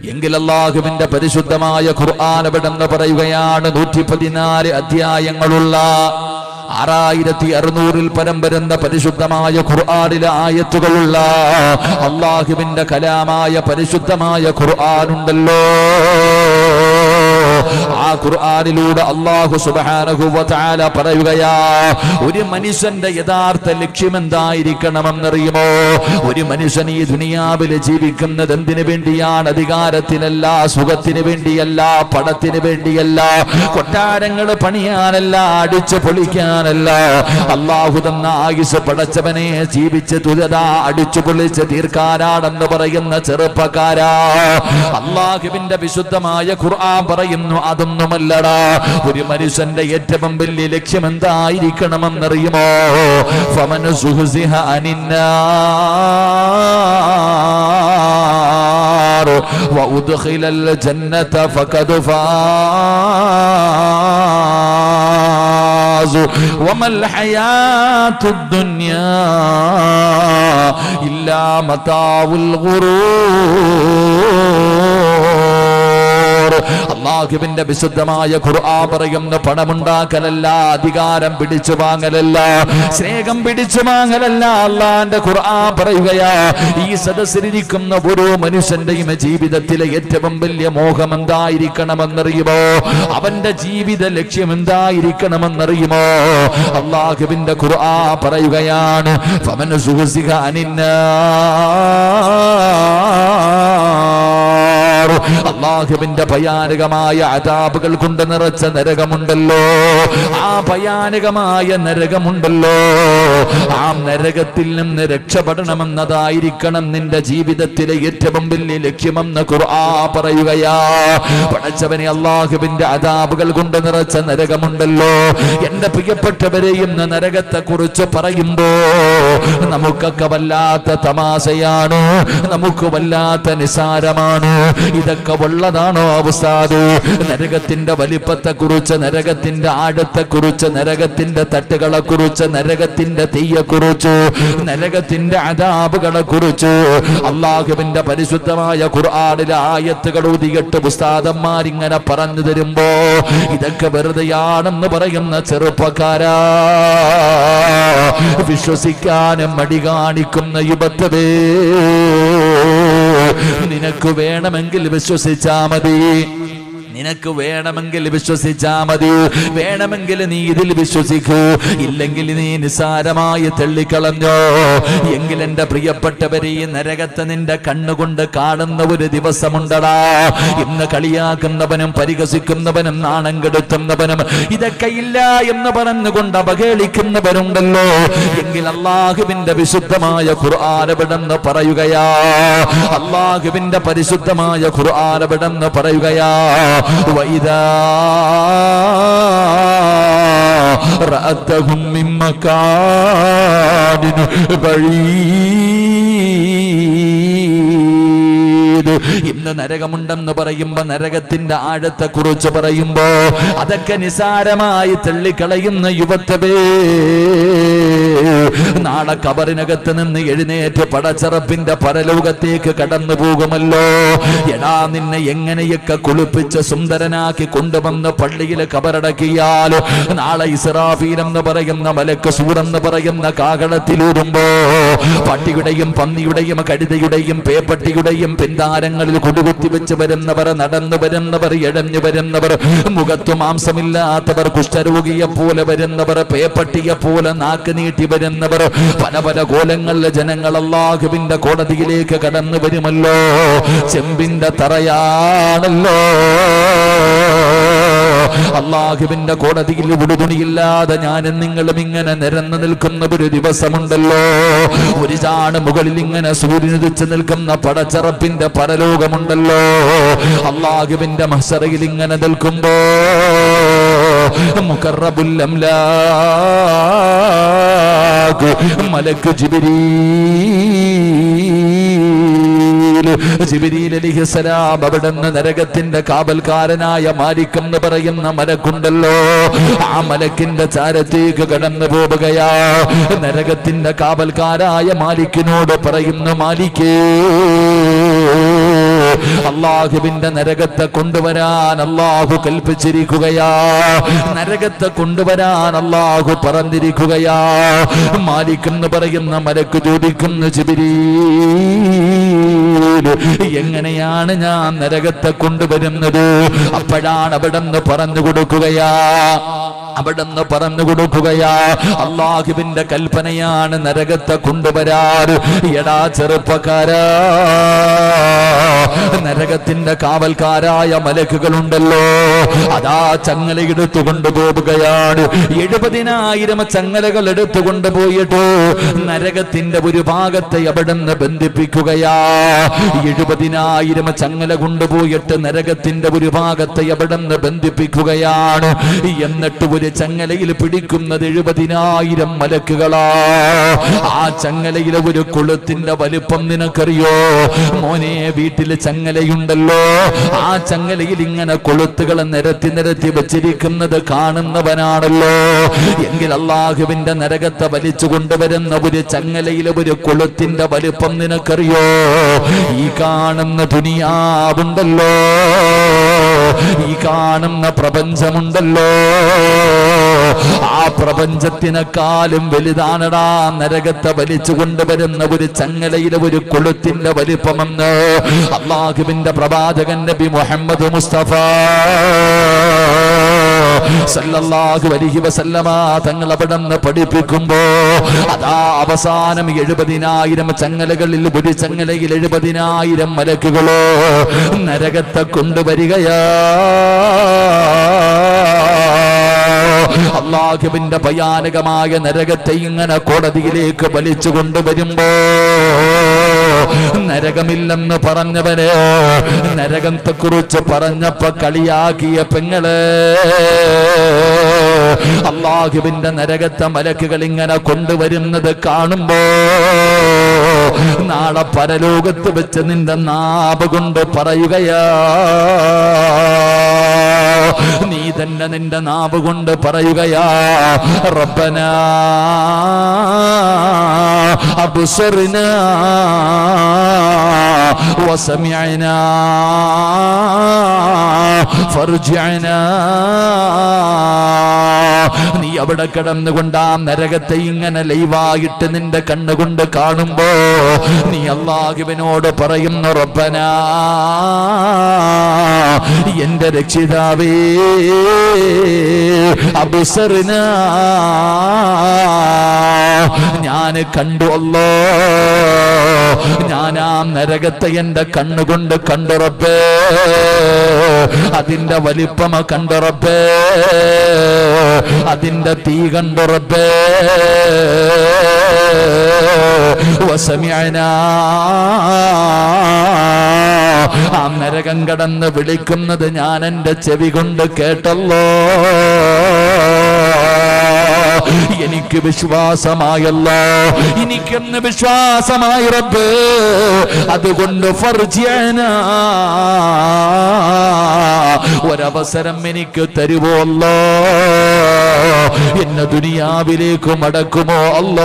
എങ്കിൽ അള്ളാഹുവിന്റെ പരിശുദ്ധമായ ഖുർആൻ എവിടെന്ന് പറയുകയാണ് നൂറ്റി പതിനാല് അധ്യായങ്ങളുള്ള ആറായിരത്തി അറുന്നൂറിൽ പരം വരുന്ന പരിശുദ്ധമായ ഖുർആനിലെ ആയത്തുകളുള്ള അള്ളാഹുവിന്റെ കലാമായ പരിശുദ്ധമായ ഖുർആനുണ്ടല്ലോ ആ ഖുർആനിലൂടെ അള്ളാഹു സുബ്ഹാനഹു വ തആല പറയുകയാ ഒരു മനുഷ്യന്റെ യഥാർത്ഥ ലക്ഷ്യം എന്തായിരിക്കണമെന്നറിയുമോ ഒരു മനുഷ്യൻ ഈ ദുനിയാവിൽ ജീവിക്കുന്നത് എന്തിനു വേണ്ടിയാണ് അധികാരത്തിനല്ല സുഖത്തിന് വേണ്ടിയല്ല പണത്തിന് വേണ്ടിയല്ല കൊട്ടാരങ്ങൾ പണിയാനല്ല അടിച്ചു പൊളിക്കാനല്ല അള്ളാഹു തന്ന ആയുസ് പടച്ചവനെ ജീവിച്ച് തുലത അടിച്ചു പൊളിച്ച് തീർക്കാനാണെന്ന് പറയുന്ന ചെറുപ്പക്കാരാ അള്ളാഹുവിന്റെ വിശുദ്ധമായ ഖുർആൻ പറയുന്നു അതൊന്നുമല്ലടാ ഒരു മനുഷ്യന്റെ ഏറ്റവും വലിയ ലക്ഷ്യം എന്തായിരിക്കണമെന്നറിയുമോ ഫമന സുഹുസിഹ അനിന്നാർ وأدخل الجنة فقد فاز وما الحياة الدنيا إلا متاع الغرور അള്ളാഹുവിന്റെ വിശുദ്ധമായ ഖുർആൻ പറയുന്ന പണമുണ്ടാക്കലല്ല അധികാരം പിടിച്ചു വാങ്ങലല്ല സ്നേഹം പിടിച്ചു വാങ്ങലല്ല അള്ളാന്റെ ഖുർആൻ പറയുകയാ ഈ സദസ്സിലിരിക്കുന്ന ഓരോ മനുഷ്യന്റെയും ജീവിതത്തിലെ ഏറ്റവും വലിയ മോഹം എന്തായിരിക്കണമെന്നറിയുമോ അവന്റെ ജീവിത ലക്ഷ്യം എന്തായിരിക്കണമെന്നറിയുമോ അള്ളാഹുവിന്റെ ഖുർആൻ പറയുകയാണ് ഫമൻ സുഹസിക അനിന്നാർ അള്ളാഹുവിന്റെ ഭയാനകമായ അതാപുകൾ കൊണ്ട് നിറച്ച നരകമുണ്ടല്ലോ ആ ഭയാനകമായ നരകമുണ്ടല്ലോ ആ നരകത്തിൽ നിന്ന് രക്ഷപ്പെടണമെന്നതായിരിക്കണം നിന്റെ ജീവിതത്തിലെ ഏറ്റവും വലിയ ലക്ഷ്യമെന്ന് ഖുർആ പറയുകയാ പടച്ചവനെ അള്ളാഹുവിന്റെ അതാപുകൾ കൊണ്ട് നിറച്ച നരകമുണ്ടല്ലോ എന്റെ പ്രിയപ്പെട്ടവരെ ഇന്ന് നരകത്തെ കുറിച്ച് പറയുമ്പോ നമുക്കൊക്കെ വല്ലാത്ത തമാശയാണ് നമുക്ക് വല്ലാത്ത നിസാരമാണ് ഇതൊക്കെ ഉള്ളതാണോ അവസാദ് നരകത്തിന്റെ വലിപ്പത്തെ കുറിച്ച് നരകത്തിന്റെ ആഴത്തെ കുറിച്ച് നരകത്തിന്റെ തട്ടുകളെ കുറിച്ച് നരകത്തിന്റെ തീയെ കുറിച്ച് നരകത്തിന്റെ അതാപുകളെ കുറിച്ച് അള്ളാഹുവിന്റെ പരിശുദ്ധമായ ഖുർആാനിലെ ആയത്തുകൾ ഊതിയിട്ട് പുസ്താദന്മാരിങ്ങനെ പറഞ്ഞു തരുമ്പോ ഇതൊക്കെ വെറുതെയാണെന്ന് പറയുന്ന ചെറുപ്പക്കാരാ വിശ്വസിക്കാനും മടി കാണിക്കുന്ന യുവത്വേ നിനക്ക് വേണമെങ്കിൽ വിശ്വസിച്ചാ മതി നിനക്ക് വേണമെങ്കിൽ വിശ്വസിച്ചാ മതി വേണമെങ്കിൽ നീ ഇതിൽ വിശ്വസിക്കൂ ഇല്ലെങ്കിൽ നീ നിസാരമായി തള്ളിക്കളഞ്ഞോ എങ്കിൽ എന്റെ പ്രിയപ്പെട്ടവരെ ഈ നരകത്തെ നിന്റെ കണ്ണുകൊണ്ട് കാണുന്ന ഒരു ദിവസമുണ്ടടാ ഇന്ന് കളിയാക്കുന്നവനും പരിഹസിക്കുന്നവനും നാണം കെടുത്തുന്നവനും ഇതൊക്കെ ഇല്ല എന്ന് പറഞ്ഞുകൊണ്ട് അവഹേളിക്കുന്നവരുണ്ടല്ലോ എങ്കിൽ അള്ളാഹുവിന്റെ വിശുദ്ധമായ ഖുർആാനവിടെന്ന് പറയുകയാ അള്ളാഹുവിന്റെ പരിശുദ്ധമായ ഖുർആാനവിടെന്ന് പറയുകയാ وإذا رأتهم من مكان بعيد ഇന്ന് നരകമുണ്ടെന്ന് പറയുമ്പോ നരകത്തിന്റെ ആഴത്തെ കുറിച്ച് പറയുമ്പോ അതൊക്കെ നിസാരമായി തള്ളിക്കളയുന്ന യുവത്വേ നാളെ കബറിനകത്ത് നിന്ന് എഴുന്നേറ്റ് പടച്ചറപ്പിന്റെ പരലോകത്തേക്ക് കടന്നു പോകുമല്ലോ എടാ നിന്നെ എങ്ങനെയൊക്കെ കുളിപ്പിച്ച് സുന്ദരനാക്കി കൊണ്ടുവന്ന് പള്ളിയിൽ കബറടക്കിയാൽ നാളെ ഇസ്രാഫീൽ എന്ന് പറയുന്ന മലക്ക് സൂറെന്ന് പറയുന്ന കാകളത്തിലൂടുമ്പോ പട്ടിയുടെയും പന്നിയുടെയും കഴുതയുടെയും പേപ്പട്ടിയുടെയും പിന്താരങ്ങളിൽ കുടുകുത്തി വെച്ച് വരുന്നവർ നടന്നു വരുന്നവർ ഇഴഞ്ഞു വരുന്നവർ മുഖത്തു മാംസമില്ലാത്തവർ കുഷ്ഠരോഗിയെ പോലെ വരുന്നവർ പേപ്പട്ടിയെ പോലെ നാക്ക് നീട്ടി വരുന്നവർ പല പല കോലങ്ങളിലെ ജനങ്ങൾ അള്ളാഹുവിന്റെ കോടതിയിലേക്ക് കടന്നു വരുമല്ലോ ചെമ്പിന്റെ തറയാണല്ലോ അള്ളാഹുവിന്റെ കോടതിയിൽ ഉടുതുണിയില്ലാതെ ഞാനും നിങ്ങളും ഇങ്ങനെ നിരന്നു നിൽക്കുന്ന ഒരു ദിവസമുണ്ടല്ലോ ഒരു ചാണ് മുകളിൽ ഇങ്ങനെ സൂര്യനുദിച്ച് നിൽക്കുന്ന പടച്ചറപ്പിന്റെ പരലോകമുണ്ടല്ലോ അള്ളാഹുവിന്റെ മസറയിൽ ഇങ്ങനെ നിൽക്കുമ്പോ മുക്കറബുല്ലംലാക്ക് മലക്ക് ജിബിരീ ജിബിരീൽ അലിഹിസലാം അവിടുന്ന് നരകത്തിന്റെ കാവൽക്കാരനായ മാലിക് എന്ന് പറയുന്ന മലക്കുണ്ടല്ലോ ആ മലക്കിന്റെ ചാരത്തേക്ക് കടന്നു പോവുകയാ നരകത്തിന്റെ കാവൽക്കാരായ മാലിക്കിനോട് പറയുന്നു മാലിക്കേ അള്ളാഹുവിന്റെ നരകത്തെ കൊണ്ടുവരാൻ അള്ളാഹു കൽപ്പിച്ചിരിക്കുകയാ നരകത്തെ കൊണ്ടുവരാൻ അള്ളാഹു പറഞ്ഞിരിക്കുകയാ മാലിക് എന്ന് പറയുന്ന മലക്ക് ചോദിക്കുന്ന ജിബിരീ എങ്ങനെയാണ് ഞാൻ നരകത്തെ കൊണ്ടുവരുന്നത് അപ്പോഴാണ് അവിടെന്ന് പറഞ്ഞു കൊടുക്കുകയാ അവിടെന്ന് പറഞ്ഞു കൊടുക്കുകയാ അള്ളാഹുവിന്റെ കൽപ്പനയാണ് നരകത്തെ കൊണ്ടുവരാറ് എടാ ചെറുപ്പക്കാരാ നരകത്തിന്റെ കാവൽക്കാരായ മലക്കുകളുണ്ടല്ലോ അതാ ചങ്ങല എടുത്തു കൊണ്ടുപോവുകയാണ് എഴുപതിനായിരം ചങ്ങലകൾ എടുത്തു കൊണ്ടുപോയിട്ട് നരകത്തിന്റെ ഒരു ഭാഗത്തെ അവിടുന്ന് ബന്ധിപ്പിക്കുകയാ എഴുപതിനായിരം ചങ്ങല കൊണ്ടുപോയിട്ട് നരകത്തിന്റെ ഒരു ഭാഗത്തെ അവിടുന്ന് ബന്ധിപ്പിക്കുകയാണ് എന്നിട്ട് ഒരു ചങ്ങലയിൽ പിടിക്കുന്നത് എഴുപതിനായിരം മലക്കുകളാ ആ ചങ്ങലയിലെ ഒരു കൊളുത്തിന്റെ വലിപ്പം നിനക്കറിയോ മോനെ വീട്ടില് ചങ്ങലയുണ്ടല്ലോ ആ ചങ്ങലയിൽ ഇങ്ങനെ കൊളുത്തുകൾ നിരത്തി നിരത്തി വെച്ചിരിക്കുന്നത് കാണുന്നവനാണല്ലോ എങ്കിൽ അള്ളാഹുവിന്റെ നരകത്തെ വലിച്ചു കൊണ്ടുവരുന്ന ഒരു ചങ്ങലയിലെ ഒരു കൊളുത്തിന്റെ വലിപ്പം നിനക്കറിയോ ഈ കാണുന്ന ദുനിയാവുണ്ടല്ലോ ഈ കാണുന്ന പ്രപഞ്ചമുണ്ടല്ലോ ആ പ്രപഞ്ചത്തിനെക്കാളും വലുതാണടാ നരകത്തെ വലിച്ചു കൊണ്ടുവരുന്ന ഒരു ചങ്ങലയിലെ ഒരു കൊളുത്തിന്റെ വലിപ്പമെന്ന് അള്ളാഹുവിന്റെ പ്രവാചകൻ നബി മുഹമ്മദ് മുസ്തഫ സല്ലല്ലാഹു അലൈഹി വസല്ലമ തങ്ങൾ അവിടെ നിന്ന് പഠിപ്പിക്കുമ്പോ അതാ അവസാനം എഴുപതിനായിരം ചങ്ങലകളിൽ ഒരു ചങ്ങലയിൽ എഴുപതിനായിരം മലക്കുകളോ നരകത്തെ കൊണ്ടുവരികയാ അള്ളാഹുവിന്റെ ഭയാനകമായ നരകത്തെ ഇങ്ങനെ കോടതിയിലേക്ക് വലിച്ചു കൊണ്ടുവരുമ്പോ നരകമില്ലെന്ന് പറഞ്ഞവന് നരകത്തെ കുറിച്ച് പറഞ്ഞപ്പോ കളിയാക്കിയ പെങ്ങള് അള്ളാഹുവിന്റെ നരകത്തെ മലക്കുകൾ ഇങ്ങനെ കൊണ്ടുവരുന്നത് കാണുമ്പോ നാളെ പരലോകത്ത് വെച്ച് നിന്റെ നാവ് കൊണ്ട് പറയുകയാ നീ തന്നെ നിന്റെ നാവ് കൊണ്ട് പറയുകയാ റബ്ബന അബ്സർന വസമിഅന ഫർജിഅന നീ അവിടെ കിടന്നുകൊണ്ട് ആ നരകത്തെ ഇങ്ങനെ ലൈവായിട്ട് നിന്റെ കണ്ണുകൊണ്ട് കാണുമ്പോ നീ അള്ളാഹുവിനോട് പറയുന്ന റബ്ബന എന്റെ രക്ഷിതാവേ അബുസറിന ഞാൻ കണ്ടു അല്ലോ ഞാൻ ആ നരകത്തെ എന്റെ കണ്ണുകൊണ്ട് കണ്ടുറപ്പേ അതിന്റെ വലിപ്പമ കണ്ടുറപ്പേ അതിന്റെ തീ കണ്ടുറപ്പേ വസമിയന ആ നരകം കടന്ന് വിളിക്കുന്നത് ഞാൻ എന്റെ ചെവി കൊണ്ട് കേട്ടല്ലോ എനിക്ക് വിശ്വാസമായല്ലോ എനിക്കെന്ന് വിശ്വാസമായി റബ്ബ് അതുകൊണ്ട് ഫർജിയന ഒരവസരം എനിക്ക് തരുമല്ലോ എന്നെ ദുനിയാവിലേക്ക് മടക്കുമോ അല്ലോ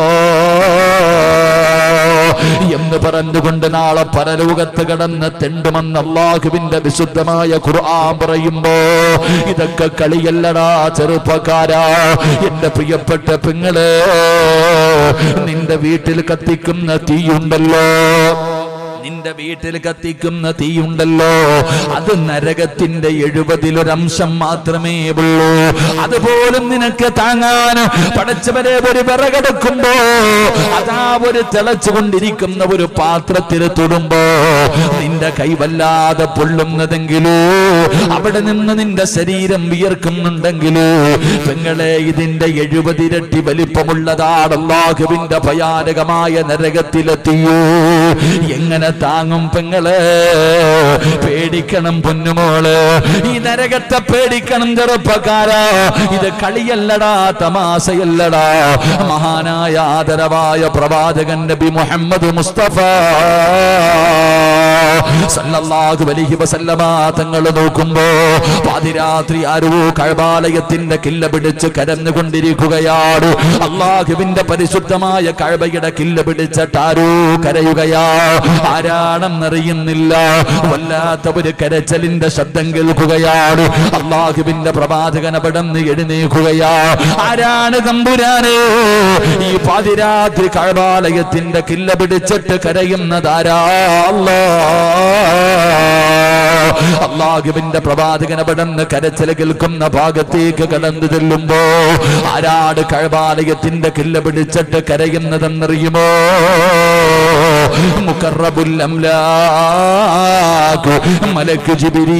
എന്ന് പറഞ്ഞുകൊണ്ട് നാളെ പരലോകത്ത് കടന്ന് തെണ്ടുമെന്ന് അള്ളാഹുവിന്റെ വിശുദ്ധമായ ഖുർആൻ പറയുമ്പോ ഇതൊക്കെ കളിയല്ലടാ ചെറുപ്പക്കാരാ എന്റെ പ്രിയപ്പെട്ട പെങ്ങള് നിന്റെ വീട്ടിൽ കത്തിക്കുന്ന തീയുണ്ടല്ലോ നിന്റെ വീട്ടിൽ കത്തിക്കുന്ന തീയുണ്ടല്ലോ അത് നരകത്തിന്റെ എഴുപതിലൊരംശം മാത്രമേ ഉള്ളൂ അതുപോലും നിനക്ക് താങ്ങാൻ പടച്ചവരെ ഒരു വിറകെടുക്കുമ്പോ അതാ ഒരു തിളച്ചുകൊണ്ടിരിക്കുന്ന ഒരു പാത്രത്തിൽ തൊടുമ്പോ നിന്റെ കൈ വല്ലാതെ പൊള്ളുന്നതെങ്കിലോ അവിടെ നിന്ന് നിന്റെ ശരീരം വിയർക്കുന്നുണ്ടെങ്കിലോ പെങ്ങളെ ഇതിന്റെ എഴുപതിരട്ടി വലിപ്പമുള്ളതാണ് അള്ളാഹുവിന്റെ ഭയാനകമായ നരകത്തിലെത്തിയോ എങ്ങനെ താങ്ങും പെങ്ങള് പേടിക്കണം പൊന്നുമോള് ഈ നരകത്തെ പേടിക്കണം ചെറുപ്പക്കാരാ ഇത് കളിയല്ലടാ തമാശയല്ലടാ മഹാനായ ആദരവായ പ്രവാചകൻ നബി മുഹമ്മദ് മുസ്തഫ സല്ലല്ലാഹു അലൈഹി വസല്ലമ തങ്ങൾ നോക്കുമ്പോ പാതിരാത്രി ആരോ കഴബാലയത്തിന്റെ കില്ല പിടിച്ച് കരന്നുകൊണ്ടിരിക്കുകയാണ് അള്ളാഹുവിന്റെ പരിശുദ്ധമായ കഴബയുടെ കില്ല പിടിച്ചിട്ട് ആരോ കരയുകയാ ആ ആരാണെന്നറിയുന്നില്ല വല്ലാത്ത ഒരു കരച്ചലിന്റെ ശബ്ദം കേൾക്കുകയാണ് അള്ളാഹുവിന്റെ പ്രവാചകൻ അവിടന്ന് എഴുന്നേക്കുകയാ ആരാണ് തമ്പുരാനെ ഈ പാതിരാത്രി കഴവാലയത്തിന്റെ കില്ല പിടിച്ചിട്ട് കരയുന്നതാരാ അല്ലാ അള്ളാഹുവിന്റെ പ്രവാചകൻ അവിടുന്ന് കരച്ചിൽ കേൾക്കുന്ന ഭാഗത്തേക്ക് കടന്നു ചെല്ലുമ്പോ ആരാട് കഴവാലയത്തിന്റെ കില്ല പിടിച്ചിട്ട് കരയുന്നതെന്നറിയുമോ മുക്കറബുൽ അംലാഖ് മലക്ക് ജിബിരീ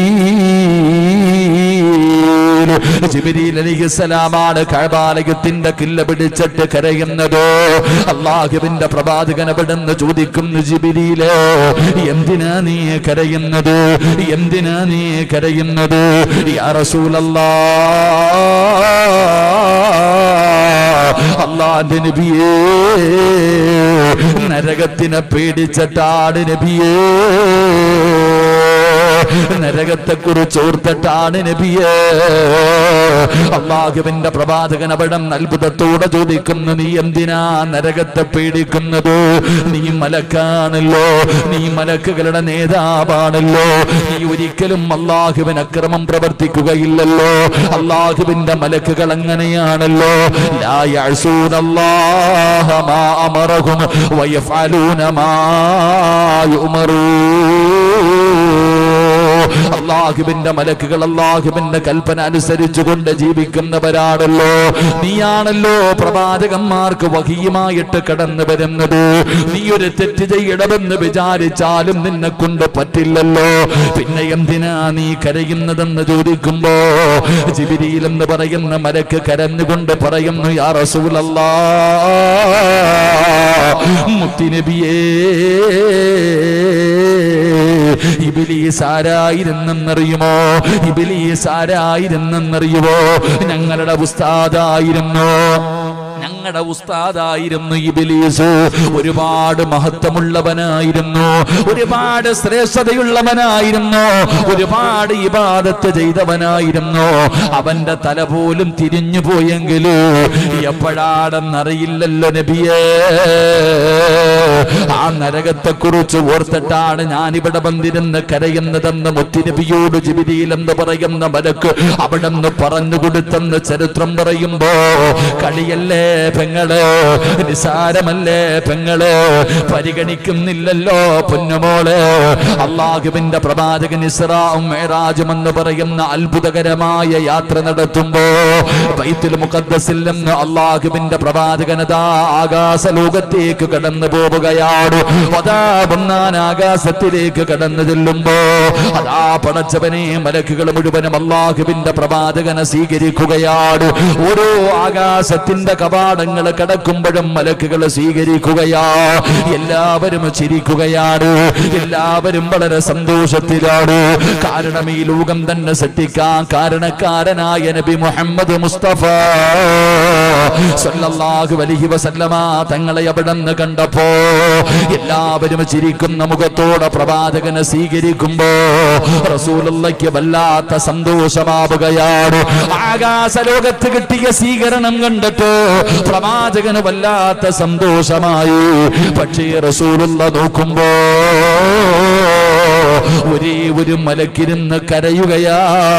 ജിബിരിൽ അലിഹിസലാമാണ് കഴബാലയത്തിന്റെ കില്ല പിടിച്ചിട്ട് കരയുന്നത് അള്ളാഹുവിന്റെ പ്രവാചകൻ അവിടുന്ന് ചോദിക്കുന്നു ജിബിരിയില് എന്തിനാ നീ കരയുന്നത് എന്തിനാ നീ കരയുന്നത് യാ റസൂലല്ലാ അള്ളാന്റെ നബിയേ നരകത്തിനെ പേടിച്ചിട്ടാണ് നബിയേ നരകത്തെ കുറിച്ച് ഓർത്തിട്ടാണ് നബിയേ അള്ളാഹുവിന്റെ പ്രവാചകൻ അവിടം അത്ഭുതത്തോടെ ചോദിക്കുന്നു നീ എന്തിനാ നരകത്തെ പേടിക്കുന്നത് നീ മലക്കാണല്ലോ നീ മലക്കുകളുടെ നേതാവാണല്ലോ നീ ഒരിക്കലും അള്ളാഹുവിന് അക്രമം പ്രവർത്തിക്കുകയില്ലല്ലോ അള്ളാഹുവിന്റെ മലക്കുകൾ അങ്ങനെയാണല്ലോ ലാ യഅ്സൂന അല്ലാഹ മാ അമറഹും വയഫ്അലൂന മാ യുമറൂൻ അള്ളാഹുവിന്റെ മലക്കുകൾ അള്ളാഹുവിന്റെ കൽപ്പന അനുസരിച്ചുകൊണ്ട് ജീവിക്കുന്നവരാണല്ലോ നീയാണല്ലോ പ്രവാചകന്മാർക്ക് വഹിയുമായിട്ട് കടന്നു വരുന്നത് നീ ഒരു തെറ്റ് ചെയ്യണമെന്ന് വിചാരിച്ചാലും നിന്നെ കൊണ്ട് പറ്റില്ലല്ലോ പിന്നെ എന്തിനാ നീ കരയുന്നതെന്ന് ചോദിക്കുമ്പോ ജിബിരിയിൽ എന്ന് പറയുന്ന മലക്ക് കരഞ്ഞുകൊണ്ട് പറയുന്നു യാ റസൂലല്ലാ മുത്തിനബിയേ ഇബിലീസ് ആരായിരുന്നെന്നറിയുമോ ഇബിലീസ് ആരായിരുന്നെന്നറിയുമോ ഞങ്ങളുടെ ഉസ്താദായിരുന്നു ഞങ്ങളുടെ ഉസ്താദായിരുന്നു ഇബിലീസ് ഒരുപാട് മഹത്വമുള്ളവനായിരുന്നു ഒരുപാട് ശ്രേഷ്ഠതയുള്ളവനായിരുന്നു ഒരുപാട് ഇബാദത്ത് ചെയ്തവനായിരുന്നു അവന്റെ തല പോലും തിരിഞ്ഞു പോയെങ്കിൽ എപ്പോഴാണെന്നറിയില്ലല്ലോ നബിയേ ആ നരകത്തെ കുറിച്ച് ഓർത്തിട്ടാണ് ഞാൻ ഇവിടെ വന്നിരുന്ന് കരയുന്നതെന്ന് മുത്തിനബിയോട് ജിബിരിയിൽ എന്ന് പറയുന്ന മലക്ക് അവിടെ നിന്ന് പറഞ്ഞു കൊടുത്തെന്ന് ചരിത്രം പറയുമ്പോ കളിയല്ലേ പെങ്ങള് നിസാരമല്ലേ പെങ്ങള് പരിഗണിക്കുന്നില്ലല്ലോ പൊന്നുമോള് അള്ളാഹുവിന്റെ പ്രവാചകൻ ഇസ്രാവും മേറാജും എന്ന് പറയുന്ന അത്ഭുതകരമായ യാത്ര നടത്തുമ്പോ ബൈത്തുൽ മുഖദ്ദസിൽ നിന്ന് അള്ളാഹുവിന്റെ പ്രവാചകനതാ ആകാശ ലോകത്തേക്ക് കടന്നു പോവുകയാണ് അതാ ഒന്നാൻ ആകാശത്തിലേക്ക് കടന്നു ചെല്ലുമ്പോ അതാ പടച്ചവനെ മലക്കുകൾ മുഴുവനും അള്ളാഹുവിന്റെ പ്രവാചകനെ സ്വീകരിക്കുകയാണ് ഓരോ ആകാശത്തിന്റെ കവാടങ്ങൾ കടക്കുമ്പോഴും മലക്കുകൾ സ്വീകരിക്കുകയാ എല്ലാവരും ചിരിക്കുകയാണ് എല്ലാവരും വളരെ സന്തോഷത്തിലാണ് കാരണം ഈ ലോകം തന്നെ സൃഷ്ടിക്കാൻ കാരണക്കാരനായ നബി മുഹമ്മദ് മുസ്തഫ സല്ലല്ലാഹു അലൈഹി വസല്ലമ തങ്ങളെ അവിടെ നിന്ന് കണ്ടപ്പോ എല്ലാവരും ചിരിക്കുന്ന മുഖത്തോടെ പ്രവാചകനെ സ്വീകരിക്കുമ്പോ റസൂലുള്ളയ്ക്ക് വല്ലാത്ത സന്തോഷമാവുകയാണ് ആകാശ ലോകത്ത് കിട്ടിയ സ്വീകരണം കണ്ടിട്ട് പ്രവാചകന് വല്ലാത്ത സന്തോഷമായി പക്ഷേ റസൂലുള്ള നോക്കുമ്പോ ഒരേ ഒരു മലക്കിരുന്ന് കരയുകയാ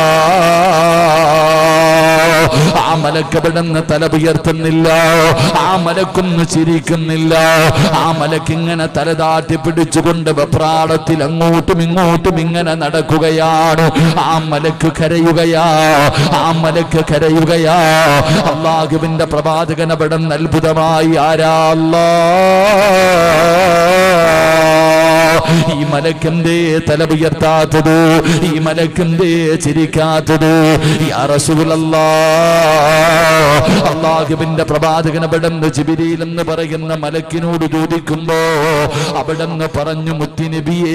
ആ മലക്കവിടുന്ന് തല ഉയർത്തുന്നില്ല ആ മലക്കൊന്ന് ചിരിക്കുന്നില്ല ആ മലക്കിങ്ങനെ തലതാട്ടി പിടിച്ചുകൊണ്ട് വെപ്രാളത്തിൽ അങ്ങോട്ടും ഇങ്ങോട്ടും ഇങ്ങനെ നടക്കുകയാണ് ആ മലക്ക് കരയുകയാ ആ മലക്ക് കരയുകയാ അള്ളാഹുവിന്റെ പ്രവാചകൻ അവിടെ അത്ഭുതമായി ആരാ അല്ലാ ഈ മലക്കെന്തേ തല ഉയർത്താത്തത് ഈ മലക്കെന്തേ ചിരിക്കാത്തത് യാ റസൂലല്ലാ അള്ളാഹുവിന്റെ പ്രവാചകൻ അവിടെന്ന് ജിബിരിയിൽ എന്ന് പറയുന്ന മലക്കിനോട് ചോദിക്കുമ്പോ അവിടെന്ന് പറഞ്ഞു മുത്തിനബിയേ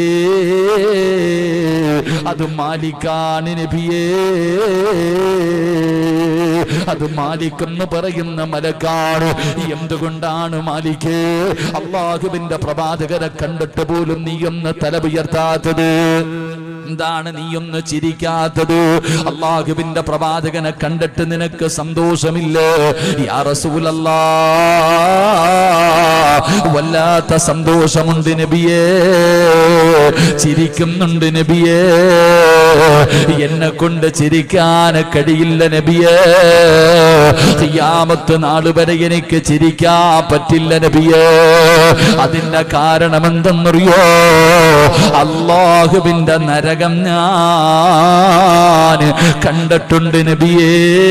അത് മാലിക്കാണ് നബിയേ അത് മാലിക് എന്ന് പറയുന്ന മലക്കാണ് എന്തുകൊണ്ടാണ് മാലിക് അള്ളാഹുവിന്റെ പ്രവാചകരെ കണ്ടിട്ട് പോലും നീ ഒന്ന് തല ഉയർത്താത്തത് എന്താണ് നീയൊന്ന് ചിരിക്കാത്തത് അള്ളാഹുവിന്റെ പ്രവാചകനെ കണ്ടിട്ട് നിനക്ക് സന്തോഷമില്ലേ യാ റസൂലല്ലാ വല്ലാത്ത സന്തോഷമുണ്ട് നബിയേ ചിരിക്കുന്നുണ്ട് നബിയേ എന്നെ കൊണ്ട് ചിരിക്കാൻ കഴിയില്ല നബിയേ ഖിയാമത്ത് നാള് വരെ എനിക്ക് ചിരിക്കാൻ പറ്റില്ല നബിയേ അതിന്റെ കാരണം എന്തെന്നറിയോ അള്ളാഹുവിന്റെ നരകം ഞാൻ കണ്ടിട്ടുണ്ട് നബിയേ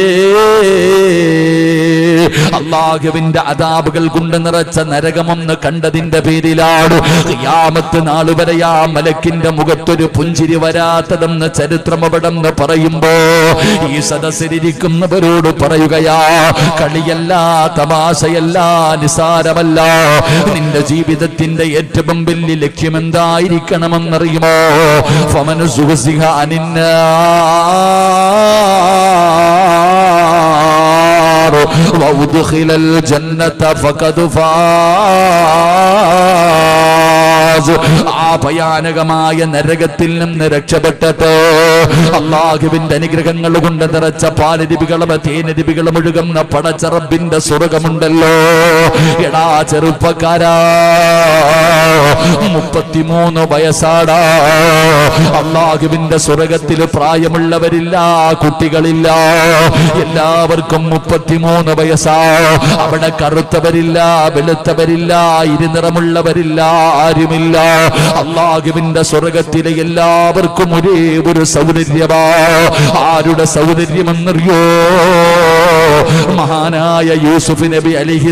അള്ളാഹുവിന്റെ അതാബുകൾ കൊണ്ട് നിറച്ച നരകമൊന്ന് കണ്ടതിന്റെ പേരിലാണ് ഖിയാമത്ത് നാള് വരെ ആ മലക്കിന്റെ മുഖത്തൊരു പുഞ്ചിരി വരാത്തതെന്ന് ചരിത്രം അവിടെന്ന് പറയുമ്പോ ഈ സദസ്സിലിരിക്കുന്നവരോട് പറയുകയാ കളിയല്ല തമാശയല്ല നിസാരമല്ല നിന്റെ ജീവിതത്തിന്റെ ഏറ്റവും വലിയ ലക്ഷ്യം എന്തായിരിക്കണമെന്നറിയുമോ ഫമനു സുഖസിഹ അനിന്നാർ وأدخل الجنة فقد فاز ആ ഭയാനകമായ നരകത്തിൽ നിന്ന് രക്ഷപ്പെട്ടിട്ട് അള്ളാഹുവിന്റെ അനുഗ്രഹങ്ങൾ കൊണ്ട് നിറച്ച പാലരുവികളും തേനരുവികളും ഒഴുകുന്ന പടച്ചറബിന്റെ സ്വർഗമുണ്ടല്ലോ എടാ ചെറുപ്പക്കാരാ മുപ്പത്തിമൂന്ന് വയസ്സാടാ അള്ളാഹുവിന്റെ സ്വർഗത്തിൽ പ്രായമുള്ളവരില്ല കുട്ടികളില്ല എല്ലാവർക്കും മുപ്പത്തിമൂന്ന് വയസ്സാ അവിടെ കറുത്തവരില്ല വെളുത്തവരില്ല ഇരുനിറമുള്ളവരില്ല ആരുമില്ല അള്ളാഹുവിന്റെ സ്വർഗത്തിലെ എല്ലാവർക്കും ഒരേ ഒരു സൗന്ദര്യമാ ആരുടെ സൗന്ദര്യമെന്നറിയോ മഹാനായ യൂസുഫ് നബി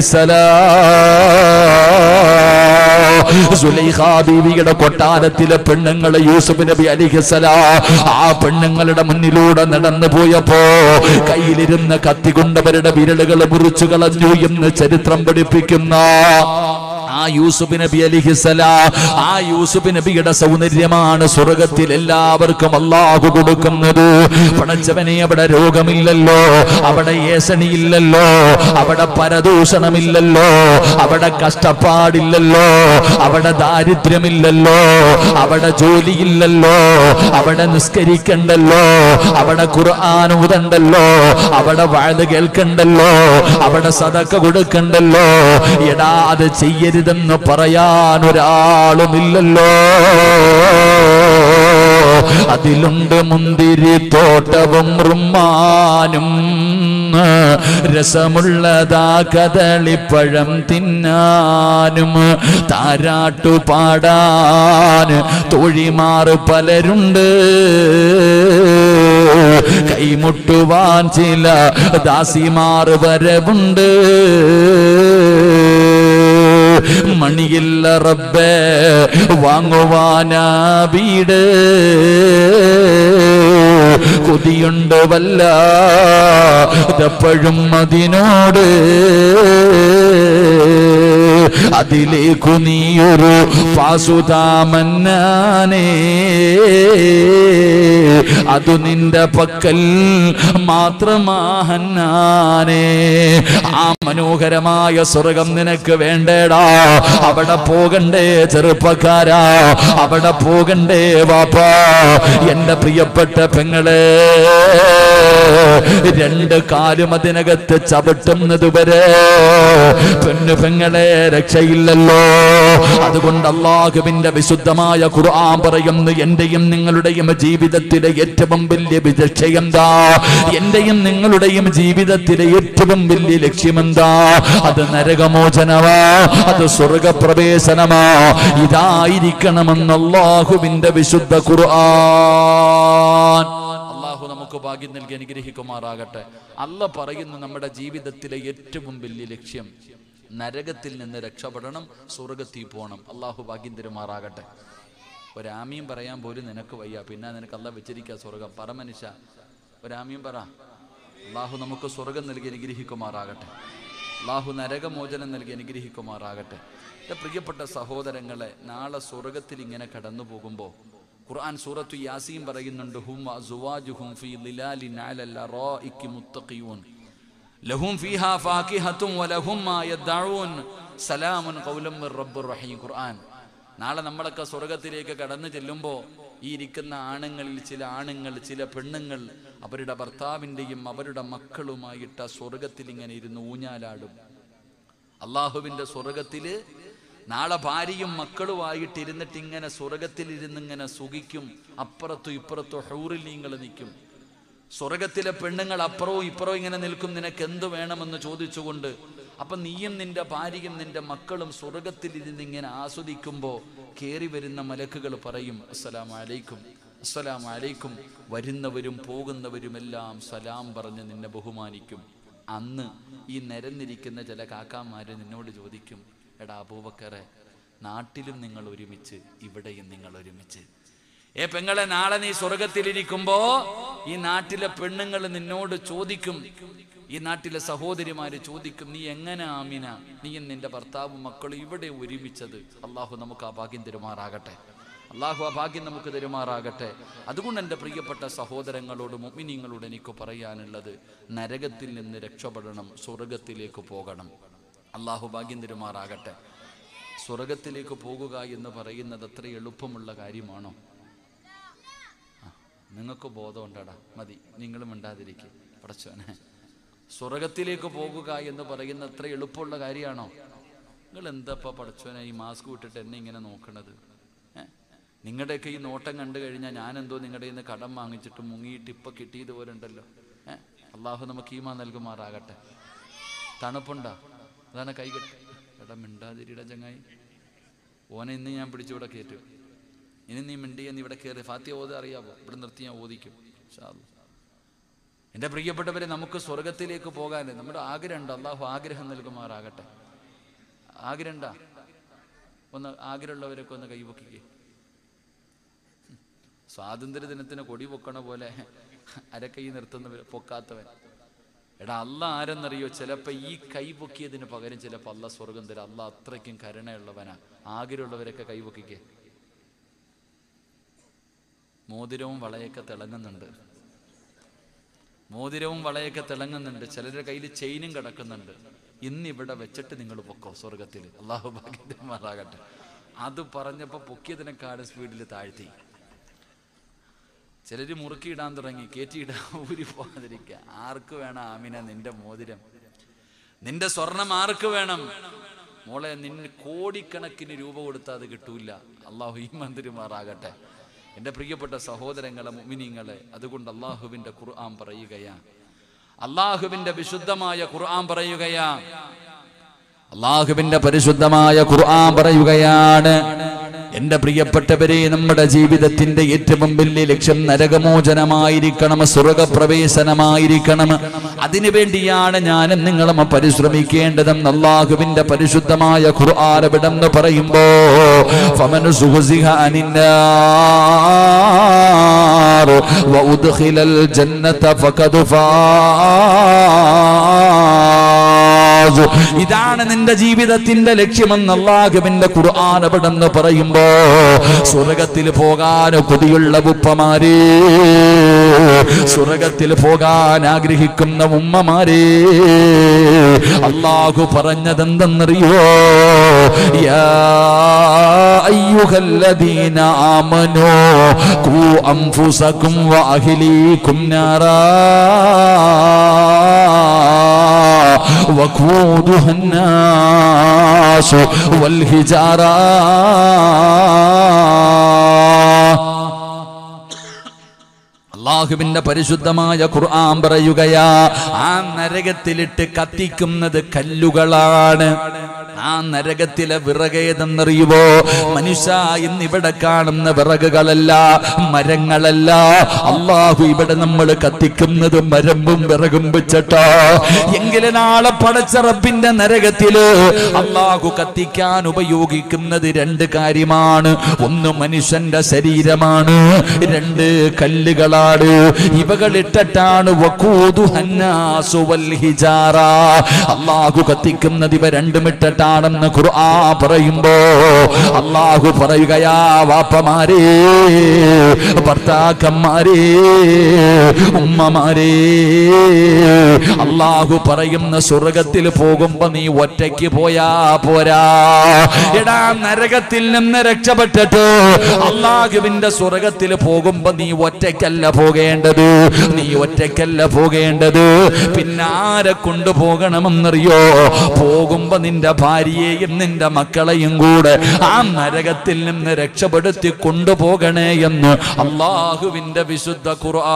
അലിഹിസലാ സുലൈഖാ ബീവിയുടെ കൊട്ടാരത്തിലെ പെണ്ണുങ്ങളെ യൂസുഫ് നബി അലിഹിസലാ ആ പെണ്ണുങ്ങളുടെ മുന്നിലൂടെ നടന്നു പോയപ്പോ കയ്യിലിരുന്ന കത്തി കൊണ്ടവരുടെ വിരലുകൾ മുറിച്ചു കളഞ്ഞു എന്ന് ചരിത്രം പഠിപ്പിക്കുന്ന ആ യൂസുഫ് നബി അലിഹിസലാ ആ യൂസുഫ് നബിയുടെ സൗന്ദര്യമാണ് സ്വർഗത്തിൽ എല്ലാവർക്കും അള്ളാഹു കൊടുക്കുന്നത് പടച്ചവനെ അവിടെ രോഗമില്ലല്ലോ അവിടെ ഏസണിയില്ലല്ലോ അവിടെ പരദൂഷണമില്ലല്ലോ അവിടെ കഷ്ടപ്പാടില്ലല്ലോ അവിടെ ദാരിദ്ര്യമില്ലല്ലോ അവിടെ ജോലിയില്ലല്ലോ അവിടെ നിസ്കരിക്കണ്ടല്ലോ അവിടെ ഖുർആൻ ഊതണ്ടല്ലോ അവിടെ വാഴ കേൾക്കണ്ടല്ലോ അവിടെ സതക്ക കൊടുക്കണ്ടല്ലോ എടാ അത് ചെയ്യരുതെന്ന് പറയാൻ ഒരാളുമില്ലല്ലോ അതിലുണ്ട് മുന്തിരി തോട്ടവും റുമ്മാനും രസമുള്ളതാ കദളിപ്പഴം തിന്നാനും താരാട്ടു പാടാൻ തൊഴിമാറ് പലരുണ്ട് കൈമുട്ടുവാൻ ചില ദാസിമാർ വരവുണ്ട് മണിയില്ല റബ്ബേ വാങ്ങുവാനാ വീട് കൊതിയുണ്ട് വല്ല ഇതപ്പോഴും അതിനോട് അതിലേക്കു നീയൊരു പാസുതാമന്നാനേ അതു നിന്റെ പക്കൽ മാത്രമാഹന്നാനേ ആ മനോഹരമായ സ്വർഗം നിനക്ക് വേണ്ടേടാ അവിടെ പോകണ്ടേ ചെറുപ്പക്കാരാ അവിടെ പോകണ്ടേ വാപ്പാ എന്റെ പ്രിയപ്പെട്ട പെങ്ങളെ രണ്ട് കാലും അതിനകത്ത് ചവിട്ടുന്നത് വരെ പെണ്ണു പെങ്ങളെ രക്ഷയില്ലല്ലോ അതുകൊണ്ട് അള്ളാഹുവിന്റെ വിശുദ്ധമായ ഖുർആൻ പറയുന്നു എന്റെയും നിങ്ങളുടെയും ജീവിതത്തിലെ ഏറ്റവും വലിയ വിദക്ഷ എന്താ എന്റെയും നിങ്ങളുടെയും ജീവിതത്തിലെ ഏറ്റവും വലിയ ലക്ഷ്യമെന്താ അത് നരകമോചനമാ അത് സ്വർഗപ്രവേശനമാ ഇതായിരിക്കണമെന്ന് അള്ളാഹുവിന്റെ വിശുദ്ധ ഖുർആൻ അള്ളാഹു നമുക്ക് ഭാഗ്യം നൽകി അനുഗ്രഹിക്കുമാറാകട്ടെ അല്ല പറയുന്നു നമ്മുടെ ജീവിതത്തിലെ ഏറ്റവും വലിയ ലക്ഷ്യം നരകത്തിൽ നിന്ന് രക്ഷപ്പെടണം സ്വർഗത്തിൽ പോകണം അള്ളാഹു ഭാഗ്യം തരുമാറാകട്ടെ ഒരാമിയും പറയാൻ പോലും നിനക്ക് വയ്യ പിന്നെ നിനക്ക് അല്ല വെച്ചിരിക്കുക സ്വർഗം പറ മനുഷ്യ ഒരാമിയും പറ അള്ളാഹു നമുക്ക് സ്വർഗം നൽകി അനുഗ്രഹിക്കുമാറാകട്ടെ അള്ളാഹു നരകമോചനം നൽകി അനുഗ്രഹിക്കുമാറാകട്ടെ എൻ്റെ പ്രിയപ്പെട്ട സഹോദരങ്ങളെ നാളെ സ്വർഗത്തിൽ ഇങ്ങനെ കടന്നു പോകുമ്പോൾ ഖുർആൻ സൂറത്തു യാസീൻ പറയുന്നുണ്ട് ഹും അസുവാജുഹും ഫീ ളിലാലിൻ അലൽ അറായിക്കി മുത്തഖിയൂൻ ലഹും ഫീഹാ ഫാകിഹത്തും വലഹും മാ യദ്ദഊൻ സലാമുൻ ഖൗലം മിർ റബ്ബിർ റഹീം ഖുർആൻ നാളെ നമ്മളൊക്കെ സ്വർഗത്തിലേക്ക് കടന്നു ചെല്ലുമ്പോൾ ഈ ഇരിക്കുന്ന ആണുങ്ങളിൽ ചില ആണുങ്ങൾ ചില പെണ്ണുങ്ങൾ അവരുടെ ഭർത്താവിൻ്റെയും അവരുടെ മക്കളുമായിട്ട് ആ സ്വർഗത്തിൽ ഇങ്ങനെ ഇരുന്ന് ഊഞ്ഞാലാടും അള്ളാഹുവിൻ്റെ സ്വർഗത്തില് നാളെ ഭാര്യയും മക്കളുമായിട്ട് ഇരുന്നിട്ട് ഇങ്ങനെ സ്വർഗത്തിൽ ഇരുന്ന് ഇങ്ങനെ സുഖിക്കും അപ്പുറത്തും ഇപ്പുറത്തും ഹൗറിലീങ്ങൾ നിൽക്കും സ്വർഗത്തിലെ പെണ്ണുങ്ങൾ അപ്പുറവും ഇപ്പുറവും ഇങ്ങനെ നിൽക്കും നിനക്ക് എന്ത് വേണമെന്ന് ചോദിച്ചുകൊണ്ട് അപ്പൊ നീയും നിന്റെ ഭാര്യയും നിന്റെ മക്കളും സ്വർഗത്തിൽ ഇരുന്ന് ഇങ്ങനെ ആസ്വദിക്കുമ്പോൾ കയറി വരുന്ന മലക്കുകൾ പറയും അസ്സലാം അലൈക്കും അസ്സലാം അലൈക്കും വരുന്നവരും പോകുന്നവരും എല്ലാം സലാം പറഞ്ഞ് നിന്നെ ബഹുമാനിക്കും അന്ന് ഈ നിരന്നിരിക്കുന്ന ചില കാക്കാമാര് നിന്നോട് ചോദിക്കും എടാ അബൂബക്കറെ നാട്ടിലും നിങ്ങൾ ഒരുമിച്ച് ഇവിടെയും നിങ്ങൾ ഒരുമിച്ച് ഏ പെങ്ങളെ നാളെ നീ സ്വർഗത്തിലിരിക്കുമ്പോ ഈ നാട്ടിലെ പെണ്ണുങ്ങൾ നിന്നോട് ചോദിക്കും ഈ നാട്ടിലെ സഹോദരിമാര് ചോദിക്കും നീ എങ്ങനെ ആമിന നീയും നിന്റെ ഭർത്താവും മക്കളും ഇവിടെ ഒരുമിച്ചത് അള്ളാഹു നമുക്ക് ആ ഭാഗ്യം തരുമാറാകട്ടെ അള്ളാഹു ആ ഭാഗ്യം നമുക്ക് തരുമാറാകട്ടെ അതുകൊണ്ട് എൻ്റെ പ്രിയപ്പെട്ട സഹോദരങ്ങളോട് മുമ്മിനിങ്ങളോട് എനിക്ക് പറയാനുള്ളത് നരകത്തിൽ നിന്ന് രക്ഷപ്പെടണം സ്വർഗത്തിലേക്ക് പോകണം അള്ളാഹു ഭാഗ്യം തരുമാറാകട്ടെ സ്വർഗത്തിലേക്ക് പോകുക എന്ന് പറയുന്നത് അത്ര എളുപ്പമുള്ള കാര്യമാണോ ആ, നിങ്ങൾക്ക് ബോധമുണ്ടടാ മതി നിങ്ങളും മിണ്ടാതിരിക്കുക പടച്ചോനെ സ്വർഗത്തിലേക്ക് പോകുക എന്ന് പറയുന്നത് അത്ര എളുപ്പമുള്ള കാര്യമാണോ നിങ്ങൾ എന്താപ്പാ പടച്ചോനെ ഈ മാസ്ക് വിട്ടിട്ട് എന്നെ ഇങ്ങനെ നോക്കണത് ഏ? നിങ്ങളുടെയൊക്കെ ഈ നോട്ടം കണ്ടു കഴിഞ്ഞാൽ ഞാനെന്തോ നിങ്ങളുടെ നിന്ന് കടം വാങ്ങിച്ചിട്ട് മുങ്ങിയിട്ട് ഇപ്പൊ കിട്ടിയതുപോലെ ഉണ്ടല്ലോ ഏഹ് അള്ളാഹു നമുക്ക് ഈമാ നൽകുമാറാകട്ടെ തണുപ്പുണ്ടാ അതാണ് കൈകെട്ട് എടാ മിണ്ടാതിരിയുടെ ചങ്ങായി ഓനെ ഇന്ന് ഞാൻ പിടിച്ചിവിടെ കയറ്റും ഇനി നീ മിണ്ടിയെന്ന് ഇവിടെ കയറി ഫാത്തിയ ഓത അറിയാവോ ഇവിടെ നിർത്തി ഞാൻ ഓദിക്കും ഇൻഷാ അല്ലാ. എൻ്റെ പ്രിയപ്പെട്ടവരെ നമുക്ക് സ്വർഗത്തിലേക്ക് പോകാൻ നമ്മുടെ ആഗ്രഹമുണ്ട് അള്ളാഹു ആഗ്രഹം നൽകുമാറാകട്ടെ ആഗ്രഹമുണ്ടാ ഒന്ന് ആഗ്രഹമുള്ളവരൊക്കെ ഒന്ന് കൈവക്കിക്കേ സ്വാതന്ത്ര്യ ദിനത്തിന് കൊടി പൊക്കണ പോലെ അരക്കൈ നിർത്തുന്നവർ പൊക്കാത്തവൻ എടാ അല്ല ആരെന്നറിയോ ചിലപ്പോ ഈ കൈ പൊക്കിയതിന് പകരം ചിലപ്പോ അല്ല സ്വർഗം തരാം അല്ല അത്രയ്ക്കും കരുണയുള്ളവനാ ആഗ്രഹമുള്ളവരൊക്കെ കൈ പൊക്കിക്കേ മോതിരവും വളയൊക്കെ തിളങ്ങുന്നുണ്ട് മോതിരവും വളയൊക്കെ തിളങ്ങുന്നുണ്ട് ചിലരുടെ കയ്യിൽ ചെയിനും കിടക്കുന്നുണ്ട് ഇന്നിവിടെ വെച്ചിട്ട് നിങ്ങൾ പൊക്കോ സ്വർഗത്തിൽ അള്ളാഹു ഭാഗ്യമാറാകട്ടെ അത് പറഞ്ഞപ്പോൾ പൊക്കിയതിനെക്കാളും സ്പീഡിൽ താഴ്ത്തി ചിലര് മുറുക്കിയിടാൻ തുടങ്ങി കയറ്റിയിടാൻ ഊരി പോകാതിരിക്കുക ആർക്ക് വേണം ആമിന നിന്റെ മോതിരം നിന്റെ സ്വർണം ആർക്ക് വേണം മോളെ നിന്നെ കോടിക്കണക്കിന് രൂപ കൊടുത്താൽ അത് കിട്ടൂല അള്ളാഹു ഈ മന്ദിരമാറാകട്ടെ എൻ്റെ പ്രിയപ്പെട്ട സഹോദരങ്ങളെ മുമിനിങ്ങളെ അതുകൊണ്ട് അള്ളാഹുവിൻ്റെ ഖുർആൻ പറയുകയാ അള്ളാഹുവിൻ്റെ വിശുദ്ധമായ ഖുർആൻ പറയുകയാ അള്ളാഹുവിന്റെ പരിശുദ്ധമായ ഖുർആൻ പറയുകയാണ് എന്റെ പ്രിയപ്പെട്ടവരെ നമ്മുടെ ജീവിതത്തിന്റെ ഏറ്റവും വലിയ ലക്ഷ്യം നരകമോചനമായിരിക്കണം സ്വർഗപ്രവേശനമായിരിക്കണം അതിനു വേണ്ടിയാണ് ഞാനും നിങ്ങളും പരിശ്രമിക്കേണ്ടതും അള്ളാഹുവിന്റെ പരിശുദ്ധമായ ഖുർആൻ വിടെന്ന് പറയുമ്പോ ഫമൻ സുഹ്സിഹ അനിന്നാർ വഉദ്ഖിലൽ ജന്നത ഫഖദ് ഫാസ് ഇതാണ് നിന്റെ ജീവിതത്തിന്റെ ലക്ഷ്യമെന്ന് അള്ളാഹുവിന്റെ ഖുർആൻ എവിടെന്ന് പറയുമ്പോ സ്വർഗത്തിൽ പോകാൻ കൊതിയുള്ള ഉപ്പമാരെ സ്വർഗത്തിൽ പോകാൻ ആഗ്രഹിക്കുന്ന ഉമ്മമാരെ അള്ളാഹു പറഞ്ഞതെന്തെന്നറിയോ യാ അയ്യുഹല്ലദീന ആമനോ കൂ അംഫുസകും വഅഹ്ലീകും നാറാ وقودها الناس والحجارة അള്ളാഹുവിന്റെ പരിശുദ്ധമായ ഖുർആൻ പറയുകയാ ആ നരകത്തിലിട്ട് കത്തിക്കുന്നത് കല്ലുകളാണ് ആ നരകത്തിലെ വിറകേതെന്നറിയുവോ മനുഷ്യ ഇന്ന് ഇവിടെ കാണുന്ന വിറകുകളല്ല മരങ്ങളല്ല അള്ളാഹു ഇവിടെ നമ്മൾ കത്തിക്കുന്നത് മരമ്പും വിറകും വെച്ചിട്ടോ എങ്കിലെ നാളെ പടച്ച റബ്ബിന്റെ നരകത്തില് അള്ളാഹു കത്തിക്കാൻ ഉപയോഗിക്കുന്നത് രണ്ട് കാര്യമാണ് ഒന്ന് മനുഷ്യന്റെ ശരീരമാണ് രണ്ട് കല്ലുകളാണ് ഇവകളിട്ടിട്ടാണ് വഖൂദുഹന്നാസു വൽ ഹിജാറ. അള്ളാഹു കത്തിക്കുന്നത് ഇവ രണ്ടും ഇട്ടിട്ടാ ബന്ധപ്പെട്ടാണെന്ന് ഖുർആ പറയുമ്പോ അള്ളാഹു പറയുകയാ വാപ്പമാരേ ഭർത്താക്കന്മാരേ ഉമ്മമാരേ അള്ളാഹു പറയുന്ന സ്വർഗത്തിൽ പോകുമ്പോ നീ ഒറ്റയ്ക്ക് പോയാ പോരാ എടാ നരകത്തിൽ നിന്ന് രക്ഷപ്പെട്ടിട്ട് അള്ളാഹുവിന്റെ സ്വർഗത്തിൽ പോകുമ്പോ നീ ഒറ്റയ്ക്കല്ല പോകേണ്ടത് നീ ഒറ്റയ്ക്കല്ല പോകേണ്ടത് പിന്നെ ആരെ കൊണ്ടുപോകണമെന്നറിയോ പോകുമ്പോ നിന്റെ ഭാര്യയെയും നിന്റെ മക്കളെയും കൂടെ ആ നരകത്തിൽ നിന്ന് രക്ഷപ്പെടുത്തി കൊണ്ടുപോകണേ എന്ന് അള്ളാഹുവിന്റെ വിശുദ്ധ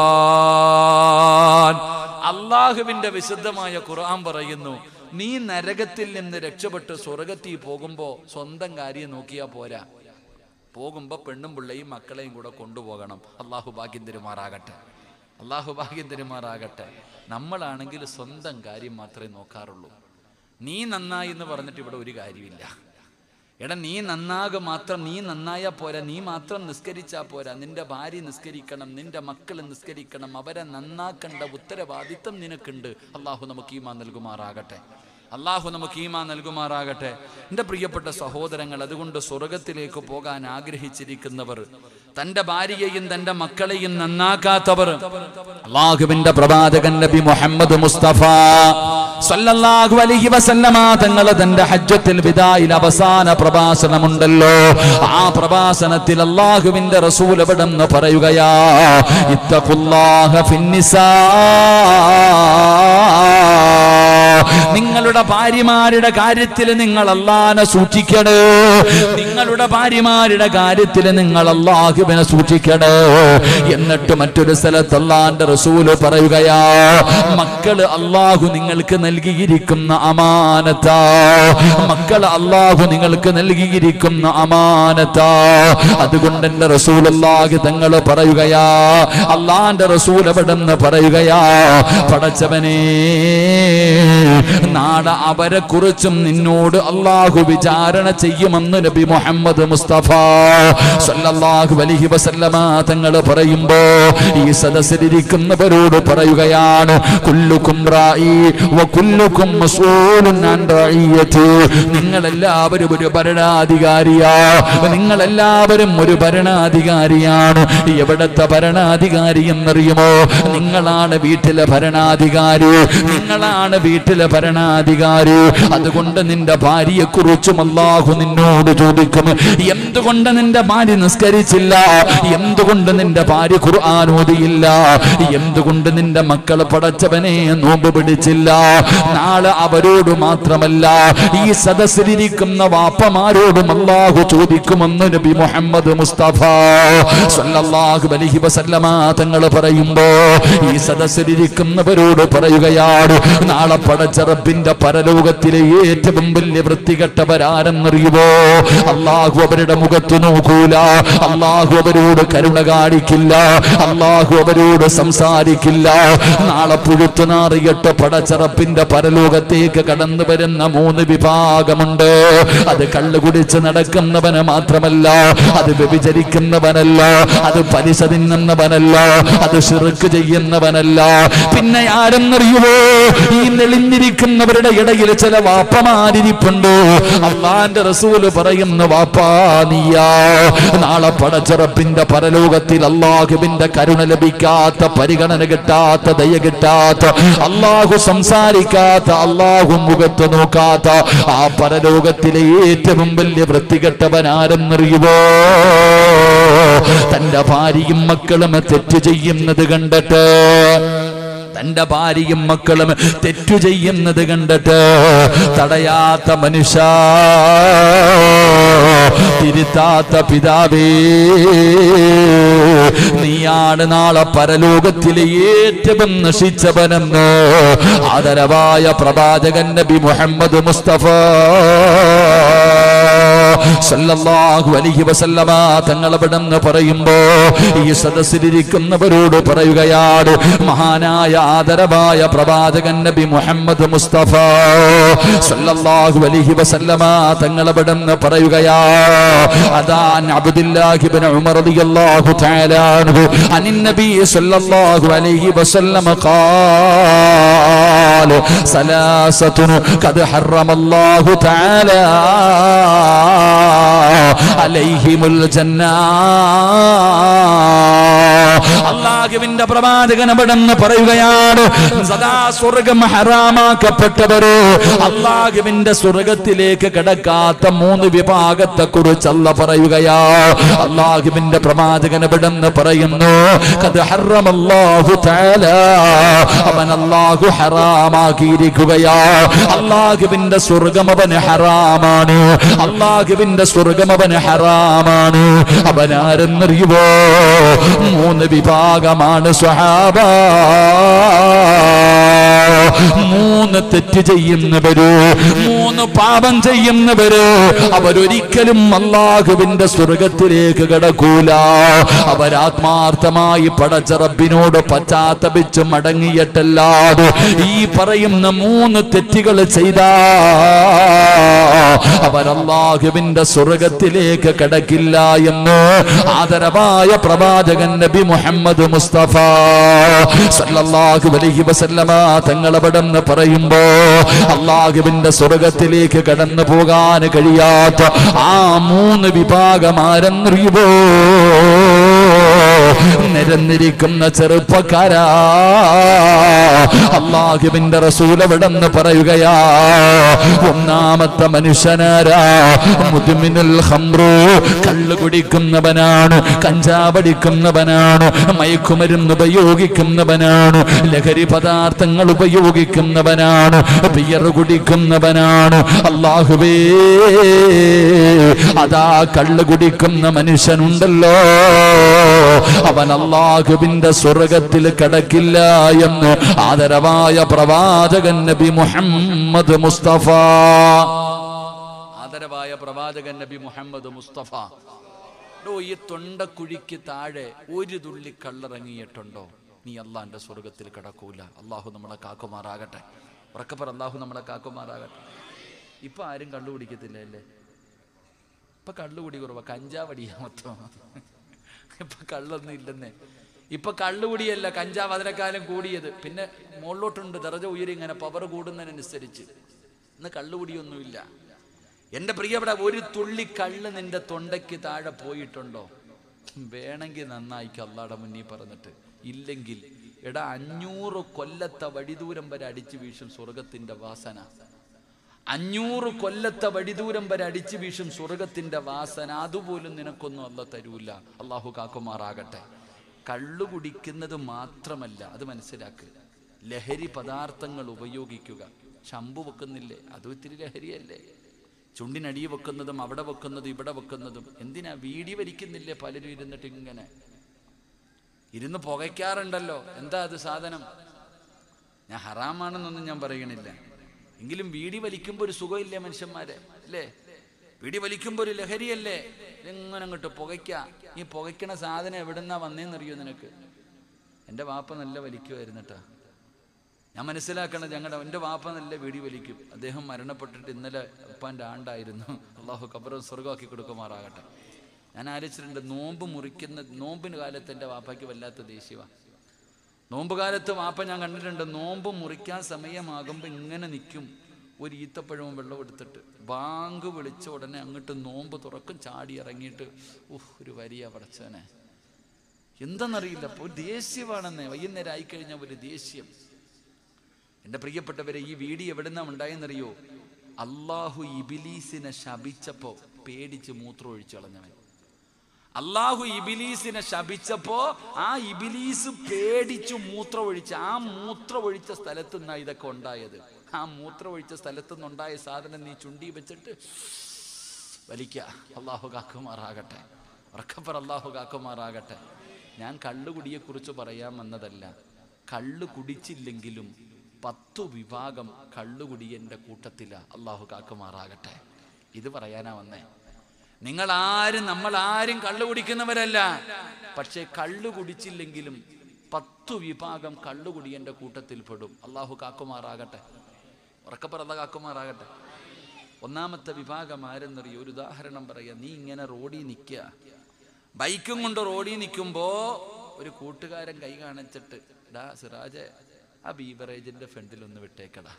ഖുർആൻ അള്ളാഹുവിന്റെ വിശുദ്ധമായ ഖുർആൻ പറയുന്നു നീ നരകത്തിൽ നിന്ന് രക്ഷപ്പെട്ട് സ്വർഗത്തിൽ പോകുമ്പോ സ്വന്തം കാര്യം നോക്കിയാ പോരാ പോകുമ്പോ പെണ്ണും പിള്ളയും മക്കളെയും കൂടെ കൊണ്ടുപോകണം അള്ളാഹു ഭാഗ്യം തരുമാറാകട്ടെ അള്ളാഹു ഭാഗ്യം തരുമാറാകട്ടെ നമ്മളാണെങ്കിൽ സ്വന്തം കാര്യം മാത്രമേ നോക്കാറുള്ളൂ നീ നന്നായി എന്ന് പറഞ്ഞിട്ട് ഇവിടെ ഒരു കാര്യമില്ല എടാ നീ നന്നാകെ മാത്രം നീ നന്നായാ പോരാ നീ മാത്രം നിസ്കരിച്ചാ പോരാ നിന്റെ ഭാര്യ നിസ്കരിക്കണം നിന്റെ മക്കൾ നിസ്കരിക്കണം അവരെ നന്നാക്കേണ്ട ഉത്തരവാദിത്തം നിനക്കുണ്ട് അള്ളാഹു നമുക്ക് ഈമാ നൽകുമാറാകട്ടെ അള്ളാഹു നമുക്ക് ഈമാ നൽകുമാറാകട്ടെ എൻ്റെ പ്രിയപ്പെട്ട സഹോദരങ്ങൾ അതുകൊണ്ട് സ്വർഗത്തിലേക്ക് പോകാൻ ആഗ്രഹിച്ചിരിക്കുന്നവർ തന്റെ ഭാര്യയെയും തന്റെ മക്കളെയും നന്നാക്കാത്തവർ അള്ളാഹുവിന്റെ പ്രവാചകൻ നബി മുഹമ്മദ് മുസ്തഫ സല്ലല്ലാഹു അലൈഹി വസല്ലമ തങ്ങൾ തന്റെ ഹജ്ജത്തിൽ വിദായിൽ അവസാന പ്രഭാഷണമുണ്ടല്ലോ ആ പ്രഭാഷണത്തിൽ അള്ളാഹുവിന്റെ റസൂൽ എവിടെന്ന് പറയുകയാ ഇത്തഖുല്ലാഹ ഫിന്നിസാ നിങ്ങളുടെ ഭാര്യമാരുടെ കാര്യത്തിൽ നിങ്ങൾ അള്ളാനെ സൂക്ഷിക്കണേ നിങ്ങളുടെ ഭാര്യമാരുടെ കാര്യത്തിൽ നിങ്ങൾ അള്ളാഹുവിനെ സൂക്ഷിക്കണേ എന്നിട്ട് മറ്റൊരു സ്ഥലത്ത് അള്ളാന്റെ റസൂല് പറയുകയാ മക്കള് അള്ളാഹു നിങ്ങൾക്ക് നൽകിയിരിക്കുന്ന അമാനത്താ മക്കള് അള്ളാഹു നിങ്ങൾക്ക് നൽകിയിരിക്കുന്ന അമാനത്താ അതുകൊണ്ട് എന്റെ റസൂൽ അള്ളാഹു തങ്ങൾ പറയുകയാ അള്ളാന്റെ റസൂൽ എവിടെന്ന് പറയുകയാ പടച്ചവനേ നാളെ അവരെ കുറിച്ചും നിന്നോട് അള്ളാഹു വിചാരണ ചെയ്യുമെന്ന് നബി മുഹമ്മദ് മുസ്തഫ സല്ലല്ലാഹു അലൈഹി വസല്ലമ തങ്ങൾ പറയുമ്പോ ഈ സദസ്സിലിരിക്കുന്നവരോട് പറയുകയാണ് കുല്ലുക്കും റായി വ കുല്ലുക്കും മസ്ഊലുൻ അൻ റഈയതി നിങ്ങൾ എല്ലാവരും ഒരു ഭരണാധികാരിയാ നിങ്ങൾ എല്ലാവരും ഒരു ഭരണാധികാരിയാണ് എവിടത്തെ ഭരണാധികാരി എന്നറിയുമോ നിങ്ങളാണ് വീട്ടിലെ ഭരണാധികാരി നിങ്ങളാണ് വീട്ടിലെ ഭരണാധികാരി അതുകൊണ്ട് നിന്റെ ഭാര്യയെ കുറിച്ചും അള്ളാഹു നിന്നോട് ചോദിക്കും എന്തുകൊണ്ട് നിന്റെ ഭാര്യ നിസ്കരിച്ചില്ല എന്തുകൊണ്ട് നിന്റെ ഭാര്യ ഖുർആൻ ഓതിയില്ല എന്തുകൊണ്ട് നിന്റെ മക്കൾ പടച്ചവനെ നോമ്പ് പിടിച്ചില്ല നാളെ അവരോട് മാത്രമല്ല ഈ സദസ്സിലിരിക്കുന്ന വാപ്പമാരോടും അള്ളാഹു ചോദിക്കുമെന്ന് നബി മുഹമ്മദ് മുസ്തഫ സല്ലല്ലാഹു അലൈഹി വസല്ലമ തങ്ങൾ പറയുമ്പോ ഈ സദസ്സിലിരിക്കുന്നവരോട് പറയുകയാണ് നാളെ പടച്ച റബ്ബിന്റെ പരലോകത്തിലെ ഏറ്റവും വലിയ വൃത്തികെട്ടവരാരെന്നറിയുമോ അള്ളാഹു അവരുടെ മുഖത്ത് നോക്കൂല അള്ളാഹു അവരോട് കരുണ കാണിക്കില്ല അള്ളാഹു അവരോട് സംസാരിക്കില്ല നാളെ പുഴുത്തു നാറിയിട്ട് പടച്ചറപ്പിന്റെ പരലോകത്തേക്ക് കടന്നു വരുന്ന മൂന്ന് വിഭാഗമുണ്ട് അത് കള്ളു കുടിച്ച് നടക്കുന്നവന് മാത്രമല്ല അത് വ്യഭിചരിക്കുന്നവനല്ല അത് പലിശ തിന്നുന്നവനല്ല അത് ഷിർക്ക് ചെയ്യുന്നവനല്ല പിന്നെ ആരെന്നറിയുമോ ഈ നെളിഞ്ഞിരിക്കുന്നവരുടെ ഇടയിൽ ചില വാപ്പമാരിപ്പുണ്ട് അള്ളാന്റെ റസൂല് പറയുന്ന വാപ്പാ നീയാ നാളെ പടച്ചിറപ്പിന്റെ പരലോകത്തിൽ അള്ളാഹുവിന്റെ കരുണ ലഭിക്കാത്ത പരിഗണന കിട്ടാത്ത ദയ കിട്ടാത്ത അള്ളാഹു സംസാരിക്കാത്ത അള്ളാഹു മുഖത്ത് നോക്കാത്ത ആ പരലോകത്തിലെ ഏറ്റവും വലിയ വൃത്തികെട്ടവൻ ആരെന്നറിയുമോ തന്റെ ഭാര്യയും മക്കളും തെറ്റ് ചെയ്യുന്നത് കണ്ടിട്ട് തന്റെ ഭാര്യയും മക്കളും തെറ്റു ചെയ്യുന്നത് കണ്ടിട്ട് തടയാത്ത മനുഷ്യ തിരുത്താത്ത പിതാവേ നീയാണ് നാളെ പരലോകത്തിലെ ഏറ്റവും നശിച്ചവനെന്ന് ആദരവായ പ്രവാചകൻ നബി മുഹമ്മദ് മുസ്തഫ സല്ലല്ലാഹു അലൈഹി വസല്ലമ തങ്ങളവിടെന്ന് പറയുമ്പോ ഈ സദസ്സിലിരിക്കുന്നവരോട് പറയുകയാണ് മഹാനായ ആദരവായ പ്രവാചകൻ നബി മുഹമ്മദ് മുസ്തഫ സല്ലല്ലാഹു അലൈഹി വസല്ലമ തങ്ങളവിടെന്ന് പറയുകയാ അതാൻ അബ്ദുല്ലാഹി ഇബ്നു ഉമർ റളിയല്ലാഹു തആല അൻഹു അനിൻ നബി സല്ലല്ലാഹു അലൈഹി വസല്ലമ قال ثلاثة قد حرم الله تعالى عليهم الجنة അള്ളാഹുവിന്റെ പ്രവാചകൻ അവിടെന്ന് പറയുകയാണ് സദാ സ്വർഗം ഹറാമാക്കപ്പെട്ടവര് അള്ളാഹുവിന്റെ സ്വർഗത്തിലേക്ക് കിടക്കാത്ത മൂന്ന് വിഭാഗത്തെ കുറിച്ച് അല്ല പറയുകയാ അള്ളാഹുവിന്റെ പ്രവാചകൻ അവിടെന്ന് പറയുന്നു കത് ഹറമല്ലാഹു തആല അവൻ അള്ളാഹു ഹറാമാക്കിയിരിക്കുകയാ അള്ളാഹുവിന്റെ സ്വർഗം അവന് ഹറാമാണ് അള്ളാഹുവിന്റെ സ്വർഗം അവന് ഹറാമാണ് അവൻ ആരെന്നറിയുവോ മൂന്ന് വിഭാഗമാണ് സ്വഹാബ മൂന്ന് തെറ്റ് ചെയ്യുന്നവര് മൂന്ന് പാപം ചെയ്യുന്നവര് അവരൊരിക്കലും അള്ളാഹുവിന്റെ സ്വർഗത്തിലേക്ക് കടക്കൂല അവരാത്മാർത്ഥമായി പടച്ച റബ്ബിനോട് പശ്ചാത്തപിച്ച് മടങ്ങിയിട്ടല്ലാതെ ഈ പറയുന്ന മൂന്ന് തെറ്റുകൾ ചെയ്താ അവരല്ലാഹുവിന്റെ സ്വർഗത്തിലേക്ക് കടക്കില്ല എന്ന് ആദരവായ പ്രവാചകൻ നബി മുഹമ്മദ് മുസ്തഫ സല്ലല്ലാഹു അലൈഹി വസല്ലമ തങ്ങളവിടെന്ന് പറയുമ്പോ അള്ളാഹുവിന്റെ സ്വർഗത്തിലേക്ക് കടന്നു പോകാൻ കഴിയാത്ത ആ മൂന്ന് വിഭാഗം ആരെന്നറിയുമോ നിരന്നിരിക്കുന്ന ചെറുപ്പക്കാരാ അള്ളാഹുവിന്റെ റസൂലവിടെന്ന് പറയുകയാ ഒന്നാമത്തെ മനുഷ്യനാരാ മുതുമിനുൽ ഹംറു കള്ളു കുടിക്കുന്നവനാണ് കഞ്ചാവടിക്കുന്നവനാണ് മയക്കുമരുന്ന് ഉപയോഗിക്കുന്നവനാണ് ലഹരി പദാർത്ഥങ്ങൾ ഉപയോഗിക്കുന്നവനാണ് ബിയർ കുടിക്കുന്നവനാണ് അള്ളാഹുവേ അതാ കള്ളു കുടിക്കുന്ന മനുഷ്യനുണ്ടല്ലോ അവൻ അള്ളാഹുവിന്റെ സ്വർഗത്തിൽ കിടക്കില്ല എന്ന് ആദരവായ പ്രവാചകൻ നബി മുഹമ്മദ് മുസ്തഫ ആദരവായ പ്രവാചകൻ നബി മുഹമ്മദ് മുസ്തഫ ഡോ ഈ തൊണ്ടക്കുഴിക്ക് താഴെ ഒരു തുള്ളി കള്ളിറങ്ങിയിട്ടുണ്ടോ നീ അള്ളാന്റെ സ്വർഗത്തിൽ കിടക്കൂല അള്ളാഹു നമ്മളെ കാക്കുമാറാകട്ടെ ഉറക്കപ്പറ അള്ളാഹു നമ്മളെ കാക്കുമാറാകട്ടെ ഇപ്പൊ ആരും കള്ളു കുടിക്കത്തില്ല അല്ലേ ഇപ്പൊ കള്ളുകുടി കുറവാ കഞ്ചാവടിയാ മൊത്തം ഇപ്പൊ കള്ളൊന്നും ഇല്ലെന്നേ ഇപ്പൊ കള്ളുകുടിയല്ല കഞ്ചാവ് അതിനെക്കാലം കൂടിയത് പിന്നെ മുകളിലോട്ടുണ്ട് ദറജ ഉയരി ഇങ്ങനെ പവർ കൂടുന്നതിനനുസരിച്ച് ഇന്ന് കള്ളുകുടിയൊന്നുമില്ല എന്റെ പ്രിയപ്പെട്ട ഒരു തുള്ളി കള്ള് നിന്റെ തൊണ്ടയ്ക്ക് താഴെ പോയിട്ടുണ്ടോ വേണമെങ്കിൽ നന്നായിക്ക് അള്ളാടെ മുന്നിൽ പറഞ്ഞിട്ട് ഇല്ലെങ്കിൽ എടാ അഞ്ഞൂറ് കൊല്ലത്തെ വഴിദൂരം വരെ അടിച്ചു വീശും സ്വർഗത്തിന്റെ വാസന അഞ്ഞൂറ് കൊല്ലത്തെ വഴിദൂരം വരെ അടിച്ചു വീശും സ്വർഗത്തിന്റെ വാസന അതുപോലും നിനക്കൊന്നും അല്ല തരൂല അള്ളാഹു കാക്കുമാറാകട്ടെ കള്ളു കുടിക്കുന്നത് മാത്രമല്ല അത് മനസ്സിലാക്കുക ലഹരി പദാർത്ഥങ്ങൾ ഉപയോഗിക്കുക ശമ്പു വെക്കുന്നില്ലേ അതും ഇത്തിരി ലഹരിയല്ലേ ചുണ്ടിനടി വെക്കുന്നതും അവിടെ വെക്കുന്നതും ഇവിടെ വെക്കുന്നതും എന്തിനാ വീടി വലിക്കുന്നില്ലേ പലരും ഇരുന്നിട്ട് ഇങ്ങനെ ഇരുന്ന് പുകയ്ക്കാറുണ്ടല്ലോ എന്താ അത് സാധനം ഞാൻ ഹറാമാണെന്നൊന്നും ഞാൻ പറയണില്ല എങ്കിലും വീടി വലിക്കുമ്പോൾ ഒരു സുഖമില്ലേ മനുഷ്യന്മാരെ അല്ലേ വീടി വലിക്കുമ്പോൾ ഒരു ലഹരിയല്ലേ ഇതെങ്ങനെ അങ്ങോട്ട് പുകയ്ക്ക ഈ പുകയ്ക്കണ സാധനം എവിടെന്നാ വന്നേന്നറിയോ നിനക്ക് എൻ്റെ വാപ്പ നല്ല വലിക്കുമായിരുന്നു കേട്ടാ ഞാൻ മനസ്സിലാക്കണം ഞങ്ങളുടെ എൻ്റെ വാപ്പ നല്ല വീടി വലിക്കും അദ്ദേഹം മരണപ്പെട്ടിട്ട് ഇന്നലെ ഉപ്പാൻ്റെ ആണ്ടായിരുന്നു അള്ളാഹു കബറും സ്വർഗമാക്കി കൊടുക്കുമാറാകട്ടെ ഞാൻ ആലോചിച്ചിട്ടുണ്ട് നോമ്പ് മുറിക്കുന്ന നോമ്പിന് കാലത്ത് എൻ്റെ വാപ്പയ്ക്ക് വല്ലാത്ത ദേഷ്യമാണ് നോമ്പ് കാലത്ത് വാപ്പ ഞാൻ കണ്ടിട്ടുണ്ട് നോമ്പ് മുറിക്കാൻ സമയമാകുമ്പോൾ ഇങ്ങനെ നിൽക്കും ഒരു ഈത്തപ്പഴവും വെള്ളം എടുത്തിട്ട് ബാങ്ക് വിളിച്ച ഉടനെ അങ്ങോട്ട് നോമ്പ് തുറക്കും ചാടി ഇറങ്ങിയിട്ട് ഉഹ് ഒരു വരിയ പടച്ചവനെ എന്തെന്നറിയില്ല അപ്പോൾ ദേഷ്യമാണെന്നേ വൈകുന്നേരം ആയിക്കഴിഞ്ഞാൽ ഒരു ദേഷ്യം എൻ്റെ പ്രിയപ്പെട്ടവരെ ഈ വീഡിയോ എവിടുന്നാ ഉണ്ടായെന്നറിയോ അള്ളാഹു ഇബിലീസിനെ ശപിച്ചപ്പോ പേടിച്ച് മൂത്രം ഒഴിച്ചു കളഞ്ഞവൻ അള്ളാഹു ഇബിലീസിനെ ശപിച്ചപ്പോ ആ ഇബിലീസ് പേടിച്ചു മൂത്രം ഒഴിച്ച് ആ മൂത്രം ഒഴിച്ച സ്ഥലത്തു നിന്നാ ഇതൊക്കെ ഉണ്ടായത് ആ മൂത്രം ഒഴിച്ച സ്ഥലത്തു നിന്നുണ്ടായ സാധനം നീ ചുണ്ടി വെച്ചിട്ട് വലിക്ക അള്ളാഹു കാക്കുമാറാകട്ടെ ഉറക്കപ്പർ അള്ളാഹു കാക്കുമാറാകട്ടെ ഞാൻ കള്ളുകുടിയെ കുറിച്ച് പറയാൻ വന്നതല്ല കള്ളു കുടിച്ചില്ലെങ്കിലും പത്തു വിഭാഗം കള്ളുകുടിയന്റെ കൂട്ടത്തില അള്ളാഹു കാക്കുമാറാകട്ടെ ഇത് പറയാനാ വന്നേ നിങ്ങൾ ആരും നമ്മൾ ആരും കള്ളു കുടിക്കുന്നവരല്ല പക്ഷേ കള്ളു കുടിച്ചില്ലെങ്കിലും പത്തു വിഭാഗം കള്ളു കുടിയന്റെ കൂട്ടത്തിൽ പെടും അള്ളാഹു കാക്കുമാറാകട്ടെ ഉറക്കപ്പറന്ന കാക്കുമാറാകട്ടെ ഒന്നാമത്തെ വിഭാഗം ആരെന്നറിയോ ഒരു ഉദാഹരണം പറയാ നീ ഇങ്ങനെ റോഡിൽ നിൽക്കുക ബൈക്കും കൊണ്ട് റോഡിൽ നിൽക്കുമ്പോ ഒരു കൂട്ടുകാരൻ കൈ കാണിച്ചിട്ട് ഡാ സിറാജെ ആ ബീവറേജിന്റെ ഫ്രണ്ടിൽ ഒന്ന് വിട്ടേക്കടാ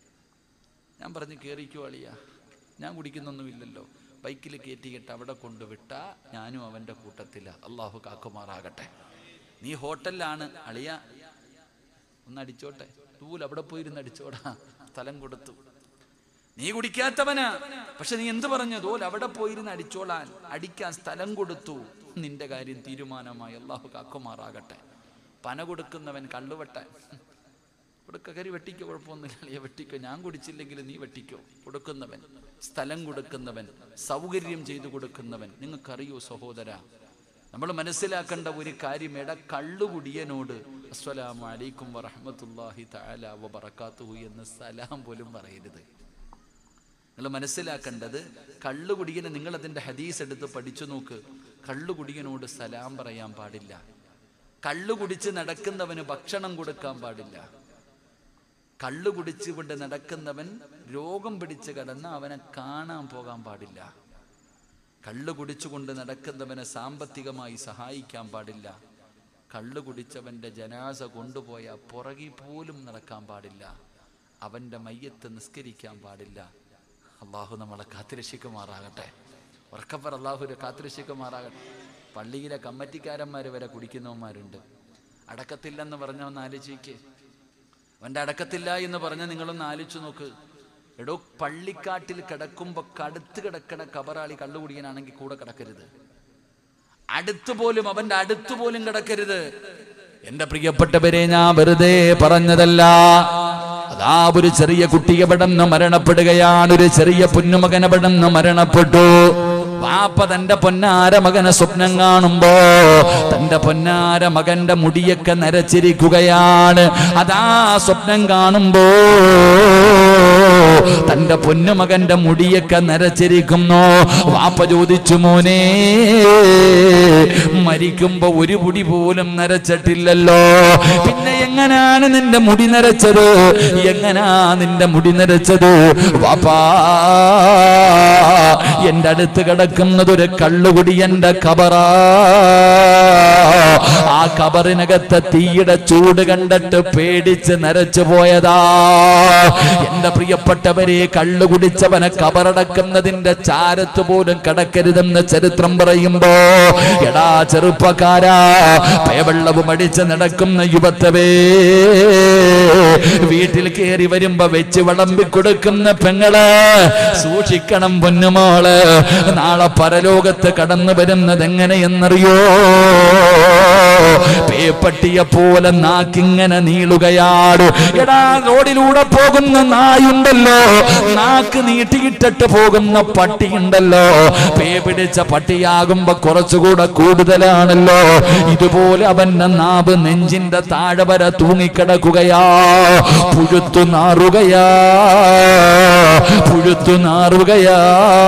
ഞാൻ പറഞ്ഞു കയറിക്കോ അളിയ ഞാൻ കുടിക്കുന്നൊന്നുമില്ലല്ലോ ബൈക്കിൽ കയറ്റിയിട്ട് അവിടെ കൊണ്ടുവിട്ടാ ഞാനും അവൻ്റെ കൂട്ടത്തില അള്ളാഹു കാക്കുമാറാകട്ടെ നീ ഹോട്ടലിലാണ് അളിയ ഒന്ന് അടിച്ചോട്ടെ തൂൽ അവിടെ പോയിരുന്ന് അടിച്ചോടാ സ്ഥലം കൊടുത്തു നീ കുടിക്കാത്തവനാ പക്ഷെ നീ എന്ത് പറഞ്ഞു തോൽ അവിടെ പോയിരുന്ന് അടിച്ചോളാൻ അടിക്കാൻ സ്ഥലം കൊടുത്തു നിന്റെ കാര്യം തീരുമാനമായി അള്ളാഹു കാക്കുമാറാകട്ടെ പന കൊടുക്കുന്നവൻ കള്ളുവട്ടെ കൊടുക്ക കരി വെട്ടിക്കോ കുഴപ്പമൊന്നുമില്ല അളിയ വെട്ടിക്കോ ഞാൻ കുടിച്ചില്ലെങ്കിൽ നീ വെട്ടിക്കോ കൊടുക്കുന്നവൻ സ്ഥലം കൊടുക്കുന്നവൻ സൗകര്യം ചെയ്തു കൊടുക്കുന്നവൻ നിങ്ങൾക്കറിയോ സഹോദര നമ്മൾ മനസ്സിലാക്കേണ്ട ഒരു കാര്യം എട കള്ളുകുടിയനോട് അസ്സലാമു അലൈക്കും വറഹ്മത്തുള്ളാഹി തആല വബറകാതുഹു എന്ന് സലാം പോലും പറയരുത് നിങ്ങൾ മനസ്സിലാക്കേണ്ടത് കള്ളുകുടിയനെ നിങ്ങൾ അതിൻ്റെ ഹദീസ് എടുത്ത് പഠിച്ചു നോക്ക് കള്ളുകുടിയനോട് സലാം പറയാൻ പാടില്ല കള്ളു കുടിച്ച് നടക്കുന്നവന് ഭക്ഷണം കൊടുക്കാൻ പാടില്ല കള്ളു കുടിച്ചുകൊണ്ട് നടക്കുന്നവൻ രോഗം പിടിച്ച് കിടന്ന് അവനെ കാണാൻ പോകാൻ പാടില്ല കള്ളു കുടിച്ചുകൊണ്ട് നടക്കുന്നവനെ സാമ്പത്തികമായി സഹായിക്കാൻ പാടില്ല കള്ളു കുടിച്ചവന്റെ ജനാസ കൊണ്ടുപോയ പുറകിൽ പോലും നടക്കാൻ പാടില്ല അവന്റെ മയ്യത്ത് നിസ്കരിക്കാൻ പാടില്ല അള്ളാഹു നമ്മളെ കാത്തിരക്ഷിക്കുമാറാകട്ടെ ഉറക്കപ്പർ അള്ളാഹു കാത്തിരക്ഷിക്കുമാറാകട്ടെ പള്ളിയിലെ കമ്മറ്റിക്കാരന്മാർ വരെ കുടിക്കുന്നവന്മാരുണ്ട് അടക്കത്തില്ലെന്ന് പറഞ്ഞവന്ന് ആലോചിക്കേ അവൻ്റെ അടക്കത്തില്ല എന്ന് പറഞ്ഞ നിങ്ങളൊന്ന് ആലോചിച്ച് നോക്ക് എടോ പള്ളിക്കാട്ടിൽ കിടക്കുമ്പോ കടുത്ത് കിടക്കണ കബറാളി കള്ളുകുടിയനാണെങ്കിൽ കൂടെ കിടക്കരുത് അടുത്ത് പോലും അവന്റെ അടുത്ത് പോലും കിടക്കരുത് എന്റെ പ്രിയപ്പെട്ടവരെ ഞാൻ വെറുതെ പറഞ്ഞതല്ല അതാ ഒരു ചെറിയ കുട്ടി എവിടെന്ന് മരണപ്പെടുകയാണ് ഒരു ചെറിയ പൊന്നുമകൻ എവിടെന്ന് മരണപ്പെട്ടു വാപ്പ തന്റെ പൊന്നാര മകനെ സ്വപ്നം കാണുമ്പോ തന്റെ പൊന്നാര മകന്റെ മുടിയൊക്കെ നരച്ചിരിക്കുകയാണ് അതാ സ്വപ്നം കാണുമ്പോ തന്റെ പൊന്നുമകന്റെ മുടിയൊക്കെ നരച്ചിരിക്കുന്നു വാപ്പ ചോദിച്ചു മോനെ മരിക്കുമ്പോ ഒരു മുടി പോലും നരച്ചിട്ടില്ലല്ലോ പിന്നെ എങ്ങനാണ് നിന്റെ മുടി നരച്ചത് എങ്ങനാ നിന്റെ മുടി നരച്ചത് വാപ്പാ എന്റെ അടുത്ത് കിടക്കുന്നത് ഒരു കള്ളുകുടി എന്റെ കബറാ ആ കബറിനകത്തെ തീയുടെ ചൂട് കണ്ടിട്ട് പേടിച്ച് നരച്ചു പോയതാ എന്റെ പ്രിയപ്പെട്ടവരെ കള്ളു കുടിച്ചവനെ കബറടക്കുന്നതിന്റെ ചാരത്ത് പോലും കടക്കരുതെന്ന് ചരിത്രം പറയുമ്പോ എടാ ചെറുപ്പക്കാരാ പയവെള്ളവും അടിച്ച് നടക്കുന്ന യുവത്തവേ വീട്ടിൽ കയറി വരുമ്പോ വെച്ച് വിളമ്പി കൊടുക്കുന്ന പെങ്ങള് സൂക്ഷിക്കണം പൊന്നുമോള് നാളെ പരലോകത്ത് കടന്നു വരുന്നത് എങ്ങനെയെന്നറിയോ പേപ്പട്ടിയെ പോലെ നാക്കിങ്ങനെ നീളുകയാണ് എടാ റോഡിലൂടെ പോകുന്ന നായുണ്ടല്ലോ നാക്ക് നീട്ടിയിട്ടിട്ട് പോകുന്ന പട്ടിയുണ്ടല്ലോ പേ പിടിച്ച പട്ടിയാകുമ്പോ കുറച്ചുകൂടെ കൂടുതലാണല്ലോ ഇതുപോലെ അവന്റെ നാവ് നെഞ്ചിന്റെ താഴെ വരെ തൂങ്ങിക്കിടക്കുകയാ പുഴുത്തു നാറുകയാ പുഴുത്തു നാറുകയാ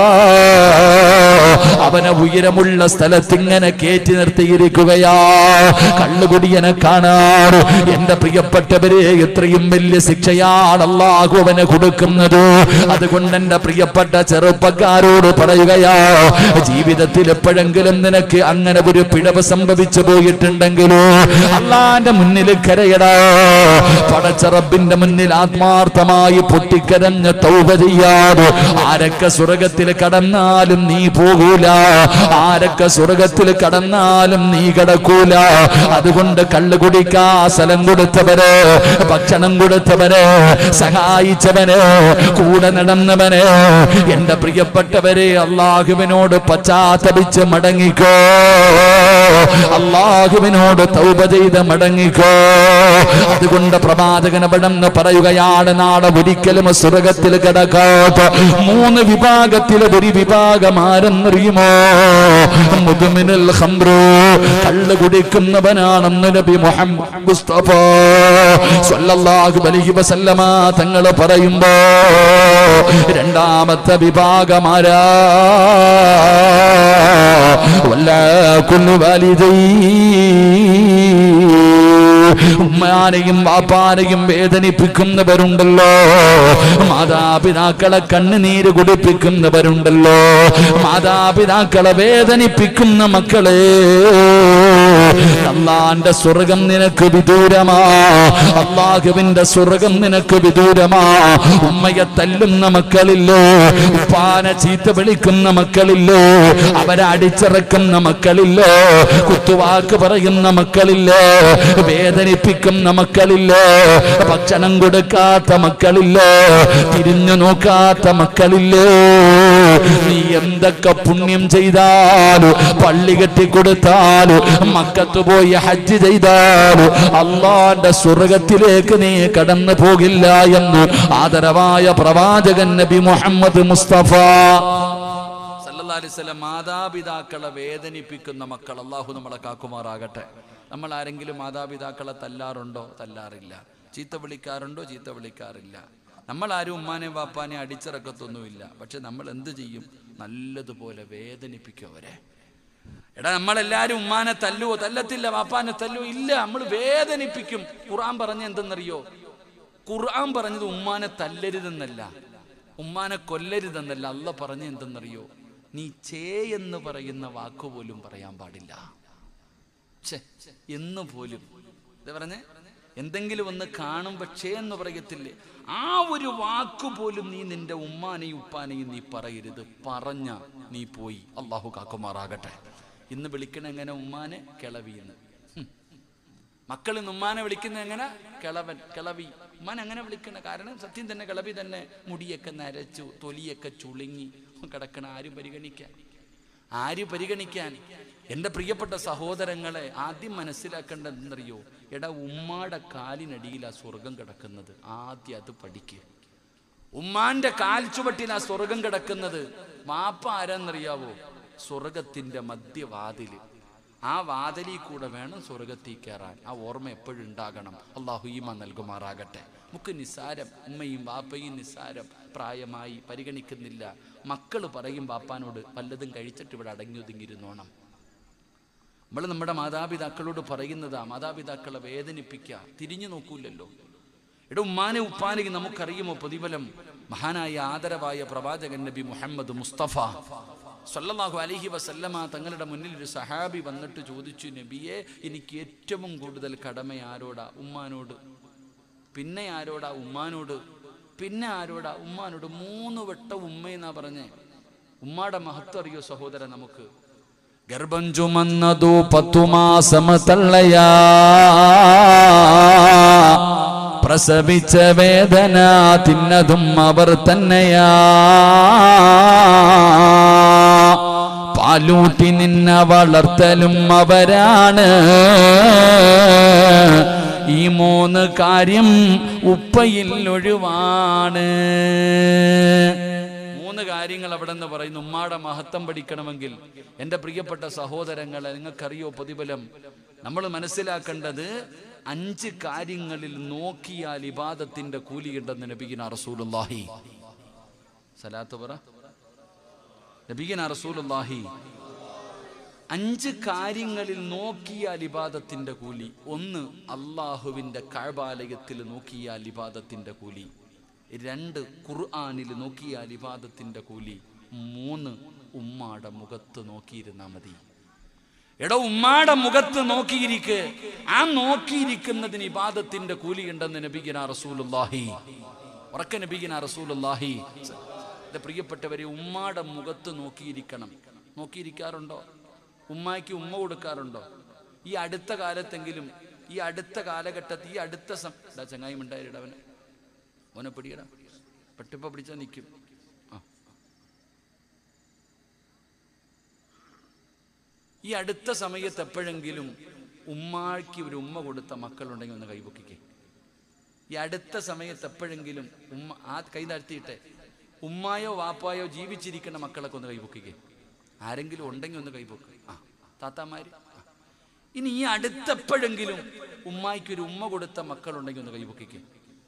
അവനെ ഉയരമുള്ള സ്ഥലത്തിങ്ങനെ കയറ്റി നിർത്തിയിരിക്കുകയാ കള്ളുകുടിയനെ കാണാറ് എന്റെ പ്രിയപ്പെട്ടവരെ എത്രയും വലിയ ശിക്ഷയാണ് അള്ളാഹു അവന് കൊടുക്കുന്നത് അതുകൊണ്ട് എന്റെ പ്രിയപ്പെട്ട ചെറുപ്പക്കാരോട് പറയുകയാ ജീവിതത്തിൽ എപ്പോഴെങ്കിലും നിനക്ക് അങ്ങനെ ഒരു പിഴവ് സംഭവിച്ചു പോയിട്ടുണ്ടെങ്കിലോ അള്ളാന്റെ മുന്നിൽ കരയടാ പടച്ചറബിന്റെ മുന്നിൽ ആത്മാർത്ഥമായി പൊട്ടിക്കരഞ്ഞ് തൗബ ചെയ്യാതെ ആരൊക്കെ സ്വർഗത്തിൽ കടന്നാലും നീ പോകൂല ആരൊക്കെ സ്വർഗത്തിൽ കടന്നാലും നീ കിടക്കൂല അതുകൊണ്ട് കള്ളു കുടിക്കാ സ്ഥലം കൊടുത്തവര് ഭക്ഷണം കൊടുത്തവര് സഹായിച്ചവന് കൂടെ നടന്നവന് എന്റെ പ്രിയപ്പെട്ടവരെ അള്ളാഹുവിനോട് പശ്ചാത്തപിച്ച് മടങ്ങിക്കോ അള്ളാഹുവിനോട് തൗബ ചെയ്ത് മടങ്ങിക്കോ അതുകൊണ്ട് പ്രവാചകൻ അവിടെന്ന് പറയുകയാണ് നാളെ ഒരിക്കലും സ്വർഗത്തിൽ കിടക്കാത്ത മൂന്ന് വിഭാഗത്തിൽ ഒരു വിഭാഗം ആരെന്നറിയുമോ മുതുമിനൽ ഹംറോ കള്ള് കുടിക്കുന്നവനാണെന്ന് തയ്യാറാണെന്ന് നബി മുഹമ്മദ് മുസ്തഫ സല്ലല്ലാഹു അലൈഹി വസല്ലമ തങ്ങൾ പറയുമ്പോ രണ്ടാമത്തെ വിഭാഗമാരാ വല്ലാകുൽ വാലിദൈ ഉമ്മാനെയും വാപ്പാനെയും വേദനിപ്പിക്കുന്നവരുണ്ടല്ലോ മാതാപിതാക്കളെ കണ്ണുനീര് കുടിപ്പിക്കുന്നവരുണ്ടല്ലോ മാതാപിതാക്കളെ വേദനിപ്പിക്കുന്ന മക്കളെ അള്ളാന്റെ സ്വർഗം നിനക്ക് വിദൂരമാ അള്ളാഹുവിന്റെ സ്വർഗം നിനക്ക് വിദൂരമാ ഉമ്മയെ തല്ലുന്ന മക്കളില്ലോ ഉപ്പാനെ ചീത്ത വിളിക്കുന്ന മക്കളില്ലോ അവരെ അടിച്ചിറക്കുന്ന മക്കളില്ലോ കുത്തുവാക്ക് പറയുന്ന മക്കളില്ലോ വേദനിപ്പിക്കുന്ന മക്കളില്ലോ ഭക്ഷണം കൊടുക്കാത്ത മക്കളില്ലോ തിരിഞ്ഞു നോക്കാത്ത മക്കളില്ലോ നീ എന്തൊക്കെ പുണ്യം ചെയ്താലും പള്ളി കെട്ടിക്കൊടുത്താലും മക്കത്ത് പോയി ഹജ്ജ് ചെയ്താലും അള്ളാന്റെ സ്വർഗത്തിലേക്ക് നീ കടന്നു പോകില്ല എന്ന് ആദരവായ പ്രവാചകൻ നബി മുഹമ്മദ് മുസ്തഫ സല്ലല്ലാഹു അലൈഹി വസല്ലം മാതാപിതാക്കളെ വേദനിപ്പിക്കുന്ന മക്കൾ അള്ളാഹു നമ്മളെ കാക്കുമാറാകട്ടെ നമ്മൾ ആരെങ്കിലും മാതാപിതാക്കളെ തല്ലാറുണ്ടോ തല്ലാറില്ല ചീത്ത വിളിക്കാറുണ്ടോ ചീത്ത വിളിക്കാറില്ല നമ്മൾ ആരും ഉമ്മാനെ വാപ്പാനെ അടിച്ചിറക്കത്തൊന്നുമില്ല പക്ഷെ നമ്മൾ എന്ത് ചെയ്യും നല്ലതുപോലെ വേദനിപ്പിക്കും അവരെ എടാ നമ്മളെല്ലാരും ഉമ്മാനെ തല്ലുവോ തല്ലത്തില്ല വാപ്പാനെ തല്ലുവോ ഇല്ല നമ്മൾ വേദനിപ്പിക്കും ഖുർആൻ പറഞ്ഞ എന്തെന്നറിയോ ഖുർആൻ പറഞ്ഞത് ഉമ്മാനെ തല്ലരുതെന്നല്ല ഉമ്മാനെ കൊല്ലരുതെന്നല്ല അല്ല പറഞ്ഞ എന്തെന്നറിയോ നീ ചേ എന്ന് പറയുന്ന വാക്കുപോലും പറയാൻ പാടില്ല ഛെ, എന്ന് പോലും ഇത് പറഞ്ഞേ എന്തെങ്കിലും ഒന്ന് കാണുമ്പോ ഛേ എന്ന് പറയത്തില്ലേ ആ ഒരു വാക്ക് പോലും നീ നിന്റെ ഉമ്മാനെയും ഉപ്പാനെയും നീ പറയരുത് പറഞ്ഞ നീ പോയി അള്ളാഹു കാക്കുമാറാകട്ടെ ഇന്ന് വിളിക്കണ എങ്ങനെ ഉമ്മാനെ കിളവിയെന്ന് ഹും. മക്കൾ ഇന്ന് ഉമ്മാനെ വിളിക്കുന്ന എങ്ങനെ കിളവൻ കിളവി ഉമ്മാൻ അങ്ങനെ വിളിക്കണ കാരണം സത്യം തന്നെ കിളവി തന്നെ മുടിയൊക്കെ നരച്ചു തൊലിയൊക്കെ ചുളുങ്ങി കിടക്കണ ആരും പരിഗണിക്കാൻ ആര് പരിഗണിക്കാൻ എൻ്റെ പ്രിയപ്പെട്ട സഹോദരങ്ങളെ ആദ്യം മനസ്സിലാക്കേണ്ടത് എന്നറിയോ എടാ ഉമ്മാടെ കാലിനടിയിലാ സ്വർഗം കിടക്കുന്നത് ആദ്യം അത് പഠിക്കുക ഉമ്മാന്റെ കാൽ ചുവട്ടിലാ സ്വർഗം കിടക്കുന്നത് വാപ്പ ആരാന്നറിയാവോ സ്വർഗത്തിന്റെ മധ്യവാതില് ആ വാതിലിൽ കൂടെ വേണം സ്വർഗത്തിൽ കയറാൻ ആ ഓർമ്മ എപ്പോഴും ഉണ്ടാകണം അള്ളാഹു ഈമ നൽകുമാറാകട്ടെ നമുക്ക് നിസാരം ഉമ്മയും വാപ്പയും നിസാരം പ്രായമായി പരിഗണിക്കുന്നില്ല മക്കൾ പറയും വാപ്പാനോട് വല്ലതും കഴിച്ചിട്ട് ഇവിടെ അടങ്ങി ഒതുങ്ങിയിരുന്നോണം നമ്മൾ നമ്മുടെ മാതാപിതാക്കളോട് പറയുന്നതാ മാതാപിതാക്കളെ വേദനിപ്പിക്കുക തിരിഞ്ഞു നോക്കൂലല്ലോ എടാ ഉമ്മാനെ ഉപ്പാനെ നമുക്കറിയുമോ പ്രതിഫലം മഹാനായ ആദരവായ പ്രവാചകൻ നബി മുഹമ്മദ് മുസ്തഫ സല്ലല്ലാഹു അലൈഹി വസല്ലമ തങ്ങളുടെ മുന്നിൽ ഒരു സഹാബി വന്നിട്ട് ചോദിച്ചു നബിയെ എനിക്ക് ഏറ്റവും കൂടുതൽ കടമ ആരോടാ ഉമ്മാനോട് പിന്നെ ആരോടാ ഉമ്മാനോട് പിന്നെ ആരോടാ ഉമ്മാനോട് മൂന്ന് വട്ടം ഉമ്മയെന്നാ പറഞ്ഞേ ഉമ്മാടെ മഹത്വം അറിയോ സഹോദരൻ നമുക്ക് ഗർഭം ചുമന്നതു പത്തു മാസം തള്ളയാ പ്രസവിച്ച വേദന തിന്നതും അവർ തന്നെയാ പാലൂട്ടി നിന്ന വളർത്തലും അവരാണ് ഈ മൂന്ന് കാര്യം ഉപ്പയിൽ ഒഴിവാണ് മൂന്ന് കാര്യങ്ങൾ അവിടെ നിന്ന് പറയുന്നു ഉമ്മാടെ മഹത്വം പഠിക്കണമെങ്കിൽ എൻ്റെ പ്രിയപ്പെട്ട സഹോദരങ്ങളെ നിങ്ങൾക്കറിയോ പ്രതിഫലം നമ്മൾ മനസ്സിലാക്കേണ്ടത് അഞ്ച് കാര്യങ്ങളിൽ നോക്കിയാൽ ഇബാദത്തിന്റെ കൂലിയുണ്ടെന്ന് നബിഗിന റസൂലുള്ളാഹി സലാത്ത് പറ നബിഗിന റസൂലുള്ളാഹി അഞ്ച് കാര്യങ്ങളിൽ നോക്കിയാൽ ഇബാദത്തിന്റെ കൂലി ഒന്ന് അള്ളാഹുവിന്റെ കഴബാലയത്തിൽ നോക്കിയാൽ ഇബാദത്തിന്റെ കൂലി രണ്ട് ഖുർആാനിൽ നോക്കിയാൽ ഇബാദത്തിന്റെ കൂലി മൂന്ന് ഉമ്മാടെ മുഖത്ത് നോക്കിയിരുന്നാ മതി എടോ ഉമ്മാടെ മുഖത്ത് നോക്കിയിരിക്ക് ആ നോക്കിയിരിക്കുന്നതിന് ഇബാദത്തിന്റെ കൂലി ഉണ്ടെന്ന് നബിഗിന റസൂലുള്ളാഹി ഉറക്ക നബിഗിന റസൂലുള്ളാഹി എന്റെ പ്രിയപ്പെട്ടവരെ ഉമ്മാടെ മുഖത്ത് നോക്കിയിരിക്കണം നോക്കിയിരിക്കാറുണ്ടോ ഉമ്മായ്ക്ക് ഉമ്മ കൊടുക്കാറുണ്ടോ ഈ അടുത്ത കാലത്തെങ്കിലും ഈ അടുത്ത കാലഘട്ടത്തിൽ ഈ അടുത്ത സം ഇതാ ചങ്ങായി ഉണ്ടായിടവനെ ഓനെ പിടിയടാ പെട്ടിപ്പ പിടിച്ചാൽ നിൽക്കും ആ ഈ അടുത്ത സമയത്ത് എപ്പോഴെങ്കിലും ഉമ്മാക്ക് ഒരു ഉമ്മ കൊടുത്ത മക്കളുണ്ടെങ്കിൽ ഒന്ന് കൈപൊക്കിക്കേ ഈ അടുത്ത സമയത്ത് എപ്പോഴെങ്കിലും ഉമ്മ ആ കൈ താഴ്ത്തിയിട്ടെ ഉമ്മായോ വാപ്പായോ ജീവിച്ചിരിക്കുന്ന മക്കളൊക്കെ ഒന്ന് കൈപൊക്കിക്കേ ആരെങ്കിലും ഉണ്ടെങ്കിൽ ഒന്ന് കൈപൊക്ക് ആ താത്താമാര് ആ. ഇനി ഈ അടുത്തെപ്പോഴെങ്കിലും ഉമ്മായിക്ക് ഒരു ഉമ്മ കൊടുത്ത മക്കളുണ്ടെങ്കിൽ ഒന്ന് കൈപൊക്കിക്ക്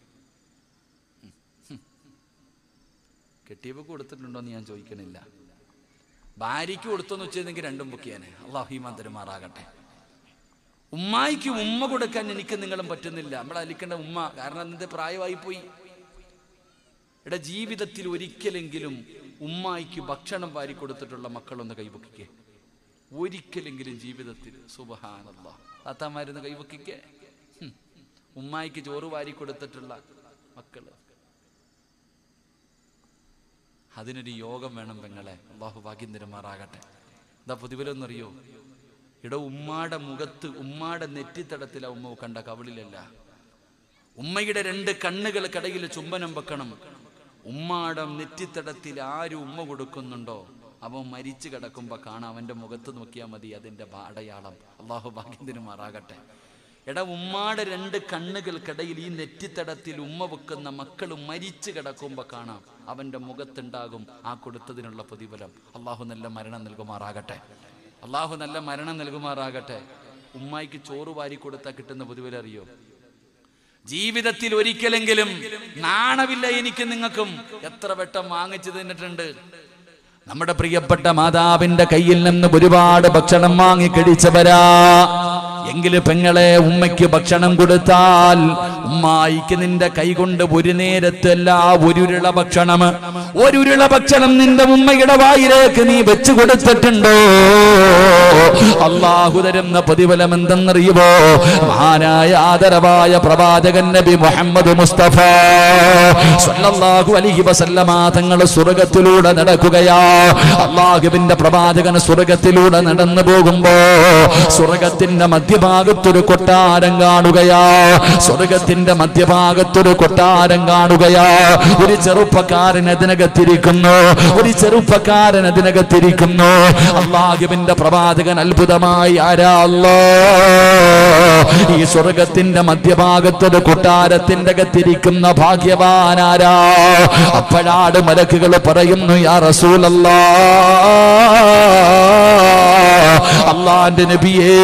കെട്ടിയവക്ക് കൊടുത്തിട്ടുണ്ടോ എന്ന് ഞാൻ ചോദിക്കണില്ല ഭാര്യയ്ക്ക് കൊടുത്തെന്ന് വെച്ചിരുന്നെങ്കിൽ രണ്ടും പൊക്കിയാനെ അള്ളാഹീമാൻ തരുമാറാകട്ടെ ഉമ്മായിക്ക് ഉമ്മ കൊടുക്കാൻ എനിക്ക് നിങ്ങളും പറ്റുന്നില്ല നമ്മൾ അലിക്കേണ്ട ഉമ്മ കാരണം അതിന്റെ പ്രായമായി പോയി എടാ ജീവിതത്തിൽ ഒരിക്കലെങ്കിലും ഉമ്മായിക്ക് ഭക്ഷണം വാരി കൊടുത്തിട്ടുള്ള മക്കളൊന്ന് കൈവക്കിക്കേ ഒരിക്കലെങ്കിലും ജീവിതത്തിൽ സുബഹാനല്ല താത്താമാരൊന്ന് കൈവക്കിക്കേ ഹും. ഉമ്മായിക്ക് ചോറ് വാരി കൊടുത്തിട്ടുള്ള മക്കള് അതിനൊരു യോഗം വേണം പെങ്ങളെ അള്ളാഹു ഭാഗ്യം തരുമാറാകട്ടെ എന്താ പ്രതിഫലമൊന്നറിയോ ഇട ഉമ്മാടെ മുഖത്ത് ഉമ്മാടെ നെറ്റിത്തടത്തില ഉമ്മ കണ്ട കവിളിലല്ല ഉമ്മയുടെ രണ്ട് കണ്ണുകൾ കടയിൽ ചുംബനം വെക്കണം ഉമ്മാടെ നെറ്റിത്തടത്തിൽ ആര് ഉമ്മ കൊടുക്കുന്നുണ്ടോ അവൻ മരിച്ചു കിടക്കുമ്പോ കാണാം അവന്റെ മുഖത്ത് നോക്കിയാൽ മതി അതിന്റെ ഭാ- അടയാളം അള്ളാഹു ഭാഗ്യത്തിന് മാറാകട്ടെ എടാ ഉമ്മാടെ രണ്ട് കണ്ണുകൾക്കിടയിൽ ഈ നെറ്റിത്തടത്തിൽ ഉമ്മ വെക്കുന്ന മക്കൾ മരിച്ചു കിടക്കുമ്പോ കാണാം അവന്റെ മുഖത്തുണ്ടാകും ആ കൊടുത്തതിനുള്ള പ്രതിഫലം അള്ളാഹു നല്ല മരണം നൽകുമാറാകട്ടെ അള്ളാഹു നല്ല മരണം നൽകുമാറാകട്ടെ ഉമ്മായിക്ക് ചോറ് വാരി കൊടുത്താൽ കിട്ടുന്ന പ്രതിഫലം അറിയോ ജീവിതത്തിൽ ഒരിക്കലെങ്കിലും നാണമില്ല എനിക്ക് നിങ്ങൾക്കും എത്ര വട്ടം വാങ്ങിച്ചു തിന്നിട്ടുണ്ട് നമ്മുടെ പ്രിയപ്പെട്ട മാതാവിന്റെ കയ്യിൽ നിന്ന് ഒരുപാട് ഭക്ഷണം വാങ്ങി കഴിച്ചവരാ എങ്കില് പെങ്ങളെ ഉമ്മയ്ക്ക് ഭക്ഷണം കൊടുത്താൽ ഉമ്മായിക്ക് നിന്റെ കൈകൊണ്ട് ഒരു നേരത്തല്ല ഒരുരുള ഭക്ഷണം ഒരുരുള ഭക്ഷണം നിന്റെ ഉമ്മയുടെ വായിലേക്ക് നീ വെച്ചു കൊടുത്തിട്ടുണ്ടോ അള്ളാഹു തരുന്ന പ്രതിഫലം എന്തെന്നറിയുമോ മഹാനായ ആദരവായ പ്രവാചകൻ നബി മുഹമ്മദ് മുസ്തഫ സല്ലല്ലാഹു അലൈഹി വസല്ലമ തങ്ങൾ സ്വർഗത്തിലൂടെ നടക്കുകയാ അള്ളാഹുവിന്റെ പ്രവാചകൻ സ്വർഗത്തിലൂടെ നടന്നു പോകുമ്പോ സ്വർഗത്തിന്റെ മധ്യഭാഗത്തൊരു കൊട്ടാരം കാണുകയാ സ്വർഗത്തിന്റെ മധ്യഭാഗത്തൊരു കൊട്ടാരം കാണുകയാ ഒരു ചെറുപ്പക്കാരൻ അതിനകത്തിരിക്കുന്നു ഒരു ചെറുപ്പക്കാരൻ അതിനകത്തിരിക്കുന്നു അള്ളാഹുവിന്റെ പ്രവാചകൻ അത്ഭുതമായി ആരാ അല്ലാ ഈ സ്വർഗത്തിന്റെ മധ്യഭാഗത്തൊരു കൊട്ടാരത്തിന്റെ അകത്തിരിക്കുന്ന ഭാഗ്യവാനാരാ അപ്പോഴാട് മലക്കുകൾ പറയുന്നു യാ റസൂലല്ലാ അള്ളാന്റെ നബിയേ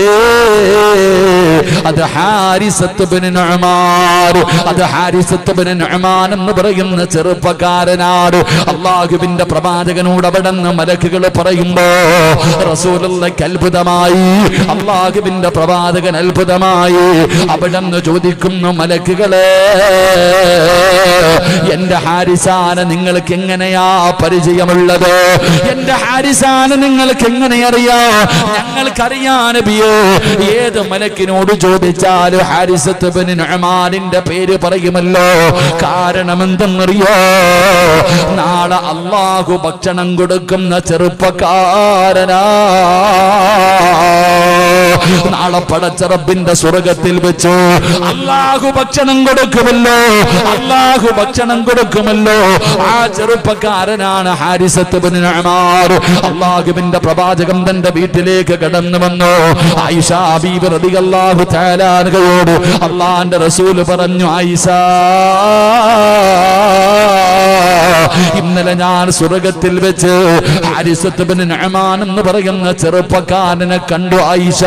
അത് ഹാരിസത്ത് ബിൻ നുഅ്മാൻ അത് ഹാരിസത്ത് ബിൻ നുഅ്മാൻ എന്ന് പറയുന്ന ചെറുപ്പക്കാരനാണ് അള്ളാഹുവിന്റെ പ്രവാചകനോട് അവിടെ നിന്ന് മലക്കുകൾ പറയുമ്പോ റസൂലുള്ളക്ക് അത്ഭുതമായി അള്ളാഹുവിന്റെ പ്രവാചകൻ അത്ഭുതമായി അവിടെ നിന്ന് ചോദിക്കുന്നു മലക്കുകളെ എന്റെ ഹാരിസാന നിങ്ങൾക്ക് എങ്ങനെയാ പരിചയമുള്ളത് എന്റെ ഹാരിസാന നിങ്ങൾക്ക് എങ്ങനെ അറിയാ ഞങ്ങൾക്കറിയാ നബിയോ ഏത് മലക്കിനോട് ചോദിച്ചാലും ഹാരിസത്ത് ബിൻ നുഅ്മാനിന്റെ പേര് പറയുമല്ലോ കാരണം എന്തെന്നറിയോ നാളെ അള്ളാഹു ഭക്ഷണം കൊടുക്കുന്ന ചെറുപ്പക്കാരനാ നാളെ പടച്ചറബിന്റെ സ്വർഗത്തിൽ വെച്ച് അള്ളാഹു ഭക്ഷണം കൊടുക്കുമല്ലോ അള്ളാഹു ഭക്ഷണം കൊടുക്കുമല്ലോ ആ ചെറുപ്പക്കാരനാണ് ഹാരിസത്ത് ബിൻ നുഅ്മാൻ അള്ളാഹുവിന്റെ പ്രവാചകം തന്റെ വീട്ടിലേക്ക് കടന്നു വന്നു ആയിഷ ബീബി റളിയല്ലാഹു തആല അൻഹയോട് അള്ളാന്റെ റസൂൽ പറഞ്ഞു ആയിഷ ഇന്നലെ ഞാൻ സ്വർഗത്തിൽ വെച്ച് ഹാരിസത്ത് ബിൻ നുഅ്മാൻ എന്ന് പറയുന്ന ചെറുപ്പക്കാരനെ കണ്ടു ആയിഷ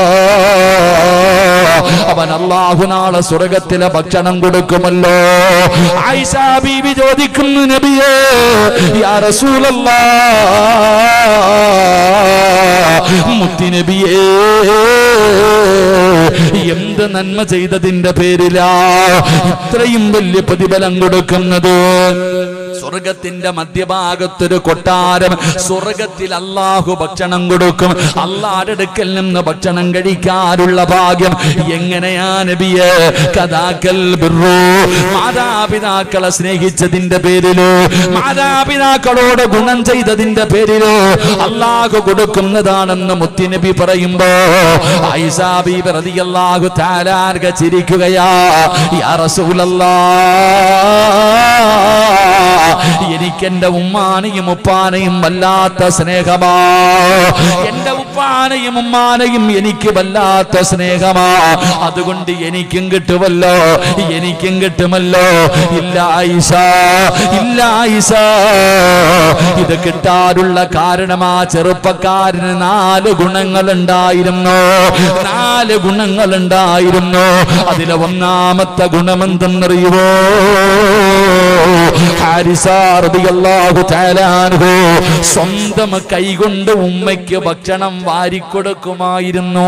അവൻ അള്ളാഹു നാളെ സ്വർഗത്തിലെ ഭക്ഷണം കൊടുക്കുമല്ലോ ആയിഷ ബീബി ചോദിക്കുന്നു നബിയേ യാ റസൂലല്ലാ മുത്തിനബിയേ എന്ത് നന്മ ചെയ്തതിന്റെ പേരിലാ ഇത്രയും വലിയ പ്രതിഫലം കൊടുക്കുന്നത് സ്വർഗത്തിന്റെ മധ്യഭാഗത്തൊരു കൊട്ടാരം സ്വർഗത്തിൽ അള്ളാഹു ഭക്ഷണം കൊടുക്കും അള്ളാരുടെ അടുക്കൽ നിന്ന് ഭക്ഷണം കഴിക്കാനുള്ള ഭാഗ്യം എങ്ങനെയാ നബിയെ കഥാക്കൽ ബിർറു മാതാപിതാക്കളെ സ്നേഹിച്ചതിന്റെ പേരില് മാതാപിതാക്കളോട് ഗുണം ചെയ്തതിന്റെ പേരില് അള്ളാഹു കൊടുക്കുന്നതാണെന്ന് മുത്തിനബി പറയുമ്പോ ഐസാബി റളിയല്ലാഹു താലാർഗ ചിരിക്കുകയാ യാ റസൂലല്ലാ എനിക്ക് എന്റെ ഉമ്മാനെയും ഉപ്പാനെയും വല്ലാത്ത സ്നേഹമാ എന്റെ ഉപ്പ ഉപ്പാനെയും ഉമ്മാനെയും എനിക്ക് വല്ലാത്ത സ്നേഹമാ അതുകൊണ്ട് എനിക്കും കിട്ടുമല്ലോ എനിക്കും കിട്ടുമല്ലോ ഇല്ല ആയിഷ ഇല്ല ആയിഷ ഇത് കിട്ടാനുള്ള കാരണമാ ചെറുപ്പക്കാരന് നാല് ഗുണങ്ങൾ ഉണ്ടായിരുന്നു നാല് ഗുണങ്ങൾ ഉണ്ടായിരുന്നു അതിലെ ഒന്നാമത്തെ ഗുണമെന്തെന്നറിയുവോ ഹാരിസ റളിയല്ലാഹു തആല അൻഹു സ്വന്തം കൈകൊണ്ട് ഉമ്മയ്ക്ക് ഭക്ഷണം വാരിക്കൊടുക്കുമായിരുന്നു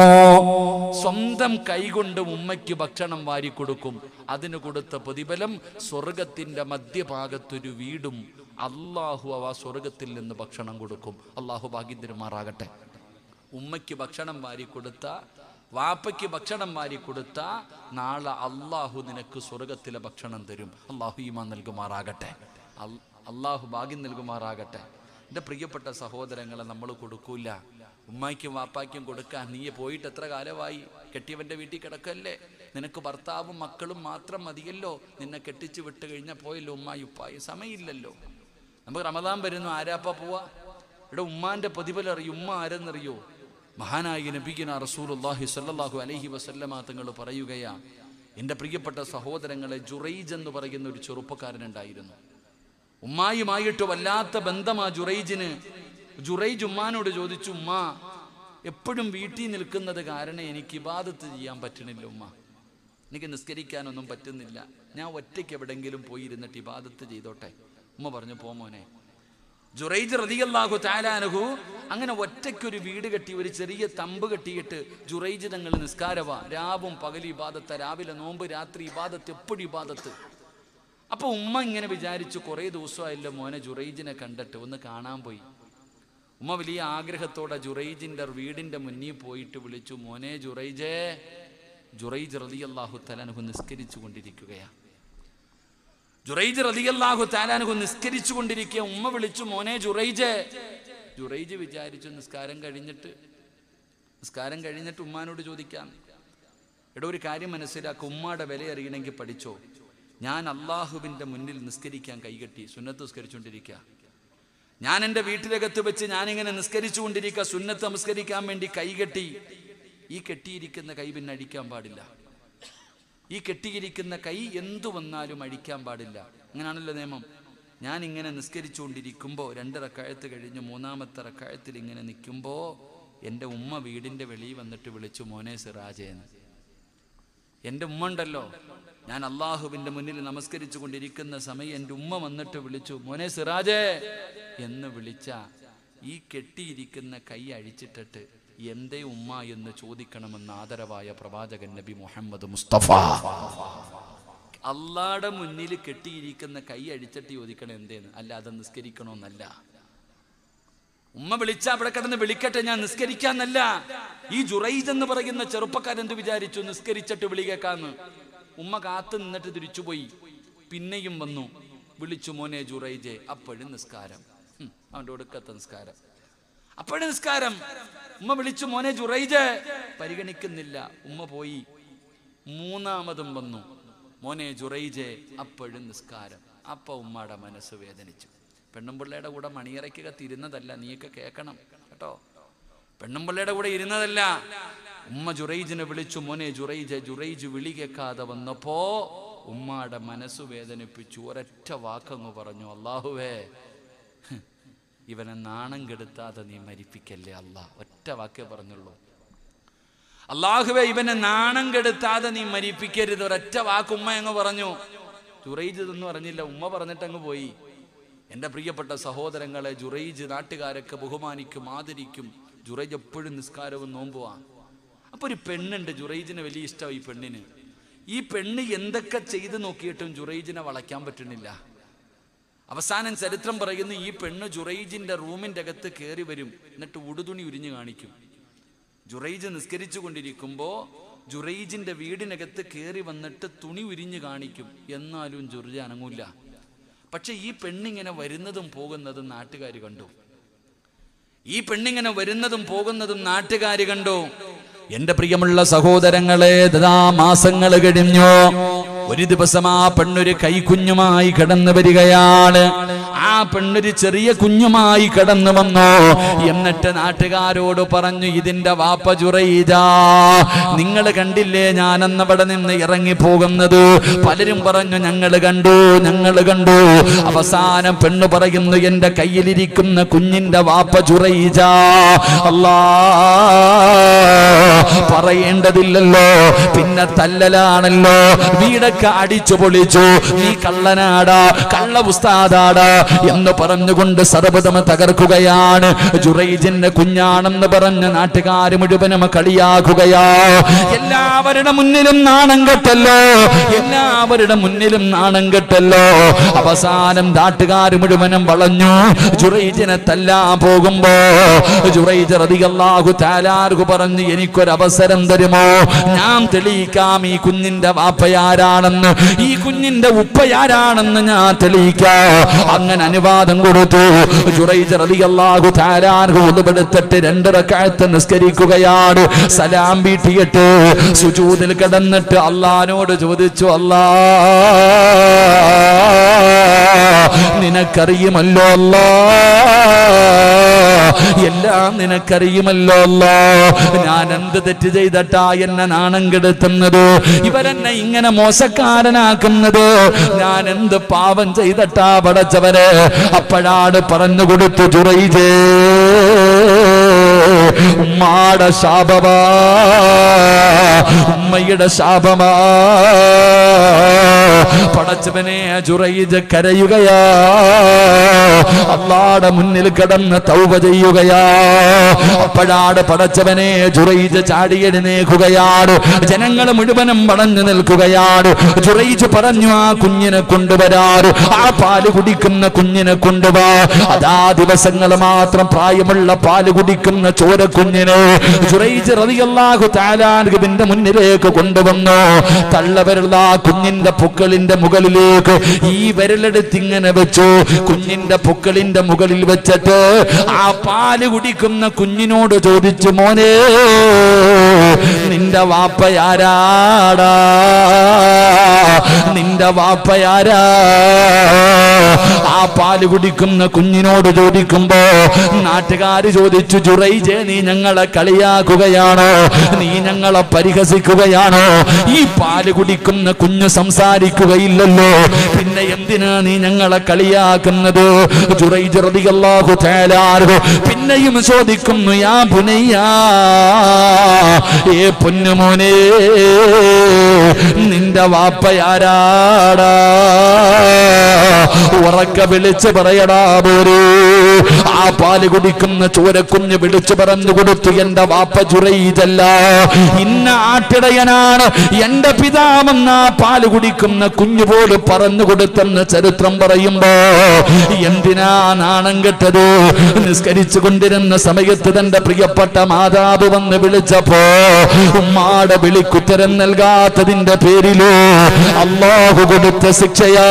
സ്വന്തം കൈകൊണ്ട് ഉമ്മയ്ക്ക് ഭക്ഷണം വാരിക്കൊടുക്കും അതിന് കൊടുത്ത പ്രതിഫലം സ്വർഗത്തിന്റെ മധ്യഭാഗത്തൊരു വീടും അള്ളാഹു അവ സ്വർഗത്തിൽ നിന്ന് ഭക്ഷണം കൊടുക്കും അള്ളാഹു ഭാഗ്യത്തിരുമാറാകട്ടെ ഉമ്മയ്ക്ക് ഭക്ഷണം വാരി കൊടുത്ത വാപ്പയ്ക്ക് ഭക്ഷണം വാരി കൊടുത്ത നാളെ അള്ളാഹു നിനക്ക് സ്വർഗത്തിലെ ഭക്ഷണം തരും അള്ളാഹു ഈമാൻ നൽകുമാറാകട്ടെ അൽ- അള്ളാഹു ഭാഗ്യം നൽകുമാറാകട്ടെ എൻ്റെ പ്രിയപ്പെട്ട സഹോദരങ്ങളെ നമ്മൾ കൊടുക്കൂല ഉമ്മായ്ക്കും വാപ്പായ്ക്കും കൊടുക്കാൻ നീ പോയിട്ട് എത്ര കാലമായി കെട്ടിയവൻ്റെ വീട്ടിൽ കിടക്കല്ലേ നിനക്ക് ഭർത്താവും മക്കളും മാത്രം മതിയല്ലോ നിന്നെ കെട്ടിച്ച് വിട്ട് കഴിഞ്ഞാൽ പോയല്ലോ ഉമ്മായി ഉപ്പായി സമയമില്ലല്ലോ നമുക്ക് റമദാൻ വരുന്നു ആരാപ്പ പോവാ ഇവിടെ ഉമ്മാന്റെ പ്രതിഫലം അറിയും ഉമ്മ ആരെന്നറിയോ മഹാനായ നബിഗിന റസൂലുള്ളാഹി സ്വല്ലല്ലാഹു അലൈഹി വസല്ലമ തങ്ങൾ പറയുകയാ എൻ്റെ പ്രിയപ്പെട്ട സഹോദരങ്ങളെ ജുറൈജ് എന്ന് പറയുന്ന ഒരു ചെറുപ്പക്കാരനുണ്ടായിരുന്നു ഉമ്മായുമായിട്ട് വല്ലാത്ത ബന്ധമാ ജുറൈജിന് ജുറൈജ് ഉമ്മാനോട് ചോദിച്ചു ഉമ്മ എപ്പോഴും വീട്ടിൽ നിൽക്കുന്നത് കാരണം എനിക്ക് ഇബാദത്ത് ചെയ്യാൻ പറ്റണില്ല ഉമ്മ എനിക്ക് നിസ്കരിക്കാനൊന്നും പറ്റുന്നില്ല ഞാൻ ഒറ്റയ്ക്ക് എവിടെങ്കിലും പോയി ഇരുന്നിട്ട് ഇബാദത്ത് ചെയ്തോട്ടെ ഉമ്മ പറഞ്ഞു പോ മോനെ ജുറൈജ് റതിയല്ലാഹു താലാനഹു അങ്ങനെ ഒറ്റയ്ക്കൊരു വീട് കെട്ടി ഒരു ചെറിയ തമ്പ് കെട്ടിയിട്ട് ജുറൈജ് തങ്ങൾ നിസ്കാരവാ രാവും പകലും ഇബാദത്ത് രാവിലെ നോമ്പ് രാത്രി ഇബാദത്ത് എപ്പോഴും ഇബാദത്ത് അപ്പൊ ഉമ്മ ഇങ്ങനെ വിചാരിച്ചു കുറേ ദിവസമായല്ലോ മോനെ ജുറൈജിനെ കണ്ടിട്ട് ഒന്ന് കാണാൻ പോയി ഉമ്മ വലിയ ആഗ്രഹത്തോടെ ജുറൈജിന്റെ വീടിന്റെ മുന്നിൽ പോയിട്ട് വിളിച്ചു മോനെ ജുറൈജേ ജുറൈജ് റളിയല്ലാഹു തലാനഹു നിസ്കരിച്ചു കൊണ്ടിരിക്കുകയാ ജുറൈജ് റളിയല്ലാഹു തലാനഹു നിസ്കരിച്ചു കൊണ്ടിരിക്കുക ഉമ്മ വിളിച്ചു മോനെ ജുറൈജ് ജുറൈജ് വിചാരിച്ചു നിസ്കാരം കഴിഞ്ഞിട്ട് നിസ്കാരം കഴിഞ്ഞിട്ട് ഉമ്മാനോട് ചോദിക്കാം എടോ ഒരു കാര്യം മനസ്സിലാക്കുക ഉമ്മയുടെ വില അറിയണമെങ്കിൽ പഠിച്ചോ ഞാൻ അള്ളാഹുവിൻ്റെ മുന്നിൽ നിസ്കരിക്കാൻ കൈകെട്ടി സുന്നത്ത് നിസ്കരിച്ചുകൊണ്ടിരിക്കുക ഞാൻ എൻ്റെ വീട്ടിലകത്ത് വെച്ച് ഞാനിങ്ങനെ നിസ്കരിച്ചു കൊണ്ടിരിക്കുക സുന്നത്ത് നമസ്കരിക്കാൻ വേണ്ടി കൈകെട്ടി ഈ കെട്ടിയിരിക്കുന്ന കൈ പിന്നെ അടിക്കാൻ പാടില്ല ഈ കെട്ടിയിരിക്കുന്ന കൈ എന്തു വന്നാലും അടിക്കാൻ പാടില്ല അങ്ങനെയാണല്ലോ നിയമം ഞാൻ ഇങ്ങനെ നിസ്കരിച്ചുകൊണ്ടിരിക്കുമ്പോൾ രണ്ട് റക്കായത്ത് കഴിഞ്ഞ് മൂന്നാമത്തെ റക്കായത്തിൽ ഇങ്ങനെ നിൽക്കുമ്പോൾ എൻ്റെ ഉമ്മ വീടിൻ്റെ വെളിയിൽ വന്നിട്ട് വിളിച്ചു മോനെ സിറാജേന്ന് എൻ്റെ ഉമ്മ ഉണ്ടല്ലോ ഞാൻ അള്ളാഹുവിൻ്റെ മുന്നിൽ നമസ്കരിച്ചു കൊണ്ടിരിക്കുന്ന സമയം എൻ്റെ ഉമ്മ വന്നിട്ട് വിളിച്ചു മോനെ സിറാജേ എന്ന് വിളിച്ച ഈ കെട്ടിയിരിക്കുന്ന കൈ അഴിച്ചിട്ടിട്ട് എന്തേ ഉമ്മ എന്ന് ചോദിക്കണമെന്ന് ആദരവായ പ്രവാചകൻ നബി മുഹമ്മദ് മുസ്തഫ അള്ളാടെ മുന്നിൽ കെട്ടിയിരിക്കുന്ന കൈ അഴിച്ചിട്ട് ചോദിക്കണം എന്തേന്ന് അല്ല അത് നിസ്കരിക്കണമെന്നല്ല ഉമ്മ വിളിച്ച അവിടെ കിടന്ന് വിളിക്കട്ടെ ഞാൻ നിസ്കരിക്കാന്നല്ല ഈ ജുറൈജ് എന്ന് പറയുന്ന ചെറുപ്പക്കാരൻ എന്ത് വിചാരിച്ചു നിസ്കരിച്ചിട്ട് വിളി കേൾക്കാന്ന് ഉമ്മ കാത്തു നിന്നിട്ട് തിരിച്ചുപോയി പിന്നെയും വന്നു വിളിച്ചു മോനെ ജുറൈജെ അപ്പോഴും നിസ്കാരം ഹും, അവന്റെ ഒടുക്കത്തെ നിസ്കാരം അപ്പോഴും നിസ്കാരം ഉമ്മ വിളിച്ചു മോനെ ജുറൈജെ പരിഗണിക്കുന്നില്ല ഉമ്മ പോയി മൂന്നാമതും വന്നു മോനെ ജുറൈജെ അപ്പോഴും നിസ്കാരം അപ്പൊ ഉമ്മയുടെ മനസ്സ് വേദനിച്ചു പെണ്ണുമ്പിള്ളയുടെ കൂടെ മണിയറയ്ക്കകത്ത് ഇരുന്നതല്ല നീയൊക്കെ കേൾക്കണം കേട്ടോ പെണ്ണുമ്പിള്ളയുടെ കൂടെ ഇരുന്നതല്ല ഉമ്മ ജുറൈജിനെ വിളിച്ചു മോനെ ജുറൈജ് ജുറൈജ് വിളി കേൾക്കാതെ വന്നപ്പോ ഉമ്മയുടെ മനസ്സ് വേദനിപ്പിച്ചു ഒരൊറ്റ വാക്കങ്ങ് പറഞ്ഞു അള്ളാഹുവേ ഹ്, ഇവനെ നാണം കെടുത്താതെ നീ മരിപ്പിക്കല്ലേ അല്ലാ ഒറ്റ വാക്കേ പറഞ്ഞുള്ളൂ അള്ളാഹുവെ ഇവനെ നാണം കെടുത്താതെ നീ മരിപ്പിക്കരുത് ഒരൊറ്റ വാക്ക് ഉമ്മ അങ്ങ് പറഞ്ഞു ജുറൈജ് ഇതൊന്നും പറഞ്ഞില്ല ഉമ്മ പറഞ്ഞിട്ട് അങ്ങ് പോയി എൻ്റെ പ്രിയപ്പെട്ട സഹോദരങ്ങളെ ജുറൈജ് നാട്ടുകാരൊക്കെ ബഹുമാനിക്കും ആദരിക്കും ജുറൈജ് എപ്പോഴും നിസ്കാരവും നോമ്പുവാ അപ്പൊ ഒരു പെണ്ണുണ്ട് ജുറൈജിന് വലിയ ഇഷ്ടം ഈ പെണ്ണിന് ഈ പെണ്ണ് എന്തൊക്കെ ചെയ്ത് നോക്കിയിട്ടും ജുറൈജിനെ വളയ്ക്കാൻ പറ്റുന്നില്ല അവസാനം ചരിത്രം പറയുന്നു ഈ പെണ്ണ് ജുറൈജിന്റെ റൂമിന്റെ അകത്ത് കയറി വരും എന്നിട്ട് ഉടുതുണി ഉരിഞ്ഞു കാണിക്കും ജുറൈജ് നിസ്കരിച്ചു കൊണ്ടിരിക്കുമ്പോ ജുറൈജിന്റെ വീടിനകത്ത് കയറി വന്നിട്ട് തുണി ഉരിഞ്ഞു കാണിക്കും എന്നാലും ജുർജ അനങ്ങൂല പക്ഷെ ഈ പെണ്ണിങ്ങനെ വരുന്നതും പോകുന്നതും നാട്ടുകാർ കണ്ടു ഈ പെണ്ണിങ്ങനെ വരുന്നതും പോകുന്നതും നാട്ടുകാർ കണ്ടു എന്റെ പ്രിയമുള്ള സഹോദരങ്ങളെ ദാ മാസങ്ങൾ കഴിഞ്ഞു ഒരു ദിവസം ആ പെണ്ണൊരു കൈക്കുഞ്ഞുമായി കടന്നു വരികയാണ് ആ പെണ്ണൊരു ചെറിയ കുഞ്ഞുമായി കടന്നു വന്നു എന്നിട്ട് നാട്ടുകാരോട് പറഞ്ഞു ഇതിന്റെ വാപ്പ ജുറൈജ നിങ്ങൾ കണ്ടില്ലേ ഞാനെന്നവിടെ നിന്ന് ഇറങ്ങി പോകുന്നത് പലരും പറഞ്ഞു ഞങ്ങൾ കണ്ടു ഞങ്ങൾ കണ്ടു അവസാനം പെണ്ണ് പറയുന്നു എന്റെ കയ്യിലിരിക്കുന്ന കുഞ്ഞിന്റെ വാപ്പ ജുറൈജ അല്ലാ പറയേണ്ടതില്ലല്ലോ പിന്നെ തല്ലലാണല്ലോ വീടൊക്കെ അടിച്ചു പൊളിച്ചു നീ കള്ളനാടാ കള്ള ഉസ്താദാടാ എന്ന് പറഞ്ഞുകൊണ്ട് സർവതമ തകർക്കുകയാണ് ജുറൈജിന്റെ കുഞ്ഞാണെന്ന് പറഞ്ഞ് നാട്ടുകാര് മുഴുവനും കളിയാക്കുകയാ എല്ലാവരുടെ മുന്നിലും നാണം കെട്ടല്ലോ എല്ലാവരുടെ മുന്നിലും നാണം കെട്ടല്ലോ അവസാനം നാട്ടുകാര് മുഴുവനും വളഞ്ഞു ജുറൈജിനെ തല്ലാൻ പോകുമ്പോ ജുറൈജ് റളിയല്ലാഹു താലാർക്കു പറഞ്ഞു എനിക്കൊരു അവസരം തരുമോ ഞാൻ തെളിയിക്കാം ഈ കുഞ്ഞിന്റെ വാപ്പയാരാണെന്ന് ഈ കുഞ്ഞിന്റെ ഉപ്പയാരാണെന്ന് ഞാൻ തെളിയിക്കാം അങ്ങനെ അനുവാദം കൊടുത്തു ജുറൈജ് റളിയല്ലാഹു താലാർക്കു ഉതുപെടുത്തിട്ട് രണ്ട് റക്അത്ത് നിസ്കരിക്കുകയാണ് സലാം വീട്ടിയിട്ട് സുജൂദിൽ കിടന്നിട്ട് അള്ളഹാനോട് ചോദിച്ചു അല്ലാ നിനക്കറിയുമല്ലോ അല്ലാ എല്ലാം നിനക്കറിയുമല്ലോ അല്ലാ ഞാൻ എന്ത് തെറ്റ് ചെയ്തട്ടാ എന്നെ നാണം കെടുത്തുന്നത് ഇവരെന്നെ ഇങ്ങനെ മോശക്കാരനാക്കുന്നത് ഞാൻ എന്ത് പാപം ചെയ്തട്ടാ പടച്ചവര് അപ്പോഴാണ് പറഞ്ഞു കൊടുത്തു ചുറയിജേ ഉമ്മാടെ ശാപമാ ഉമ്മയുടെ ശാപമാ പടച്ചവനെ ജുറയിജ് കരയുകയാ അള്ളാടെ മുന്നിൽ കിടന്ന് തൗബ ചെയ്യുകയാ അപ്പോഴാണ് പടച്ചവനെ ജുറയിജ് ചാടിയെഴുന്നേക്കുകയാണ് ജനങ്ങൾ മുഴുവനും വളഞ്ഞു നിൽക്കുകയാണ് ജുറയിജ് പറഞ്ഞു ആ കുഞ്ഞിനെ കൊണ്ടുവരാറ് ആ പാല് കുടിക്കുന്ന കുഞ്ഞിനെ കൊണ്ടുവാ അതാ ദിവസങ്ങൾ മാത്രം പ്രായമുള്ള പാല് കുടിക്കുന്ന ചോര കുഞ്ഞിനെ ജുറൈജ് റളിയല്ലാഹു തആലാന്റെ മുന്നിലേക്ക് കൊണ്ടുവന്നു തള്ളവരുള്ള ആ കുഞ്ഞിന്റെ പൊക്കളിന്റെ മുകളിലേക്ക് ഈ വിരലെടുത്ത് ഇങ്ങനെ വെച്ചു കുഞ്ഞിന്റെ പൊക്കളിന്റെ മുകളിൽ വെച്ചിട്ട് ആ പാല് കുടിക്കുന്ന കുഞ്ഞിനോട് ചോദിച്ചു മോനെ നിന്റെ വാപ്പയാരാടാ നിന്റെ വാപ്പയാരാ ആ പാല് കുടിക്കുന്ന കുഞ്ഞിനോട് ചോദിക്കുമ്പോ നാട്ടുകാര് ചോദിച്ചു ജുറൈജെ നീ ഞങ്ങളെ കളിയാക്കുകയാണോ നീ ഞങ്ങളെ പരിഹസിക്കുകയാണോ ഈ പാല് കുടിക്കുന്ന കുഞ്ഞ് സംസാരിക്കുകയില്ലല്ലോ പിന്നെ എന്തിനാ നീ ഞങ്ങളെ കളിയാക്കുന്നത് ജുറൈജ് റളിയല്ലാഹു തആല അൻഹു പിന്നെയും ചോദിക്കുന്നു യാ പുനയ്യാ ഏ പൊന്നുമോനെ നിന്റെ വാപ്പയാരാടാ ഉറക്ക വിളിച്ച് പറയടാ പോരേ ആ പാല് കുടിക്കുന്ന ചോരക്കുഞ്ഞ് വിളിച്ചു പറഞ്ഞു കൊടുത്തു എന്റെ വാപ്പ ചുറയിതല്ല ഇന്ന ആട്ടിടയനാണ് എന്റെ പിതാവെന്ന ആ പാല് കുടിക്കുന്ന കുഞ്ഞു പോലും പറഞ്ഞു കൊടുത്തെന്ന് ചരിത്രം പറയുമ്പോ എന്തിനാ നാണം കെട്ടത് നിസ്കരിച്ചു കൊണ്ടിരുന്ന സമയത്ത് തന്റെ പ്രിയപ്പെട്ട മാതാവ് വന്ന് വിളിച്ചപ്പോ ഉമ്മാടെ വിളിക്കുത്തരം നൽകാത്തതിന്റെ പേരിലോ അള്ളാഹു കൊടുത്ത ശിക്ഷയാ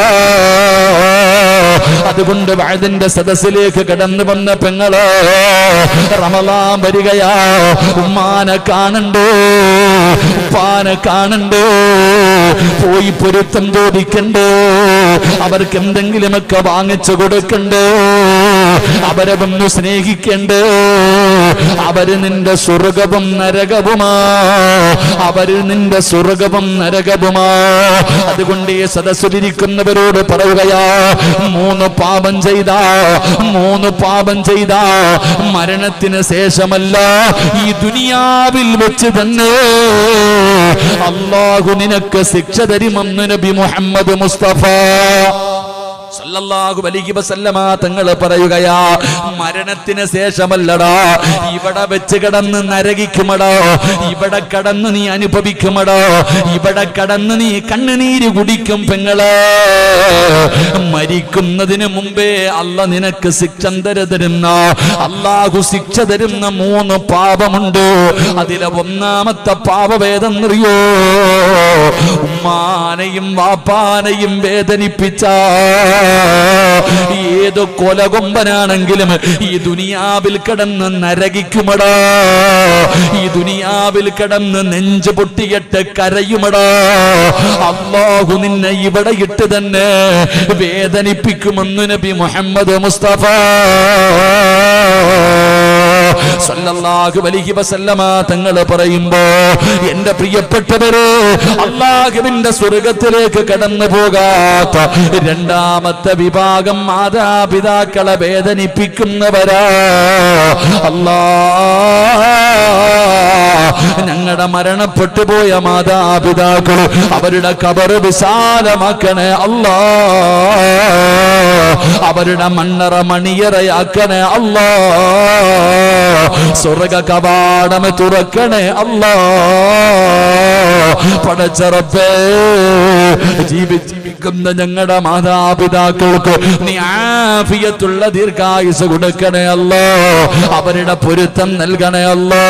അതുകൊണ്ട് വഴുതിന്റെ സദസ്സിലേക്ക് കടന്നു വന്ന പെങ്ങള് റമലാൻ വരികയാ ഉമ്മാനെ കാണണ്ടോ ഉപ്പാനെ കാണണ്ടോ പോയി പൊരുത്തം ചോദിക്കണ്ടോ അവർക്ക് എന്തെങ്കിലുമൊക്കെ വാങ്ങിച്ചു കൊടുക്കണ്ടോ അവരെ ഒന്ന് സ്നേഹിക്കണ്ടോ അവര് നിന്റെ സ്വർഗവും നരകവുമാ അവര് നിന്റെ സ്വർഗവും നരകവുമാ അതുകൊണ്ട് ഈ സദസ്സിലിരിക്കുന്നവരോട് പറയുകയാ മൂന്ന് പാപം ചെയ്ത മൂന്ന് പാപം ചെയ്ത മരണത്തിന് ശേഷമല്ല ഈ ദുനിയാവിൽ വെച്ച് തന്നെ അള്ളാഹു നിനക്ക് ശിക്ഷ തരുമെന്ന് നബി മുഹമ്മദ് മുസ്തഫ സല്ലല്ലാഹു അലൈഹി വസല്ലമ തങ്ങൾ പറയുകയാ മരണത്തിന് ശേഷമല്ലടാ ഇവിടെ വെച്ച് കിടന്ന് നരകിക്കുമടോ ഇവിടെ കടന്ന് നീ അനുഭവിക്കുമടോ ഇവിടെ കടന്ന് നീ കണ്ണുനീര് കുടിക്കും പെങ്ങളെ മരിക്കുന്നതിന് മുമ്പേ അല്ല നിനക്ക് ശിക്ഷ തരുന്ന അള്ളാഹു ശിക്ഷ തരുന്ന മൂന്ന് പാപമുണ്ട് അതിലെ ഒന്നാമത്തെ പാപവേദെന്നറിയോ ഉമ്മാനെയും വാപ്പാനെയും വേദനിപ്പിച്ച ഏത് കൊലകൊമ്പനാണെങ്കിലും ഈ ദുനിയാവിൽ കിടന്ന് നരകിക്കുമടാ ഈ ദുനിയാവിൽ കിടന്ന് നെഞ്ച് പൊട്ടിയിട്ട് കരയുമടാ അള്ളാഹു നിന്നെ ഇവിടെ ഇട്ട് തന്നെ വേദനിപ്പിക്കുമെന്ന് നബി മുഹമ്മദ് മുസ്തഫ സല്ലല്ലാഹു അലൈഹി വസല്ലമ തങ്ങൾ പറയുമ്പോ എന്റെ പ്രിയപ്പെട്ടവരെ അള്ളാഹുവിന്റെ സ്വർഗത്തിലേക്ക് കടന്നു പോകാത്ത രണ്ടാമത്തെ വിഭാഗം മാതാപിതാക്കളെ വേദനിപ്പിക്കുന്നവരാ അല്ലാ ഞങ്ങളുടെ മരണപ്പെട്ടു പോയ മാതാപിതാക്കൾ അവരുടെ കബറ് വിശാലമാക്കണേ അല്ലാ അവരുടെ മണ്ണറ മണിയറയാക്കണേ അല്ലാ സ്വർഗ കവാടം തുറക്കണേ അല്ലാ പടച്ചറപ്പേ ജീവിച്ചിരിക്കുന്ന ഞങ്ങളുടെ മാതാപിതാക്കൾക്ക് നീ ആഫിയത്തുള്ള ദീർഘായുസ് കൊടുക്കണേ അല്ലോ അവരുടെ പൊരുത്തം നൽകണേ അല്ലോ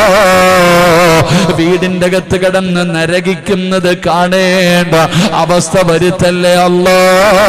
വീടിന്റെ അകത്ത് കിടന്ന് നരകിക്കുന്നത് കാണേണ്ട അവസ്ഥ വരുത്തല്ലേ അല്ലോ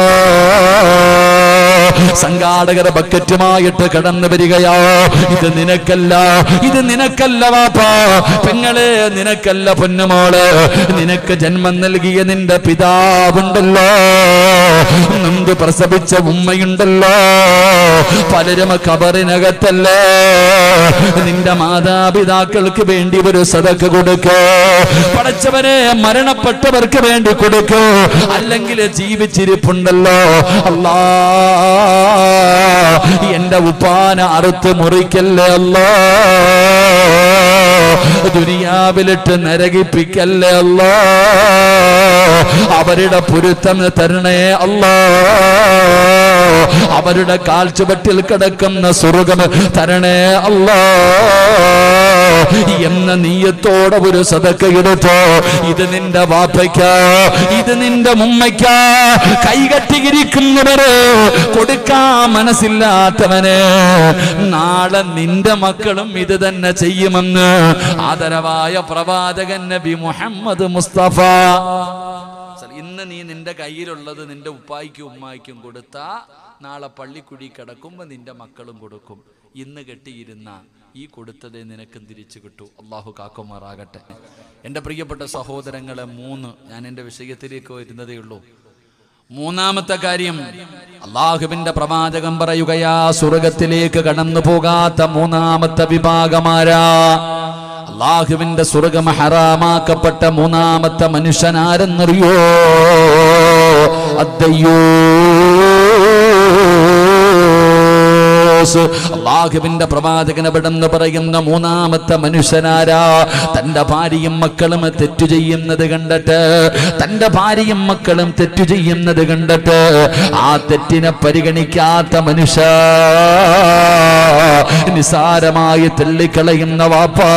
സംഘാടകർ ബക്കറ്റുമായിട്ട് കടന്നു വരികയാ ഇത് നിനക്കല്ല ഇത് നിനക്കല്ല വാപ്പാ പെങ്ങളെ നിനക്കല്ല പൊന്നുമോള് നിനക്ക് ജന്മം നൽകിയ നിന്റെ പിതാവുണ്ടല്ലോ നന്ദ് പ്രസവിച്ച ഉമ്മയുണ്ടല്ലോ പലരും കബറിനകത്തല്ലേ നിന്റെ മാതാപിതാക്കൾക്ക് വേണ്ടി ഒരു സതക്ക് കൊടുക്ക പടച്ചവരെ മരണപ്പെട്ടവർക്ക് വേണ്ടി കൊടുക്ക അല്ലെങ്കിൽ ജീവിച്ചിരിപ്പുണ്ടല്ലോ അല്ലാ എന്റെ ഉപ്പാന അറുത്ത് മുറിക്കല്ലേ അല്ലോ ദുനിയാവിലിട്ട് നരകിപ്പിക്കല്ലേ അല്ലോ അവരുടെ പൊരുത്തം തരണേ അല്ലോ അവരുടെ കാൽച്ചുവട്ടിൽ കിടക്കുന്ന സ്വർഗം തരണേ അല്ലോ എന്ന നീയത്തോടെ ഒരു സതക്ക എടുത്തോ ഇത് നിന്റെ വാപ്പയ്ക്ക ഇത് നിന്റെ മുമ്മയ്ക്ക കൈകട്ടിയിരിക്കുന്നവര് കൊടുക്കാൻ മനസ്സില്ലാത്തവന് നാളെ നിന്റെ മക്കളും ഇത് തന്നെ ചെയ്യുമെന്ന് ആദരവായ പ്രവാചകൻ നബി മുഹമ്മദ് മുസ്തഫ ഇന്ന് നീ നിന്റെ കയ്യിലുള്ളത് നിന്റെ ഉപ്പായിക്കും ഉമ്മായിക്കും കൊടുത്താ നാളെ പള്ളിക്കുഴി കിടക്കുമ്പോ നിന്റെ മക്കളും കൊടുക്കും ഇന്ന് കെട്ടിയിരുന്ന ഈ കൊടുത്തതേ നിനക്കും തിരിച്ചു കിട്ടൂ അള്ളാഹു കാക്കുമാറാകട്ടെ എൻ്റെ പ്രിയപ്പെട്ട സഹോദരങ്ങളെ മൂന്ന് ഞാൻ എൻ്റെ വിഷയത്തിലേക്ക് വരുന്നതേ ഉള്ളൂ മൂന്നാമത്തെ കാര്യം അള്ളാഹുവിന്റെ പ്രവാചകം പറയുകയാ സ്വർഗത്തിലേക്ക് കടന്നു പോകാത്ത മൂന്നാമത്തെ വിഭാഗമാരാ അള്ളാഹുവിന്റെ സ്വർഗം ഹറാമാക്കപ്പെട്ട മൂന്നാമത്തെ മനുഷ്യനാരെന്നറിയോ അദ്ദയ്യോ അള്ളാഹുവിന്റെ പ്രവാചകൻ എവിടെന്ന് പറയുന്ന മൂന്നാമത്തെ മനുഷ്യനാരാ തന്റെ ഭാര്യയും മക്കളും തെറ്റു ചെയ്യുന്നത് കണ്ടിട്ട് തന്റെ ഭാര്യയും മക്കളും തെറ്റു ചെയ്യുന്നത് കണ്ടിട്ട് ആ തെറ്റിനെ പരിഗണിക്കാത്ത മനുഷ്യ നിസാരമായി തള്ളിക്കളയുന്ന വാപ്പാ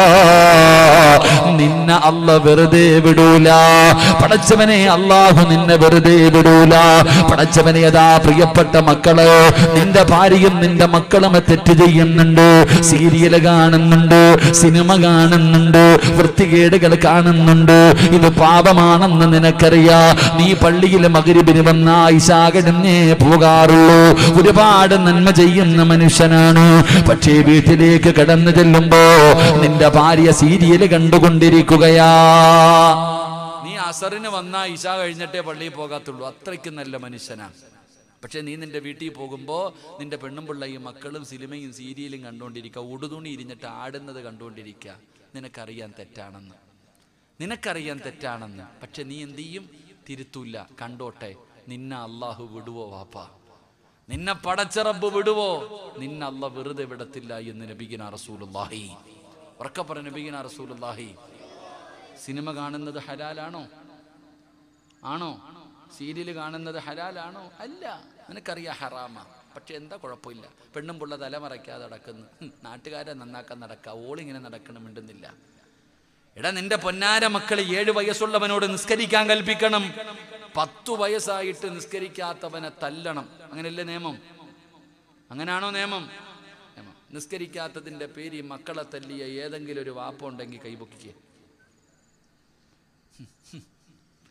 നിന്നെ അല്ല വെറുതെ വിടൂല പടച്ചവനെ അള്ളാഹു നിന്നെ വെറുതെ വിടൂല പടച്ചവനെ അതാ പ്രിയപ്പെട്ട മക്കള് നിന്റെ ഭാര്യയും നിന്റെ മക്കളും തെറ്റ് ചെയ്യുന്നുണ്ട് സീരിയല് കാണുന്നുണ്ട് സിനിമ കാണുന്നുണ്ട് വൃത്തികേടുകൾ കാണുന്നുണ്ട് ഇത് പാപമാണെന്ന് നിനക്കറിയാ നീ പള്ളിയിൽ മകരിബിന് വന്ന ഇശാകടഞ്ഞേ പോകാറുള്ളൂ ഒരുപാട് നന്മ ചെയ്യുന്ന മനുഷ്യനാണ് പക്ഷേ വീട്ടിലേക്ക് കടന്നു ചെല്ലുമ്പോ നിന്റെ ഭാര്യ സീരിയല് കണ്ടുകൊണ്ടിരിക്കുകയാ നീ അസറിന് വന്ന ഇശ കഴിഞ്ഞിട്ടേ പള്ളിയിൽ പോകാത്തുള്ളൂ അത്രയ്ക്ക് നല്ല മനുഷ്യനാണ് പക്ഷെ നീ നിന്റെ വീട്ടിൽ പോകുമ്പോൾ നിന്റെ പെണ്ണും പിള്ളയും മക്കളും സിനിമയും സീരിയലും കണ്ടുകൊണ്ടിരിക്കുക ഉടുതുണി ഇരിഞ്ഞിട്ട് ആടുന്നത് കണ്ടുകൊണ്ടിരിക്കുക നിനക്കറിയാൻ തെറ്റാണെന്ന് നിനക്കറിയാൻ തെറ്റാണെന്ന് പക്ഷെ നീ എന്ത് ചെയ്യും തിരുത്തൂല്ല കണ്ടോട്ടെ നിന്നെ അള്ളാഹു വിടുവോ വാപ്പ നിന്നെ പടച്ചറബ് വിടുവോ നിന്നെ അല്ല വെറുതെ വിടത്തില്ല എന്ന് നബിഗിന റസൂലുല്ലാഹി ഉറക്കെ പറ നബിഗിന റസൂലുല്ലാഹി സിനിമ കാണുന്നത് ഹലാലാണോ ആണോ സീരിയൽ കാണുന്നത് ഹലാലാണോ അല്ല നിനക്കറിയാം ഹറാമ പക്ഷെ എന്താ കുഴപ്പമില്ല പെണ്ണും പുള്ള തലമറയ്ക്കാതെ നടക്കുന്നു ഹും, നാട്ടുകാരെ നന്നാക്കാൻ നടക്കുക ഓളിങ്ങനെ നടക്കണം മിണ്ടുന്നില്ല എടാ നിന്റെ പൊന്നാര മക്കളെ ഏഴ് വയസ്സുള്ളവനോട് നിസ്കരിക്കാൻ കൽപ്പിക്കണം പത്തു വയസ്സായിട്ട് നിസ്കരിക്കാത്തവനെ തല്ലണം അങ്ങനെയല്ലേ നിയമം അങ്ങനാണോ നിയമം നിയമം നിസ്കരിക്കാത്തതിന്റെ പേര് ഈ മക്കളെ തല്ലിയ ഏതെങ്കിലും ഒരു വാപ്പ ഉണ്ടെങ്കിൽ കൈപൊക്കിക്കുക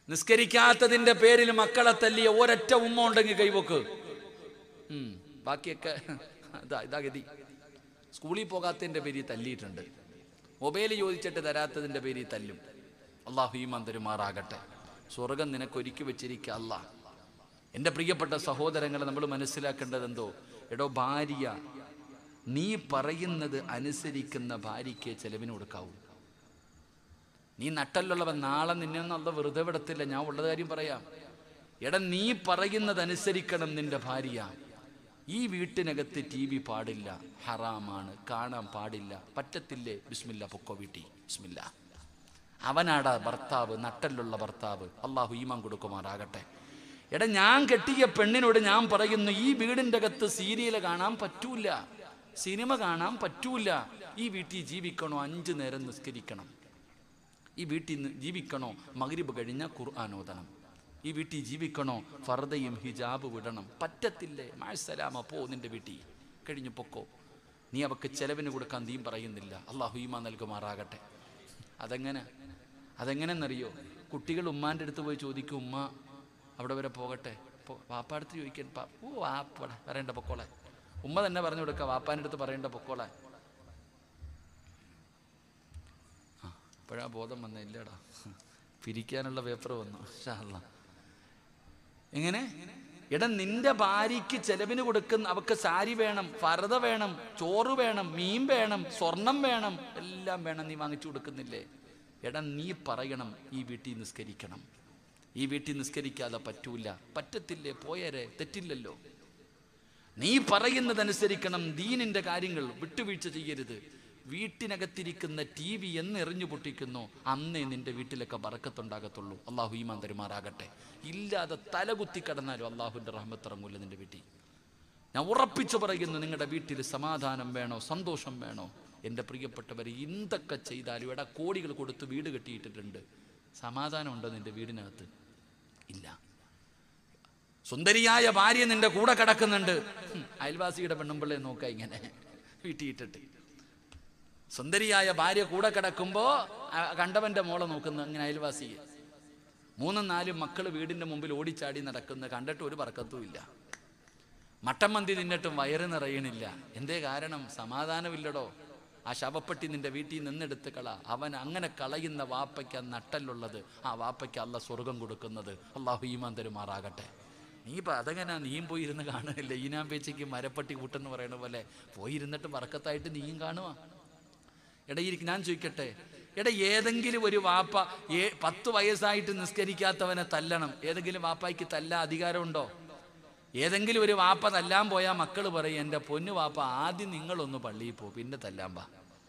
നിസ്കരിക്കാത്തതിന്റെ പേരിൽ മക്കളെ തല്ലിയ ഒരൊറ്റ ഉമ്മ ഉണ്ടെങ്കിൽ കൈവക്ക് ഉം, ബാക്കിയൊക്കെ ഇതാ ഇതാ ഗതി സ്കൂളിൽ പോകാത്തതിന്റെ പേരിൽ തല്ലിയിട്ടുണ്ട് മൊബൈൽ ചോദിച്ചിട്ട് തരാത്തതിന്റെ പേരിൽ തല്ലും അള്ളാഹു ഈമാൻ തരുമാറാകട്ടെ സ്വർഗം നിനക്ക് ഒരുക്കി വെച്ചിരിക്കുക അല്ലാ എൻ്റെ പ്രിയപ്പെട്ട സഹോദരങ്ങളെ നമ്മൾ മനസ്സിലാക്കേണ്ടത് എന്തോ എടോ ഭാര്യ നീ പറയുന്നത് അനുസരിക്കുന്ന ഭാര്യയ്ക്ക് ചെലവിന് കൊടുക്കാവൂ നീ നട്ടല്ലുള്ളവൻ നാളെ നിന്നെ നല്ല വെറുതെ വിടത്തില്ല ഞാൻ ഉള്ളത് കാര്യം പറയാം എടാ നീ പറയുന്നത് അനുസരിക്കണം നിന്റെ ഭാര്യ ഈ വീട്ടിനകത്ത് ടി വി പാടില്ല ഹറാമാണ് കാണാൻ പാടില്ല പറ്റത്തില്ലേ ബിസ്മില്ല പൊക്കോ വീട്ടി ബിസ്മില്ല അവനാടാ ഭർത്താവ് നട്ടലുള്ള ഭർത്താവ് അള്ളാഹു ഈമാൻ കൊടുക്കുമാറാകട്ടെ എടാ ഞാൻ കെട്ടിയ പെണ്ണിനോട് ഞാൻ പറയുന്നു ഈ വീടിൻ്റെ അകത്ത് സീരിയൽ കാണാൻ പറ്റൂല സിനിമ കാണാൻ പറ്റൂല ഈ വീട്ടിൽ ജീവിക്കണോ അഞ്ചു നേരം നിസ്കരിക്കണം ഈ വീട്ടിൽ നിന്ന് ജീവിക്കണോ മഗ്രിബ് കഴിഞ്ഞാൽ ഖുർആൻ ഓതണം ഈ വീട്ടിൽ ജീവിക്കണോ ഫർദയും ഹിജാബ് വിടണം പറ്റത്തില്ലേ മാഴ്സലാമ പോ നിന്റെ വീട്ടിൽ കഴിഞ്ഞു പൊക്കോ നീ അവക്ക് ചെലവിന് കൊടുക്കാൻ നീ പറയുന്നില്ല അള്ളാഹു ഈമ നൽകുമാറാകട്ടെ അതെങ്ങനെ അതെങ്ങനെന്നറിയോ കുട്ടികൾ ഉമ്മാൻ്റെ അടുത്ത് പോയി ചോദിക്കും ഉമ്മ അവിടെ വരെ പോകട്ടെ പോ- വാപ്പാടുത്ത് ചോദിക്കാൻ പാ- ഓ വാപ്പടെ പറയണ്ട പൊക്കോളെ ഉമ്മ തന്നെ പറഞ്ഞു കൊടുക്കുക വാപ്പാൻ്റെ അടുത്ത് പറയണ്ട പൊക്കോളെ ഇപ്പോഴാ ബോധം വന്ന ഇല്ലടാ പിരിക്കാനുള്ള പേപ്പർ വന്നു ഇൻഷാ അല്ലാ. എങ്ങനെ എടാ നിന്റെ ഭാര്യയ്ക്ക് ചെലവിന് കൊടുക്കുന്ന അവക്ക് സാരി വേണം ഫറത വേണം ചോറ് വേണം മീൻ വേണം സ്വർണം വേണം എല്ലാം വേണം നീ വാങ്ങിച്ചു കൊടുക്കുന്നില്ലേ എടാ നീ പറയണം ഈ വീട്ടിൽ നിസ്കരിക്കണം ഈ വീട്ടിൽ നിസ്കരിക്കാതെ പറ്റൂല പറ്റത്തില്ലേ പോയരെ തെറ്റില്ലല്ലോ നീ പറയുന്നതനുസരിക്കണം ദീനിന്റെ കാര്യങ്ങൾ വിട്ടുവീഴ്ച ചെയ്യരുത് വീട്ടിനകത്തിരിക്കുന്ന ടി വി എന്ന് എറിഞ്ഞു പൊട്ടിക്കുന്നു അന്നേ നിന്റെ വീട്ടിലൊക്കെ ബറക്കത്തുണ്ടാകത്തുള്ളൂ അള്ളാഹു ഈമാൻ തരുമാറാകട്ടെ ഇല്ലാതെ തലകുത്തി കടന്നാലും അള്ളാഹുവിൻ്റെ റഹ്മത്ത് ഇറങ്ങൂല നിന്റെ വീട്ടിൽ ഞാൻ ഉറപ്പിച്ചു പറയുന്നു നിങ്ങളുടെ വീട്ടിൽ സമാധാനം വേണോ സന്തോഷം വേണോ എൻ്റെ പ്രിയപ്പെട്ടവർ എന്തൊക്കെ ചെയ്താലും എടാ കോടികൾ കൊടുത്ത് വീട് കെട്ടിയിട്ടിട്ടുണ്ട് സമാധാനം ഉണ്ടോ നിന്റെ വീടിനകത്ത് ഇല്ല സുന്ദരിയായ ഭാര്യ നിന്റെ കൂടെ കിടക്കുന്നുണ്ട് ഹും, അയൽവാസിയുടെ പെണ്ണുമ്പിള്ളയെ നോക്ക ഇങ്ങനെ വീട്ടിയിട്ടിട്ട് സുന്ദരിയായ ഭാര്യ കൂടെ കിടക്കുമ്പോ ആ കണ്ടവന്റെ മോളെ നോക്കുന്നു അങ്ങനെ അയൽവാസിയെ മൂന്നും നാലും മക്കൾ വീടിന്റെ മുമ്പിൽ ഓടിച്ചാടി നടക്കുന്ന കണ്ടിട്ട് ഒരു പറക്കത്തും ഇല്ല മട്ടൻ മന്തി തിന്നിട്ടും വയറ് നിറയണില്ല എന്തേ കാരണം സമാധാനമില്ലടോ ആ ശവപ്പെട്ടി നിന്റെ വീട്ടിൽ നിന്നെടുത്ത് കള അവൻ അങ്ങനെ കളയുന്ന വാപ്പയ്ക്ക് നട്ടല്ലുള്ളത് ആ വാപ്പയ്ക്ക് അല്ല സ്വർഗം കൊടുക്കുന്നത് അള്ളാഹു ഈമാൻ തരുമാറാകട്ടെ നീ ഇപ്പം അതെങ്ങനെ നീയും പോയി ഇരുന്ന് കാണുന്നില്ല ഈനാം പേച്ചയ്ക്ക് മരപ്പട്ടി കൂട്ടെന്ന് പറയുന്ന പോലെ പോയി ഇരുന്നിട്ട് വറക്കത്തായിട്ട് നീയും കാണുക എടാ ഇരിക്ക് ഞാൻ ചോദിക്കട്ടെ എടാ ഏതെങ്കിലും ഒരു വാപ്പ ഏ പത്ത് വയസ്സായിട്ട് നിസ്കരിക്കാത്തവനെ തല്ലണം ഏതെങ്കിലും വാപ്പായ്ക്ക് തല്ലാൻ അധികാരമുണ്ടോ ഏതെങ്കിലും ഒരു വാപ്പ തല്ലാൻ പോയാൽ മക്കൾ പറയും എൻ്റെ പൊന്നു വാപ്പ ആദ്യം നിങ്ങളൊന്ന് പള്ളിയിൽ പോ പിന്നെ തല്ലാൻ പാ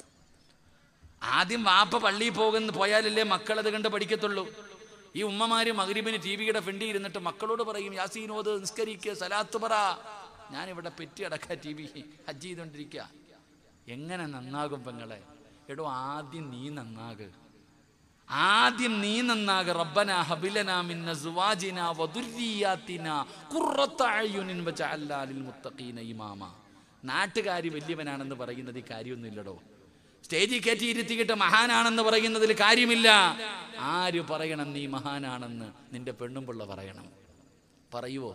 ആദ്യം വാപ്പ പള്ളിയിൽ പോകുന്ന പോയാലല്ലേ മക്കൾ അത് കണ്ട് പഠിക്കത്തുള്ളൂ ഈ ഉമ്മമാര് മകരിബിന് ടി വിയുടെ ഫ്രണ്ടിൽ ഇരുന്നിട്ട് മക്കളോട് പറയും യാസീനോത് നിസ്കരിക്കുക സലാത്ത് പറ ഞാനിവിടെ പെറ്റി അടക്ക ടി വി ഹജ്ജ് ചെയ്തുകൊണ്ടിരിക്കുക എങ്ങനെ നന്നാകും പെങ്ങളെ എടോ ആദ്യം നീ നന്നാക് ആദ്യം നീ നന്നാക് റബ്ബന ഹബിലന മിൻ അസ്വാജിന വദുർരിയാതിന ഖുർറത അയുനിൻ വജഅൽനാ ലിൽ മുത്തഖീന ഇമാമ നാട്ടുകാരി വലിയവനാണെന്ന് പറയുന്നത് ഈ കാര്യമൊന്നുമില്ലടോ സ്റ്റേജിൽ കയറ്റി ഇരുത്തിയിട്ട് മഹാനാണെന്ന് പറയുന്നതിൽ കാര്യമില്ല ആര് പറയണം നീ മഹാനാണെന്ന് നിന്റെ പെണ്ണുമ്പിള്ള പറയണം പറയുവോ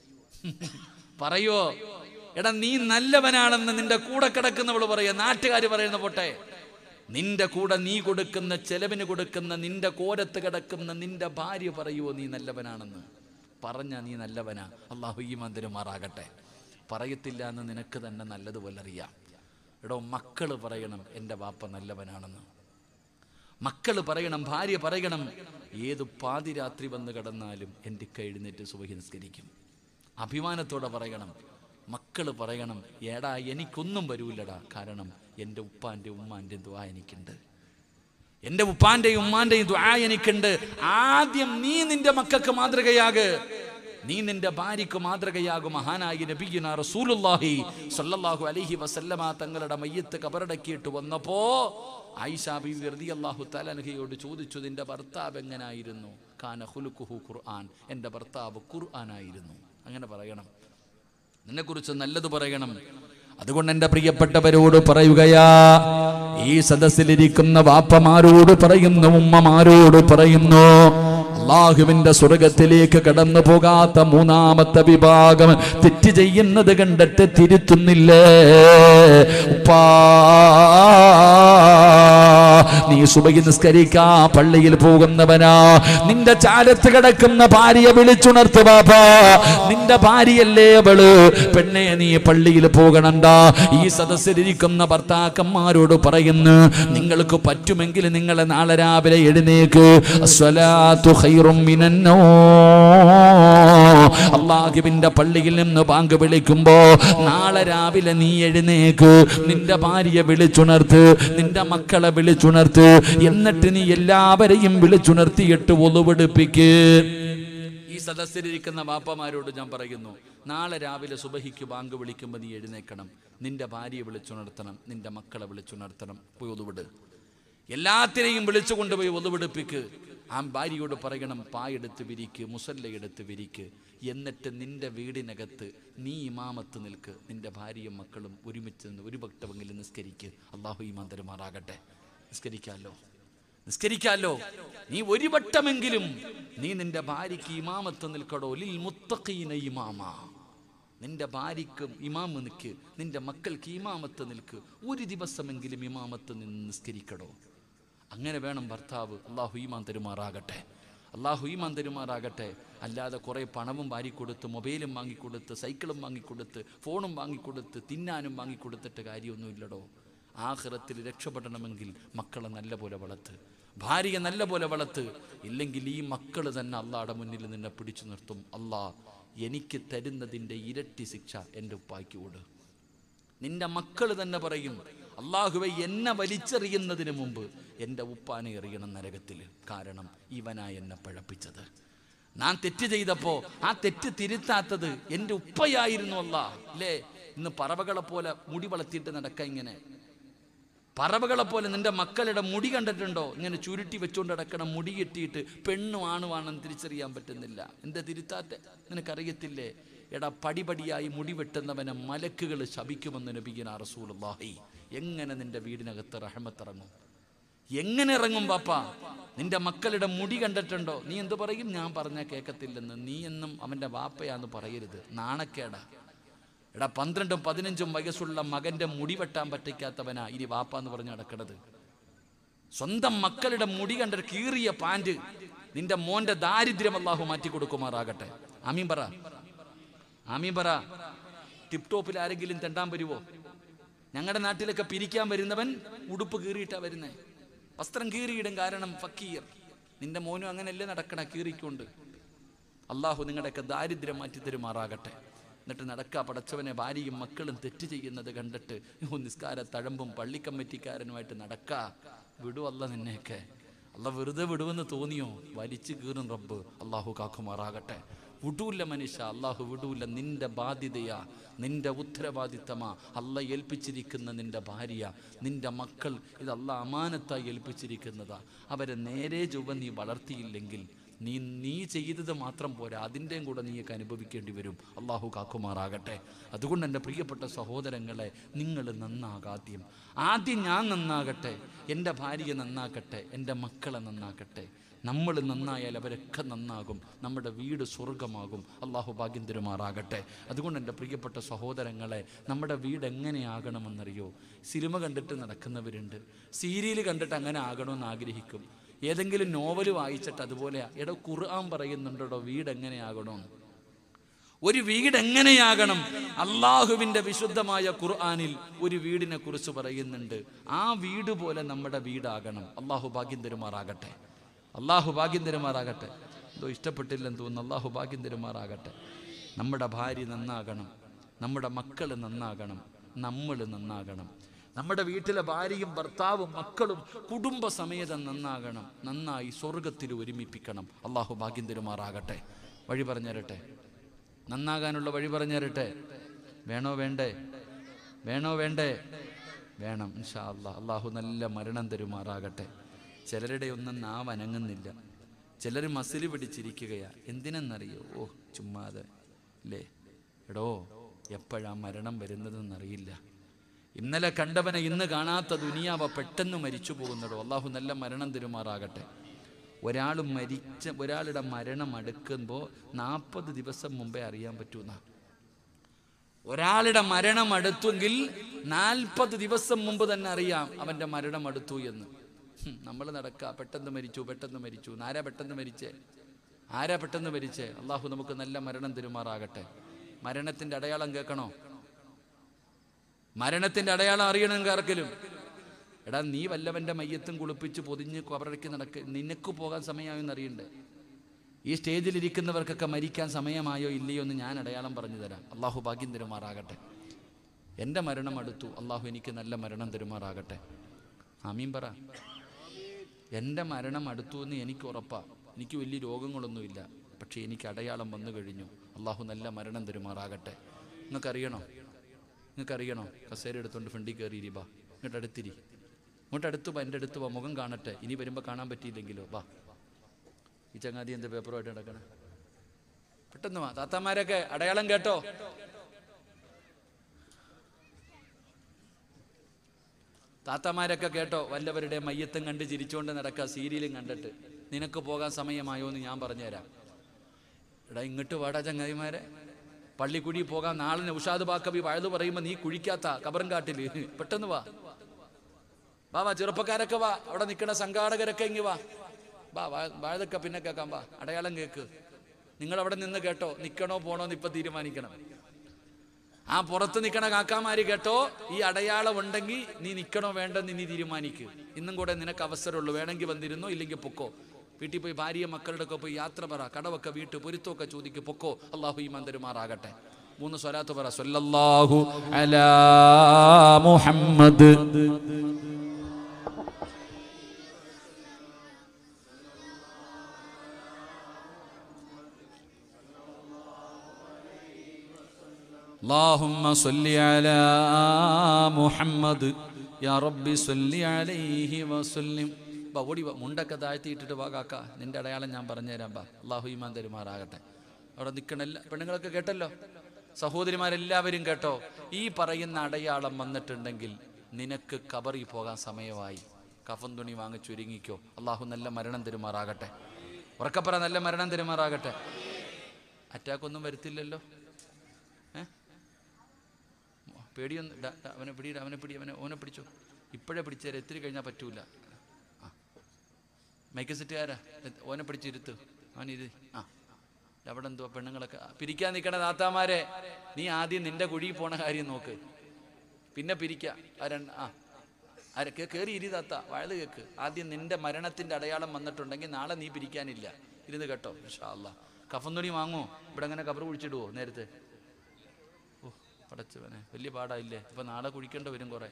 പറയുവോ എടാ നീ നല്ലവനാണെന്ന് നിന്റെ കൂടെ കിടക്കുന്നവള് പറയാ നാട്ടുകാർ പറയുന്ന പോട്ടെ നിന്റെ കൂടെ നീ കൊടുക്കുന്ന ചെലവിന് കൊടുക്കുന്ന നിന്റെ കോരത്ത് കിടക്കുന്ന നിന്റെ ഭാര്യ പറയുവോ നീ നല്ലവനാണെന്ന് പറഞ്ഞ നീ നല്ലവനാ അള്ളാഹു ഈ മന്ദിരമാറാകട്ടെ പറയത്തില്ല എന്ന് നിനക്ക് തന്നെ നല്ലതുപോലെ അറിയാം എടോ മക്കള് പറയണം എൻ്റെ വാപ്പ നല്ലവനാണെന്ന് മക്കള് പറയണം ഭാര്യ പറയണം ഏത് പാതിരാത്രി വന്ന് കിടന്നാലും എൻ്റെ കൈ എഴുന്നേറ്റ് സുബഹി നിസ്കരിക്കും അഭിമാനത്തോടെ പറയണം മക്കള് പറയണം എടാ എനിക്കൊന്നും വരൂലടാ കാരണം എൻ്റെ ഉപ്പാൻ്റെ ഉമ്മാൻ്റെ ദ്വാ എനിക്കുണ്ട് എൻ്റെ ഉപ്പാന്റെയും ഉമ്മാന്റെയും ദ്വാ എനിക്കുണ്ട് ആദ്യം നീ നിന്റെ മക്കൾക്ക് മാതൃകയാക് നീ നിന്റെ ഭാര്യക്ക് മാതൃകയാകും മഹാനായി നബിയുന റസൂലുള്ളാഹി സല്ലല്ലാഹു അലൈഹി വസല്ലമ തങ്ങളുടെ മയ്യത്ത് കബറടക്കിയിട്ട് വന്നപ്പോ ആയിഷ ബീവി റളിയല്ലാഹു തആലയോട് ചോദിച്ചു നിന്റെ ഭർത്താവ് എങ്ങനായിരുന്നു കാന ഖുലുഖുഹു ഖുർആൻ എൻ്റെ ഭർത്താവ് ഖുർആനായിരുന്നു അങ്ങനെ പറയണം നിന്നെക്കുറിച്ച് നല്ലത് പറയണം അതുകൊണ്ട് എൻ്റെ പ്രിയപ്പെട്ടവരോട് പറയുകയാ ഈ സദസ്സിലിരിക്കുന്ന വാപ്പമാരോട് പറയുന്നു ഉമ്മമാരോട് പറയുന്നു അള്ളാഹുവിന്റെ സ്വർഗത്തിലേക്ക് കടന്നു പോകാത്ത മൂന്നാമത്തെ വിഭാഗം തെറ്റ് ചെയ്യുന്നത് കണ്ടിട്ട് തിരുത്തുന്നില്ലേ ഉപ്പാ നീ സുബഹി നിസ്കരിക്കാ പള്ളിയിൽ പോകുന്നവനാ നിന്റെ ചാലത്ത് കിടക്കുന്ന ഭാര്യയെ വിളിച്ചുണർത്ത് ബാബാ നിന്റെ ഭാര്യയല്ലേ അവള് പെണ്ണെ നീ പള്ളിയിൽ പോകണണ്ട ഈ സദസ്സിലിരിക്കുന്ന ഭർത്താക്കന്മാരോട് പറയുന്നു നിങ്ങൾക്ക് പറ്റുമെങ്കിൽ നിങ്ങൾ നാളെ രാവിലെ എഴുന്നേക്ക് അസ്വലാത്തു ഖൈറും മിനന്നോ അള്ളാഹുവിന്റെ പള്ളിയിൽ നിന്ന് ബാങ്ക് വിളിക്കുമ്പോ നാളെ രാവിലെ നീ എഴുന്നേക്ക് നിന്റെ ഭാര്യയെ വിളിച്ചുണർത്ത് നിന്റെ മക്കളെ വിളിച്ചുണർത്ത് എന്നിട്ട് നീ എല്ലാവരെയും വിളിച്ചുണർത്തിയിട്ട് ഒളിവെടുപ്പിക്ക് ഈ സദസ്സിലിരിക്കുന്ന വാപ്പമാരോട് ഞാൻ പറയുന്നു നാളെ രാവിലെ സുബഹിക്ക് ബാങ്ക് വിളിക്കുമ്പോൾ നീ എഴുന്നേക്കണം നിന്റെ ഭാര്യയെ വിളിച്ചുണർത്തണം നിന്റെ മക്കളെ വിളിച്ചുണർത്തണം പോയി ഒതുവിട് എല്ലാത്തിനെയും വിളിച്ചു കൊണ്ടുപോയി ഒതുവെടുപ്പിക്ക് ആ ഭാര്യയോട് പറയണം പായെടുത്ത് വിരിക്ക് മുസല്ലയെടുത്ത് വിരിക്ക് എന്നിട്ട് നിന്റെ വീടിനകത്ത് നീ ഇമാമത്ത് നിൽക്ക് നിന്റെ ഭാര്യയും മക്കളും ഒരുമിച്ച് നിന്ന് ഒരു ഭക്തവെങ്കിലും നിസ്കരിക്ക് അള്ളാഹു ഈമാൻ തരുമാറാകട്ടെ നിസ്കരിക്കാമല്ലോ നിസ്കരിക്കാമല്ലോ നീ ഒരു വട്ടമെങ്കിലും നീ നിന്റെ ഭാര്യയ്ക്ക് ഇമാമത്ത് നിൽക്കടോ ലിൽ മുത്തഖീന ഇമാമ നിന്റെ ഭാര്യയ്ക്കും ഇമാമ് നിൽക്ക് നിന്റെ മക്കൾക്ക് ഇമാമത്ത് നിൽക്ക് ഒരു ദിവസമെങ്കിലും ഇമാമത്ത് നിന്ന് നിസ്കരിക്കടോ അങ്ങനെ വേണം ഭർത്താവ് അള്ളാഹു ഈമാൻ തരുമാറാകട്ടെ അള്ളാഹു ഈമാൻ തരുമാറാകട്ടെ അല്ലാതെ കുറേ പണവും വാരിക്കൊടുത്ത് മൊബൈലും വാങ്ങിക്കൊടുത്ത് സൈക്കിളും വാങ്ങിക്കൊടുത്ത് ഫോണും വാങ്ങിക്കൊടുത്ത് തിന്നാനും വാങ്ങിക്കൊടുത്തിട്ട് കാര്യമൊന്നുമില്ലടോ ആഹ്റത്തിൽ രക്ഷപ്പെടണമെങ്കിൽ മക്കളെ നല്ല പോലെ വളർത്ത് ഭാര്യയെ നല്ല പോലെ വളർത്ത് ഇല്ലെങ്കിൽ ഈ മക്കൾ തന്നെ അള്ളാടെ മുന്നിൽ നിന്നെ പിടിച്ചു നിർത്തും അള്ളാ എനിക്ക് തരുന്നതിൻ്റെ ഇരട്ടി ശിക്ഷ എൻ്റെ ഉപ്പായ്ക്ക് കൊടു നിന്റെ മക്കൾ തന്നെ പറയും അള്ളാഹുവെ എന്നെ വലിച്ചെറിയുന്നതിന് മുമ്പ് എൻ്റെ ഉപ്പാനെ എറിയണം നരകത്തിൽ കാരണം ഇവനാ എന്നെ പഴപ്പിച്ചത് ഞാൻ തെറ്റ് ചെയ്തപ്പോ ആ തെറ്റ് തിരുത്താത്തത് എൻ്റെ ഉപ്പയായിരുന്നു അല്ല അല്ലേ ഇന്ന് പറവകളെ പോലെ മുടി വളർത്തിയിട്ട് നടക്ക ഇങ്ങനെ പറവകളെ പോലെ നിന്റെ മക്കളുടെ മുടി കണ്ടിട്ടുണ്ടോ ഇങ്ങനെ ചുരുട്ടി വെച്ചുകൊണ്ട് നടക്കണം മുടി കെട്ടിയിട്ട് പെണ്ണും ആണുമാണെന്ന് തിരിച്ചറിയാൻ പറ്റുന്നില്ല എന്താ തിരുത്താത്തെ നിനക്കറിയത്തില്ലേ എടാ പടിപടിയായി മുടി വെട്ടുന്നവനെ മലക്കുകൾ ശപിക്കുമെന്ന് നബിഗിന റസൂലുള്ളാഹി എങ്ങനെ നിന്റെ വീടിനകത്ത് റഹമത്തിറങ്ങും എങ്ങനെ ഇറങ്ങും പാപ്പ നിന്റെ മക്കളുടെ മുടി കണ്ടിട്ടുണ്ടോ നീ എന്ത് പറയും ഞാൻ പറഞ്ഞാൽ കേൾക്കത്തില്ലെന്ന് നീ എന്നും അവൻ്റെ വാപ്പയാന്ന് പറയരുത് നാണക്കേടാ എടാ പന്ത്രണ്ടും പതിനഞ്ചും വയസ്സുള്ള മകന്റെ മുടി വെട്ടാൻ പറ്റിക്കാത്തവനാ ഇനി വാപ്പ എന്ന് പറഞ്ഞ് നടക്കണത് സ്വന്തം മക്കളുടെ മുടി കണ്ട കീറിയ പാൻറ് നിന്റെ മോന്റെ ദാരിദ്ര്യം അള്ളാഹു മാറ്റി കൊടുക്കുമാറാകട്ടെ ആമീൻ പറ ആമീൻ പറ ടിപ് ടോപ്പിൽ ആരെങ്കിലും തെണ്ടാൻ വരുവോ ഞങ്ങളുടെ നാട്ടിലൊക്കെ പിരിക്കാൻ വരുന്നവൻ ഉടുപ്പ് കീറിയിട്ടാ വരുന്നേ വസ്ത്രം കീറിയിടും കാരണം ഫക്കീർ നിന്റെ മോനും അങ്ങനെയല്ലേ നടക്കണ കീറിക്കൊണ്ട് അള്ളാഹു നിങ്ങളുടെയൊക്കെ ദാരിദ്ര്യം മാറ്റി തരുമാറാകട്ടെ എന്നിട്ട് നടക്കുക പടച്ചവനെ ഭാര്യയും മക്കളും തെറ്റ് ചെയ്യുന്നത് കണ്ടിട്ട് ഓ നിസ്കാര തഴമ്പും പള്ളിക്കമ്മിറ്റിക്കാരനുമായിട്ട് നടക്ക വിടുവല്ല നിന്നെയൊക്കെ അല്ല വെറുതെ വിടുവെന്ന് തോന്നിയോ വലിച്ചു കീറും റബ്ബ് അള്ളാഹു കാക്കുമാറാകട്ടെ വിടൂല്ല മനുഷ്യ അള്ളാഹു വിടൂല്ല നിന്റെ ബാധ്യതയാ നിന്റെ ഉത്തരവാദിത്തമാ അല്ല ഏൽപ്പിച്ചിരിക്കുന്ന നിന്റെ ഭാര്യ നിന്റെ മക്കൾ ഇത് അല്ല അമാനത്തായി ഏൽപ്പിച്ചിരിക്കുന്നതാ അവരെ നേരെ ചൊവ്വ നീ വളർത്തിയില്ലെങ്കിൽ നീ നീ ചെയ്തത് മാത്രം പോരാ അതിൻ്റെയും കൂടെ നീയൊക്കെ അനുഭവിക്കേണ്ടി വരും അള്ളാഹു കാക്കുമാറാകട്ടെ അതുകൊണ്ട് എൻ്റെ പ്രിയപ്പെട്ട സഹോദരങ്ങളെ നിങ്ങൾ നന്നാകാദ്യം ആദ്യം ഞാൻ നന്നാകട്ടെ എൻ്റെ ഭാര്യ നന്നാക്കട്ടെ എൻ്റെ മക്കളെ നന്നാക്കട്ടെ നമ്മൾ നന്നായാൽ അവരൊക്കെ നന്നാകും നമ്മുടെ വീട് സ്വർഗമാകും അള്ളാഹു ഭാഗ്യം തരുമാറാകട്ടെ അതുകൊണ്ട് എൻ്റെ പ്രിയപ്പെട്ട സഹോദരങ്ങളെ നമ്മുടെ വീട് എങ്ങനെയാകണമെന്നറിയോ സിനിമ കണ്ടിട്ട് നടക്കുന്നവരുണ്ട് സീരിയൽ കണ്ടിട്ട് അങ്ങനെ ആകണമെന്ന് ആഗ്രഹിക്കും ഏതെങ്കിലും നോവൽ വായിച്ചിട്ട് അതുപോലെ എടോ ഖുർആൻ പറയുന്നുണ്ടോ വീട് എങ്ങനെയാകണമെന്ന് ഒരു വീട് എങ്ങനെയാകണം അള്ളാഹുവിന്റെ വിശുദ്ധമായ ഖുർആനിൽ ഒരു വീടിനെ കുറിച്ച് പറയുന്നുണ്ട് ആ വീട് പോലെ നമ്മുടെ വീടാകണം അള്ളാഹു ഭാഗ്യം തരുമാറാകട്ടെ അള്ളാഹു ഭാഗ്യം തരുമാറാകട്ടെ എന്തോ ഇഷ്ടപ്പെട്ടില്ലെന്ന് തോന്നുന്നു അള്ളാഹു ഭാഗ്യം തരുമാറാകട്ടെ നമ്മുടെ ഭാര്യ നന്നാകണം നമ്മുടെ മക്കൾ നന്നാകണം നമ്മൾ നന്നാകണം നമ്മുടെ വീട്ടിലെ ഭാര്യയും ഭർത്താവും മക്കളും കുടുംബസമേതം നന്നാകണം നന്നായി സ്വർഗത്തിൽ ഒരുമിപ്പിക്കണം അള്ളാഹു ഭാഗ്യം തരുമാറാകട്ടെ വഴി പറഞ്ഞുതരട്ടെ നന്നാകാനുള്ള വഴി പറഞ്ഞുതരട്ടെ വേണോ വേണ്ടേ വേണോ വേണ്ടേ വേണം ഇൻഷാ അല്ലാ അള്ളാഹു നല്ല മരണം തരുമാറാകട്ടെ ചിലരുടെ ഒന്നും നാവ് അനങ്ങുന്നില്ല ചിലർ മസിൽ പിടിച്ചിരിക്കുകയാ എന്തിനെന്നറിയോ ഓ ചുമ്മാതെ അല്ലേ എടോ എപ്പോഴാ മരണം വരുന്നതെന്നറിയില്ല ഇന്നലെ കണ്ടവനെ ഇന്ന് കാണാത്ത ദുനിയാവ പെട്ടെന്ന് മരിച്ചു പോകുന്നടോ അള്ളാഹു നല്ല മരണം തരുമാറാകട്ടെ ഒരാൾ മരിച്ച ഒരാളുടെ മരണം അടുക്കുമ്പോൾ നാൽപ്പത് ദിവസം മുമ്പേ അറിയാൻ പറ്റൂന്ന ഒരാളുടെ മരണം അടുത്തെങ്കിൽ നാൽപ്പത് ദിവസം മുമ്പ് തന്നെ അറിയാം അവൻ്റെ മരണം അടുത്തു എന്ന് നമ്മൾ നടക്കുക പെട്ടെന്ന് മരിച്ചു പെട്ടെന്ന് മരിച്ചു ആരാ പെട്ടെന്ന് മരിച്ചേ ആരാ പെട്ടെന്ന് മരിച്ചേ അള്ളാഹു നമുക്ക് നല്ല മരണം തരുമാറാകട്ടെ മരണത്തിൻ്റെ അടയാളം കേൾക്കണോ മരണത്തിൻ്റെ അടയാളം അറിയണം ആർക്കെങ്കിലും എടാ നീ വല്ലവൻ്റെ മയ്യത്തും കുളിപ്പിച്ച് പൊതിഞ്ഞ് കബറയ്ക്ക് നടക്ക് നിനക്ക് പോകാൻ സമയമായെന്ന് അറിയണ്ടേ ഈ സ്റ്റേജിലിരിക്കുന്നവർക്കൊക്കെ മരിക്കാൻ സമയമായോ ഇല്ലയോ എന്ന് ഞാൻ അടയാളം പറഞ്ഞു തരാം അള്ളാഹു ഭാഗ്യം തരുമാറാകട്ടെ എൻ്റെ മരണം അടുത്തു അള്ളാഹു എനിക്ക് നല്ല മരണം തരുമാറാകട്ടെ ആമീൻ പറ എൻ്റെ മരണം അടുത്തു എന്ന് എനിക്ക് ഉറപ്പാ എനിക്ക് വലിയ രോഗങ്ങളൊന്നുമില്ല പക്ഷേ എനിക്ക് അടയാളം വന്നു കഴിഞ്ഞു അള്ളാഹു നല്ല മരണം തരുമാറാകട്ടെ നിങ്ങൾക്കറിയണോ നിങ്ങൾക്കറിയണോ കസേര എടുത്തുകൊണ്ട് ഫ്രണ്ടിൽ കയറി ഇരിബാ ഇങ്ങോട്ട് അടുത്തിരി ഇങ്ങോട്ട് അടുത്ത് വാ എൻ്റെ അടുത്ത് വാ മുഖം കാണട്ടെ ഇനി വരുമ്പോൾ കാണാൻ പറ്റിയില്ലെങ്കിലോ വാ ഈ ചങ്ങാതി എന്ത് പേപ്പറുമായിട്ട് നടക്കണേ പെട്ടെന്ന് വാ താത്താമാരൊക്കെ അടയാളം കേട്ടോ താത്തമാരൊക്കെ കേട്ടോ വല്ലവരുടെ മയ്യത്തും കണ്ട് ചിരിച്ചുകൊണ്ട് നടക്കുക സീരിയലും കണ്ടിട്ട് നിനക്ക് പോകാൻ സമയമായോ എന്ന് ഞാൻ പറഞ്ഞുതരാം എടാ ഇങ്ങോട്ട് വാടാ ചങ്ങാതിമാരെ പള്ളിക്കുടി പോകാൻ നാളെ ഉഷാദ് ബാക്കബി വഴുതു പറയുമ്പോൾ നീ കുഴിക്കാത്ത കബറും കാട്ടില് പെട്ടെന്ന് വാ വാ വാ ചെറുപ്പക്കാരൊക്കെ വാ അവിടെ നിൽക്കുന്ന സംഘാടകരൊക്കെ ഇങ്ങ് വാ വാ വാ- വാഴതൊക്കെ പിന്നെ കേൾക്കാം വാ അടയാളം കേക്ക് നിങ്ങൾ അവിടെ നിന്ന് കേട്ടോ നിൽക്കണോ പോണോ എന്ന് ഇപ്പൊ തീരുമാനിക്കണം ആ പുറത്ത് നിൽക്കണ കാക്കാമാര് കേട്ടോ ഈ അടയാളം ഉണ്ടെങ്കിൽ നീ നിൽക്കണോ വേണ്ടെന്ന് നീ തീരുമാനിക്ക് ഇന്നും കൂടെ നിനക്ക് അവസരമുള്ളൂ വേണമെങ്കിൽ വന്നിരുന്നോ ഇല്ലെങ്കിൽ പൊക്കോ വീട്ടിൽ പോയി ഭാര്യ മക്കളുടെ ഒക്കെ പോയി യാത്ര പറ കടവൊക്കെ വീട്ട് പൊരുത്തമൊക്കെ ചോദിക്ക് പൊക്കോ അള്ളാഹു ഈ മന്ദിരമാറാകട്ടെ മൂന്ന് സ്വലാത്ത് പറ സല്ലല്ലാഹു അലാ മുഹമ്മദ് اللهم صل على محمد يا ربي صل عليه وسلم ബാ ഓടി വാ മുണ്ടൊക്കെ താഴ്ത്തിയിട്ടിട്ട് വാ കാക്ക നിന്റെ അടയാളം ഞാൻ പറഞ്ഞുതരാം ബാ അള്ളാഹു ഈമാൻ തരുമാറാകട്ടെ അവിടെ നിൽക്കണ എല്ലാ പെണ്ണുങ്ങളൊക്കെ കേട്ടല്ലോ സഹോദരിമാരെല്ലാവരും കേട്ടോ ഈ പറയുന്ന അടയാളം വന്നിട്ടുണ്ടെങ്കിൽ നിനക്ക് കബറി പോകാൻ സമയമായി കഫൻ തുണി വാങ്ങിച്ചൊരുങ്ങിക്കോ അള്ളാഹു നല്ല മരണം തരുമാറാകട്ടെ ഉറക്കപ്പറ നല്ല മരണം തരുമാറാകട്ടെ അറ്റാക്കൊന്നും വരുത്തില്ലല്ലോ ഏ പേടിയൊന്നും ഡാ, ഡാ, അവനെ പിടി അവനെ പിടി അവനെ ഓനെ പിടിച്ചോ ഇപ്പോഴേ പിടിച്ചേരെ എത്തിരി കഴിഞ്ഞാൽ പറ്റൂല ആ മൈക്ക് സെറ്റുകാരാ ഓനെ പിടിച്ചിരുത്ത് അവൻ ഇരു ആ അവിടെ എന്തോ പെണ്ണുങ്ങളൊക്കെ ആ, പിരിക്കാൻ നിൽക്കണ താത്താമാരെ നീ ആദ്യം നിന്റെ കുഴിയിൽ പോണ കാര്യം നോക്ക് പിന്നെ പിരിക്ക ആ രണ്ട് ആ ആരെ കയറി ഇരി താത്ത വഴുത് കേക്ക് ആദ്യം നിന്റെ മരണത്തിന്റെ അടയാളം വന്നിട്ടുണ്ടെങ്കിൽ നാളെ നീ പിരിക്കാനില്ല ഇരുന്ന് കേട്ടോ ഇൻഷാ അല്ലാ കഫൻ തുണി വാങ്ങോ ഇവിടെ അങ്ങനെ കബർ കുഴിച്ചിടുവോ നേരത്തെ ഓ പടച്ചവനെ വലിയ പാടായില്ലേ ഇപ്പൊ നാളെ കുഴിക്കേണ്ട വരും കുറെ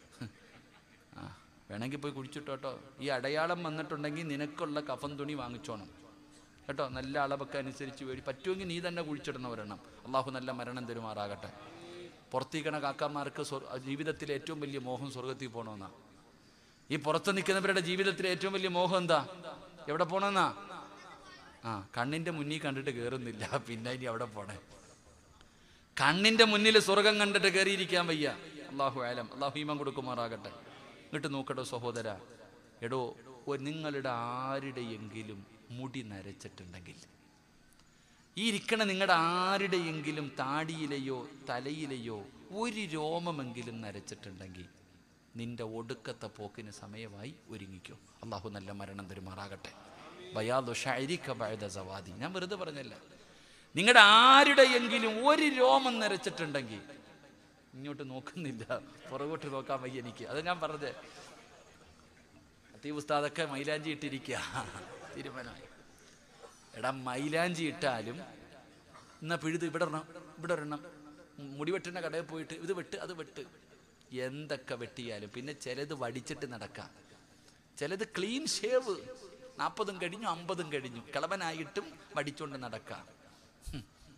ആ വേണമെങ്കിൽ പോയി കുഴിച്ചിട്ടോ കേട്ടോ ഈ അടയാളം വന്നിട്ടുണ്ടെങ്കിൽ നിനക്കുള്ള കഫൻ തുണി വാങ്ങിച്ചോണം കേട്ടോ നല്ല അളവൊക്കെ അനുസരിച്ച് വേടി പറ്റുമെങ്കിൽ നീ തന്നെ കുഴിച്ചിടണം ഒരെണ്ണം അള്ളാഹു നല്ല മരണം തരുമാറാകട്ടെ പുറത്തേക്കണ കാക്കാമാർക്ക് സ്വർ- ജീവിതത്തിലെ ഏറ്റവും വലിയ മോഹം സ്വർഗത്തിൽ പോകണമെന്നാ ഈ പുറത്ത് നിൽക്കുന്നവരുടെ ജീവിതത്തിലെ ഏറ്റവും വലിയ മോഹം എന്താ എവിടെ പോണെന്നാ ആ കണ്ണിന്റെ മുന്നിൽ കണ്ടിട്ട് കയറുന്നില്ല പിന്നെ ഇനി അവിടെ പോണേ കണ്ണിന്റെ മുന്നിൽ സ്വർഗം കണ്ടിട്ട് കയറിയിരിക്കാൻ വയ്യ അള്ളാഹു ആലം അള്ളാഹു ഈമൻ കൊടുക്കുമാറാകട്ടെ ഇങ്ങോട്ട് നോക്കട്ടോ സഹോദര എടോ ഒ- നിങ്ങളുടെ ആരുടെയെങ്കിലും മുടി നരച്ചിട്ടുണ്ടെങ്കിൽ ഈ ഇരിക്കണ നിങ്ങളുടെ ആരുടെയെങ്കിലും താടിയിലെയോ തലയിലെയോ ഒരു രോമമെങ്കിലും നരച്ചിട്ടുണ്ടെങ്കിൽ നിന്റെ ഒടുക്കത്തെ പോക്കിന് സമയമായി ഒരുങ്ങിക്കോ അള്ളാഹു നല്ല മരണം തരുമാറാകട്ടെ ബയാദു ഷൈരിക്ക ബഅദ സവാദി ഞാൻ വെറുതെ പറഞ്ഞല്ല നിങ്ങളുടെ ആരുടെയെങ്കിലും ഒരു രോമം നരച്ചിട്ടുണ്ടെങ്കിൽ ഇങ്ങോട്ട് നോക്കുന്നില്ല പുറകോട്ട് നോക്കാൻ വയ്യ എനിക്ക് അത് ഞാൻ പറഞ്ഞത് അത്തീ ഉസ്താദൊക്കെ മൈലാഞ്ചി ഇട്ടിരിക്കുക തീരുമാനമായി എടാ മൈലാഞ്ചി ഇട്ടാലും എന്നാ പിഴുത് ഇവിടെ ഇടണം ഇവിടെ ഇടണം മുടി വെട്ടുന്ന കടയിൽ പോയിട്ട് ഇത് വെട്ട് അത് വെട്ട് എന്തൊക്കെ വെട്ടിയാലും പിന്നെ ചിലത് വടിച്ചിട്ട് നടക്കാം ചിലത് ക്ലീൻ ഷേവ് നാൽപ്പതും കഴിഞ്ഞു അമ്പതും കഴിഞ്ഞു കിളവനായിട്ടും വടിച്ചുകൊണ്ട് നടക്കാം ഹും.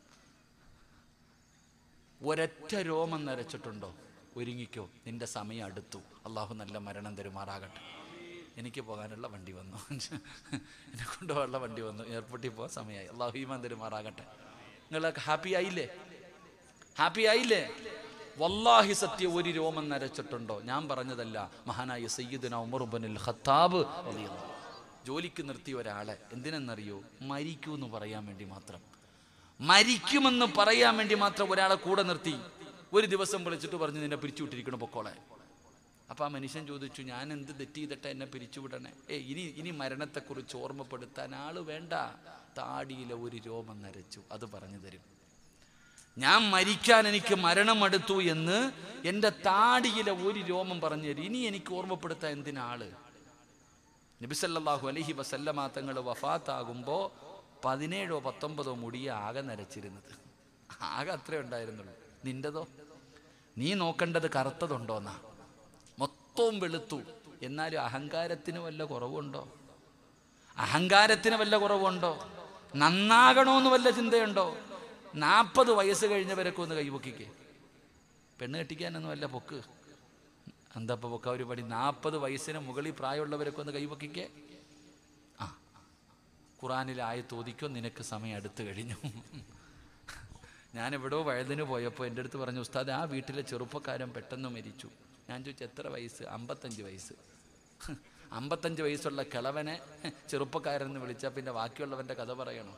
ഒരൊറ്റ രോമം നരച്ചിട്ടുണ്ടോ ഒരുങ്ങിക്കോ നിന്റെ സമയം അടുത്തു അള്ളാഹു നല്ല മരണം തരുമാറാകട്ടെ എനിക്ക് പോകാനുള്ള വണ്ടി വന്നു എന്നെ കൊണ്ടുപോകാനുള്ള വണ്ടി വന്നു എയർപോർട്ടിൽ പോകാൻ സമയമായി അള്ളാഹു ഈമാൻ തരുമാറാകട്ടെ നിങ്ങളൊക്കെ ഹാപ്പി ആയില്ലേ ഹാപ്പി ആയില്ലേ വല്ലാഹി സത്യം ഒരു രോമം നരച്ചിട്ടുണ്ടോ ഞാൻ പറഞ്ഞതല്ല മഹാനായ സയ്യിദുന ഉമർ ബിനുൽ ഖത്താബ് റളിയല്ലാഹു. ജോലിക്ക് നിർത്തിയ ഒരാളെ എന്തിനെന്നറിയോ മരിക്കൂ എന്ന് പറയാൻ വേണ്ടി മാത്രം മരിക്കുമെന്ന് പറയാൻ വേണ്ടി മാത്രം ഒരാളെ കൂടെ നിർത്തി ഒരു ദിവസം വിളിച്ചിട്ട് പറഞ്ഞു നിന്നെ പിരിച്ചുവിട്ടിരിക്കണം പൊക്കോളെ അപ്പൊ ആ മനുഷ്യൻ ചോദിച്ചു ഞാൻ എന്ത് തെറ്റ് ചെയ്തിട്ട് എന്നെ പിരിച്ചുവിടണേ ഏ ഇനി ഇനി മരണത്തെക്കുറിച്ച് ഓർമ്മപ്പെടുത്താൻ ആള് വേണ്ട താടിയിലെ ഒരു രോമം നരച്ചു അത് പറഞ്ഞു തരും ഞാൻ മരിക്കാൻ എനിക്ക് മരണം അടുത്തു എന്ന് എൻ്റെ താടിയിലെ ഒരു രോമം പറഞ്ഞു തരും ഇനി എനിക്ക് ഓർമ്മപ്പെടുത്താൻ എന്തിനാള് നബിസല്ലാഹു അലഹി വസല്ലമ തങ്ങൾ വഫാത്താകുമ്പോൾ പതിനേഴോ പത്തൊമ്പതോ മുടിയെ ആകെ നരച്ചിരുന്നത് ആകെ അത്രേ ഉണ്ടായിരുന്നുള്ളൂ നിന്റതോ നീ നോക്കേണ്ടത് കറുത്തതുണ്ടോന്നാ മൊത്തവും വെളുത്തു എന്നാലും അഹങ്കാരത്തിന് വല്ല കുറവുണ്ടോ അഹങ്കാരത്തിന് വല്ല കുറവുണ്ടോ നന്നാകണമെന്ന് വല്ല ചിന്തയുണ്ടോ നാൽപ്പത് വയസ്സ് കഴിഞ്ഞവരൊക്കെ ഒന്ന് കൈപൊക്കിക്കേ പെണ്ണ് കെട്ടിക്കാനൊന്നും വല്ല പൊക്ക് എന്താ ഇപ്പൊ പൊക്ക ഒരു പടി നാൽപ്പത് വയസ്സിന് മുകളിൽ പ്രായമുള്ളവരൊക്കെ ഒന്ന് കൈപൊക്കിക്കേ ആ ഖുറാനിൽ ആയത്തോതിക്കോ നിനക്ക് സമയം അടുത്ത് കഴിഞ്ഞു ഞാൻ എവിടെയോ വഴുതിന് പോയപ്പോൾ എൻ്റെ അടുത്ത് പറഞ്ഞു ഉസ്താദ് ആ വീട്ടിലെ ചെറുപ്പക്കാരൻ പെട്ടെന്ന് മരിച്ചു ഞാൻ ചോദിച്ചു എത്ര വയസ്സ് അമ്പത്തഞ്ച് വയസ്സ് അമ്പത്തഞ്ച് വയസ്സുള്ള കിളവനെ ചെറുപ്പക്കാരെന്ന് വിളിച്ചാൽ പിന്നെ ബാക്കിയുള്ളവൻ്റെ കഥ പറയണോ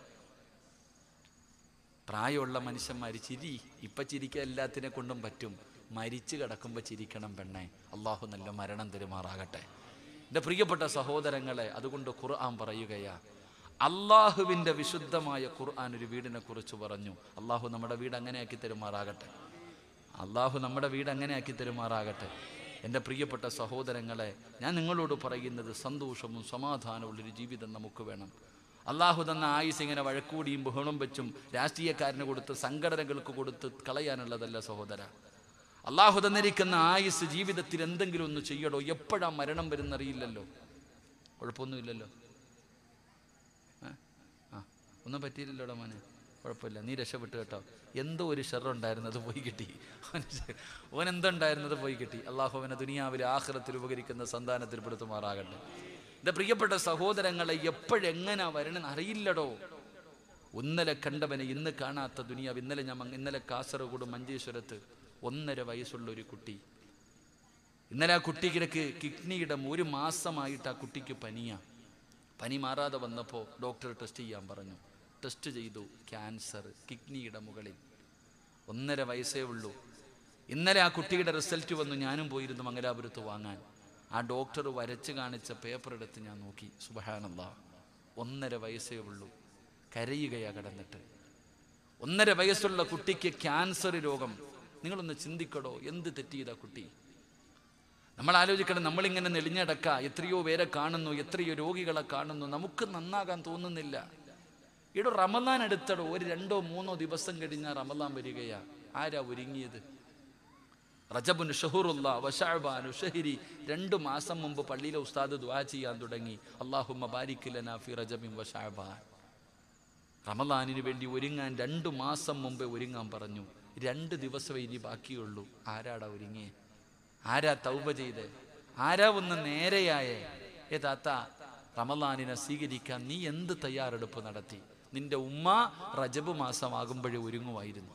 പ്രായമുള്ള മനുഷ്യന്മാർ ചിരി ഇപ്പം ചിരിക്കാൻ എല്ലാത്തിനെ കൊണ്ടും പറ്റും മരിച്ചു കിടക്കുമ്പോൾ ചിരിക്കണം പെണ്ണെ അള്ളാഹു നല്ല മരണം തരുമാറാകട്ടെ എൻ്റെ പ്രിയപ്പെട്ട സഹോദരങ്ങളെ അതുകൊണ്ട് ഖുർആൻ പറയുകയാ അള്ളാഹുവിൻ്റെ വിശുദ്ധമായ ഖുർആൻ ഒരു വീടിനെ കുറിച്ച് പറഞ്ഞു അള്ളാഹു നമ്മുടെ വീട് അങ്ങനെ ആക്കി തരുമാറാകട്ടെ അള്ളാഹു നമ്മുടെ വീട് അങ്ങനെ ആക്കി തരുമാറാകട്ടെ എൻ്റെ പ്രിയപ്പെട്ട സഹോദരങ്ങളെ ഞാൻ നിങ്ങളോട് പറയുന്നത് സന്തോഷവും സമാധാനവും ഉള്ളൊരു ജീവിതം നമുക്ക് വേണം അള്ളാഹു തന്ന ആയുസ് ഇങ്ങനെ വഴക്കൂടിയും ബഹളം വെച്ചും രാഷ്ട്രീയക്കാരന് കൊടുത്ത് സംഘടനകൾക്ക് കൊടുത്ത് കളയാനുള്ളതല്ല സഹോദര അള്ളാഹു തന്നിരിക്കുന്ന ആയുസ് ജീവിതത്തിൽ എന്തെങ്കിലും ഒന്ന് ചെയ്യടോ എപ്പോഴാ മരണം വരുന്നറിയില്ലല്ലോ കുഴപ്പമൊന്നുമില്ലല്ലോ ഏ? ആ ഒന്നും പറ്റിയില്ലല്ലോടാ മോനെ കുഴപ്പമില്ല നീ രക്ഷപ്പെട്ടു കേട്ടോ എന്തോ ഒരു ഷെറുണ്ടായിരുന്നു അത് പോയി കിട്ടി അവന് ഓൻ എന്തുണ്ടായിരുന്നത് പോയി കിട്ടി അള്ളാഹു അവനെ ദുനിയാവിലെ ആഹ്റത്തിൽ ഉപകരിക്കുന്ന സന്താനത്തിൽ പെടുത്തുമാറാകട്ടെ എൻ്റെ പ്രിയപ്പെട്ട സഹോദരങ്ങളെ എപ്പോഴെങ്ങനെ വരണമെന്ന് അറിയില്ലടോ ഇന്നലെ കണ്ടവനെ ഇന്ന് കാണാത്ത ദുനിയാവ് ഇന്നലെ ഞാൻ മങ്ങ- ഇന്നലെ കാസർഗോഡ് മഞ്ചേശ്വരത്ത് ഒന്നര വയസ്സുള്ള ഒരു കുട്ടി ഇന്നലെ ആ കുട്ടിക്ക് കിഡ്നിയുടെ ഒരു മാസമായിട്ട് ആ കുട്ടിക്ക് പനിയാ പനി മാറാതെ വന്നപ്പോൾ ഡോക്ടർ ടെസ്റ്റ് ചെയ്യാൻ പറഞ്ഞു ടെസ്റ്റ് ചെയ്തു ക്യാൻസർ കിഡ്നിയുടെ മുകളിൽ ഒന്നര വയസ്സേ ഉള്ളൂ ഇന്നലെ ആ കുട്ടിയുടെ റിസൾട്ട് വന്നു ഞാനും പോയിരുന്നു മംഗലാപുരത്ത് വാങ്ങാൻ ആ ഡോക്ടർ വരച്ച് കാണിച്ച പേപ്പർ എടുത്ത് ഞാൻ നോക്കി സുബഹാനല്ല ഒന്നര വയസ്സേ ഉള്ളൂ കരയുകയാ കിടന്നിട്ട് ഒന്നര വയസ്സുള്ള കുട്ടിക്ക് ക്യാൻസർ രോഗം നിങ്ങളൊന്ന് ചിന്തിക്കടോ എന്ത് തെറ്റിയതാ കുട്ടി നമ്മൾ ആലോചിക്കണം നമ്മളിങ്ങനെ നെളിഞ്ഞടക്ക എത്രയോ പേരെ കാണുന്നു എത്രയോ രോഗികളെ കാണുന്നു നമുക്ക് നന്നാകാൻ തോന്നുന്നില്ല ഇവിടെ റമദാൻ എടുത്തടോ ഒരു രണ്ടോ മൂന്നോ ദിവസം കഴിഞ്ഞാൽ റമദാൻ വരികയാ ആരാ ഒരുങ്ങിയത് റജബുൻ ഷഹൂറുല്ല വഷാബാനു ഷഹിരി രണ്ട് മാസം മുമ്പ് പള്ളിയിലെ ഉസ്താദ് ദുആ ചെയ്യാൻ തുടങ്ങി അള്ളാഹുമ്മ ബാരിക്കില്ലന ഫി റജബിൻ വഷാബാൻ റമദാനിന് വേണ്ടി ഒരുങ്ങാൻ രണ്ടു മാസം മുമ്പേ ഒരുങ്ങാൻ പറഞ്ഞു രണ്ട് ദിവസമേ ഇനി ബാക്കിയുള്ളൂ ആരാടാ ഒരുങ്ങിയേ ആരാ തൗബ ചെയ്തേ ആരാ ഒന്ന് നേരെയായേ ഏ താത്ത റമദാനിനെ സ്വീകരിക്കാൻ നീ എന്ത് തയ്യാറെടുപ്പ് നടത്തി നിന്റെ ഉമ്മ റജബ് മാസമാകുമ്പോഴേ ഒരുങ്ങുമായിരുന്നു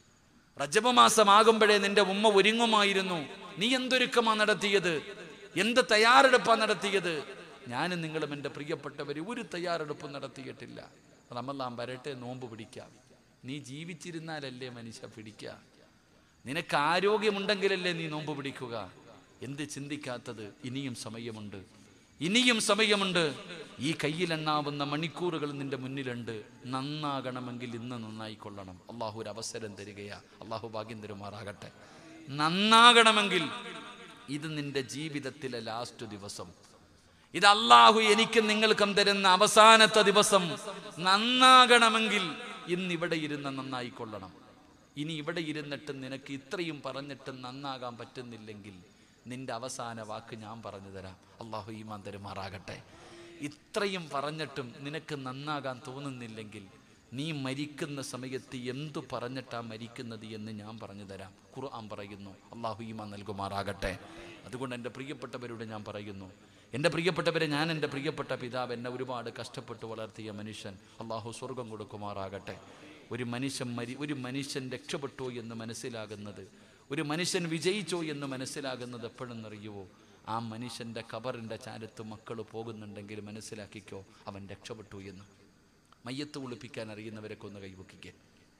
റജബ് മാസമാകുമ്പോഴേ നിന്റെ ഉമ്മ ഒരുങ്ങുമായിരുന്നു നീ എന്തൊരുക്കമാ നടത്തിയത് എന്ത് തയ്യാറെടുപ്പാ നടത്തിയത് ഞാനും നിങ്ങളും എൻ്റെ പ്രിയപ്പെട്ടവർ ഒരു തയ്യാറെടുപ്പും നടത്തിയിട്ടില്ല റമലാൻ വരട്ടെ നോമ്പ് പിടിക്കാം നീ ജീവിച്ചിരുന്നാലല്ലേ മനുഷ്യ പിടിക്കുക നിനക്ക് ആരോഗ്യമുണ്ടെങ്കിലല്ലേ നീ നോമ്പ് പിടിക്കുക എന്ത് ചിന്തിക്കാത്തത് ഇനിയും സമയമുണ്ട് ഇനിയും സമയമുണ്ട് ഈ കയ്യിലെണ്ണാവുന്ന മണിക്കൂറുകൾ നിന്റെ മുന്നിലുണ്ട് നന്നാകണമെങ്കിൽ ഇന്ന് നന്നായിക്കൊള്ളണം അള്ളാഹു ഒരു അവസരം തരികയാ അള്ളാഹു ഭാഗ്യം തരുമാറാകട്ടെ നന്നാകണമെങ്കിൽ ഇത് നിന്റെ ജീവിതത്തിലെ ലാസ്റ്റ് ദിവസം ഇത് അള്ളാഹു എനിക്കും നിങ്ങൾക്കും തരുന്ന അവസാനത്തെ ദിവസം നന്നാകണമെങ്കിൽ ഇന്ന് ഇവിടെ ഇരുന്ന് നന്നായിക്കൊള്ളണം ഇനി ഇവിടെ ഇരുന്നിട്ട് നിനക്ക് ഇത്രയും പറഞ്ഞിട്ട് നന്നാകാൻ പറ്റുന്നില്ലെങ്കിൽ നിന്റെ അവസാന വാക്ക് ഞാൻ പറഞ്ഞു തരാം അള്ളാഹു ഈമാൻ തരുമാറാകട്ടെ ഇത്രയും പറഞ്ഞിട്ടും നിനക്ക് നന്നാകാൻ തോന്നുന്നില്ലെങ്കിൽ നീ മരിക്കുന്ന സമയത്ത് എന്തു പറഞ്ഞിട്ടാ മരിക്കുന്നത് എന്ന് ഞാൻ പറഞ്ഞു തരാം ഖുർആൻ പറയുന്നു അള്ളാഹു ഈമാൻ നൽകുമാറാകട്ടെ അതുകൊണ്ട് എൻ്റെ പ്രിയപ്പെട്ടവരോട് ഞാൻ പറയുന്നു എൻ്റെ പ്രിയപ്പെട്ടവരെ ഞാൻ എൻ്റെ പ്രിയപ്പെട്ട പിതാവ് എന്നെ ഒരുപാട് കഷ്ടപ്പെട്ട് വളർത്തിയ മനുഷ്യൻ അള്ളാഹു സ്വർഗം കൊടുക്കുമാറാകട്ടെ ഒരു മനുഷ്യൻ മരി ഒരു മനുഷ്യൻ രക്ഷപ്പെട്ടോ എന്ന് മനസ്സിലാകുന്നത് ഒരു മനുഷ്യൻ വിജയിച്ചോ എന്ന് മനസ്സിലാകുന്നത് എപ്പോഴെന്നറിയുവോ ആ മനുഷ്യൻ്റെ കബറിൻ്റെ ചാരത്ത് മക്കൾ പോകുന്നുണ്ടെങ്കിൽ മനസ്സിലാക്കിക്കോ അവൻ രക്ഷപ്പെട്ടു എന്ന് മയ്യത്ത് കുളിപ്പിക്കാൻ അറിയുന്നവരൊക്കെ ഒന്ന് കൈവക്കിക്കേ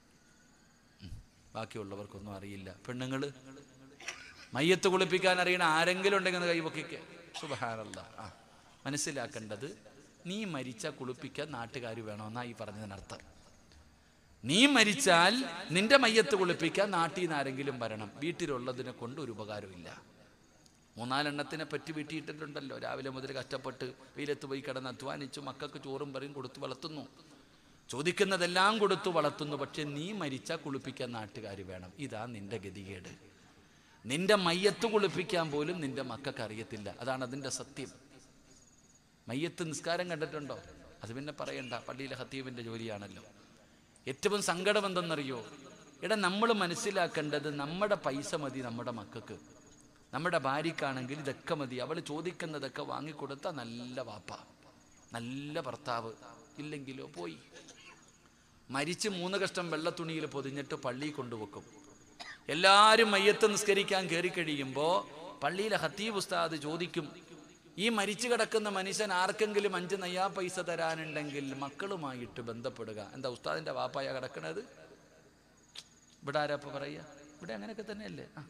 ഉം. ബാക്കിയുള്ളവർക്കൊന്നും അറിയില്ല പെണ്ണുങ്ങൾ മയ്യത്ത് കുളിപ്പിക്കാൻ അറിയണ ആരെങ്കിലും ഉണ്ടെങ്കിൽ ഒന്ന് കൈവക്കിക്കേ സുബഹാനല്ല ആ മനസ്സിലാക്കേണ്ടത് നീ മരിച്ച കുളിപ്പിക്കാൻ നാട്ടുകാർ വേണമെന്നാ ഈ പറഞ്ഞതിനർത്ഥം നീ മരിച്ചാൽ നിന്റെ മയ്യത്ത് കുളിപ്പിക്കാൻ നാട്ടിൽ നിന്ന് ആരെങ്കിലും വരണം വീട്ടിലുള്ളതിനെ കൊണ്ട് ഒരു ഉപകാരമില്ല മൂന്നാലെണ്ണത്തിനെ പറ്റി വീട്ടിയിട്ടിട്ടുണ്ടല്ലോ രാവിലെ മുതൽ കഷ്ടപ്പെട്ട് വെയിലത്ത് പോയി കിടന്ന് അധ്വാനിച്ചു മക്കൾക്ക് ചോറും പറയും കൊടുത്ത് വളർത്തുന്നു ചോദിക്കുന്നതെല്ലാം കൊടുത്തു വളർത്തുന്നു പക്ഷെ നീ മരിച്ചാൽ കുളിപ്പിക്കാൻ നാട്ടുകാർ വേണം ഇതാ നിന്റെ ഗതികേട് നിന്റെ മയ്യത്ത് കുളിപ്പിക്കാൻ പോലും നിന്റെ മക്കൾക്ക് അറിയത്തില്ല അതാണ് അതിൻ്റെ സത്യം മയ്യത്ത് നിസ്കാരം കണ്ടിട്ടുണ്ടോ അത് പിന്നെ പറയണ്ട പള്ളിയിലെ ഹത്തീബിൻ്റെ ജോലിയാണല്ലോ ഏറ്റവും സങ്കടം എന്തെന്നറിയോ എടാ നമ്മൾ മനസ്സിലാക്കേണ്ടത് നമ്മുടെ പൈസ മതി നമ്മുടെ മക്കൾക്ക് നമ്മുടെ ഭാര്യക്കാണെങ്കിൽ ഇതൊക്കെ മതി അവൾ ചോദിക്കുന്നതൊക്കെ വാങ്ങിക്കൊടുത്ത നല്ല വാപ്പ നല്ല ഭർത്താവ് ഇല്ലെങ്കിലോ പോയി മരിച്ച് മൂന്ന് കഷ്ടം വെള്ളത്തുണിയിൽ പൊതിഞ്ഞിട്ട് പള്ളിയിൽ കൊണ്ടുവെക്കും എല്ലാവരും മയ്യത്ത് നിസ്കരിക്കാൻ കയറി കഴിയുമ്പോൾ പള്ളിയിലെ ഹത്തീബ് ഉസ്താദ് ചോദിക്കും ഈ മരിച്ചു കിടക്കുന്ന മനുഷ്യൻ ആർക്കെങ്കിലും അഞ്ച് നയ്യാ പൈസ തരാനുണ്ടെങ്കിൽ മക്കളുമായിട്ട് ബന്ധപ്പെടുക എന്താ ഉസ്താദിന്റെ വാപ്പായ കിടക്കണത് ഇവിടെ ആരാപ്പ പറയുക ഇവിടെ അങ്ങനെയൊക്കെ തന്നെയല്ലേ ആ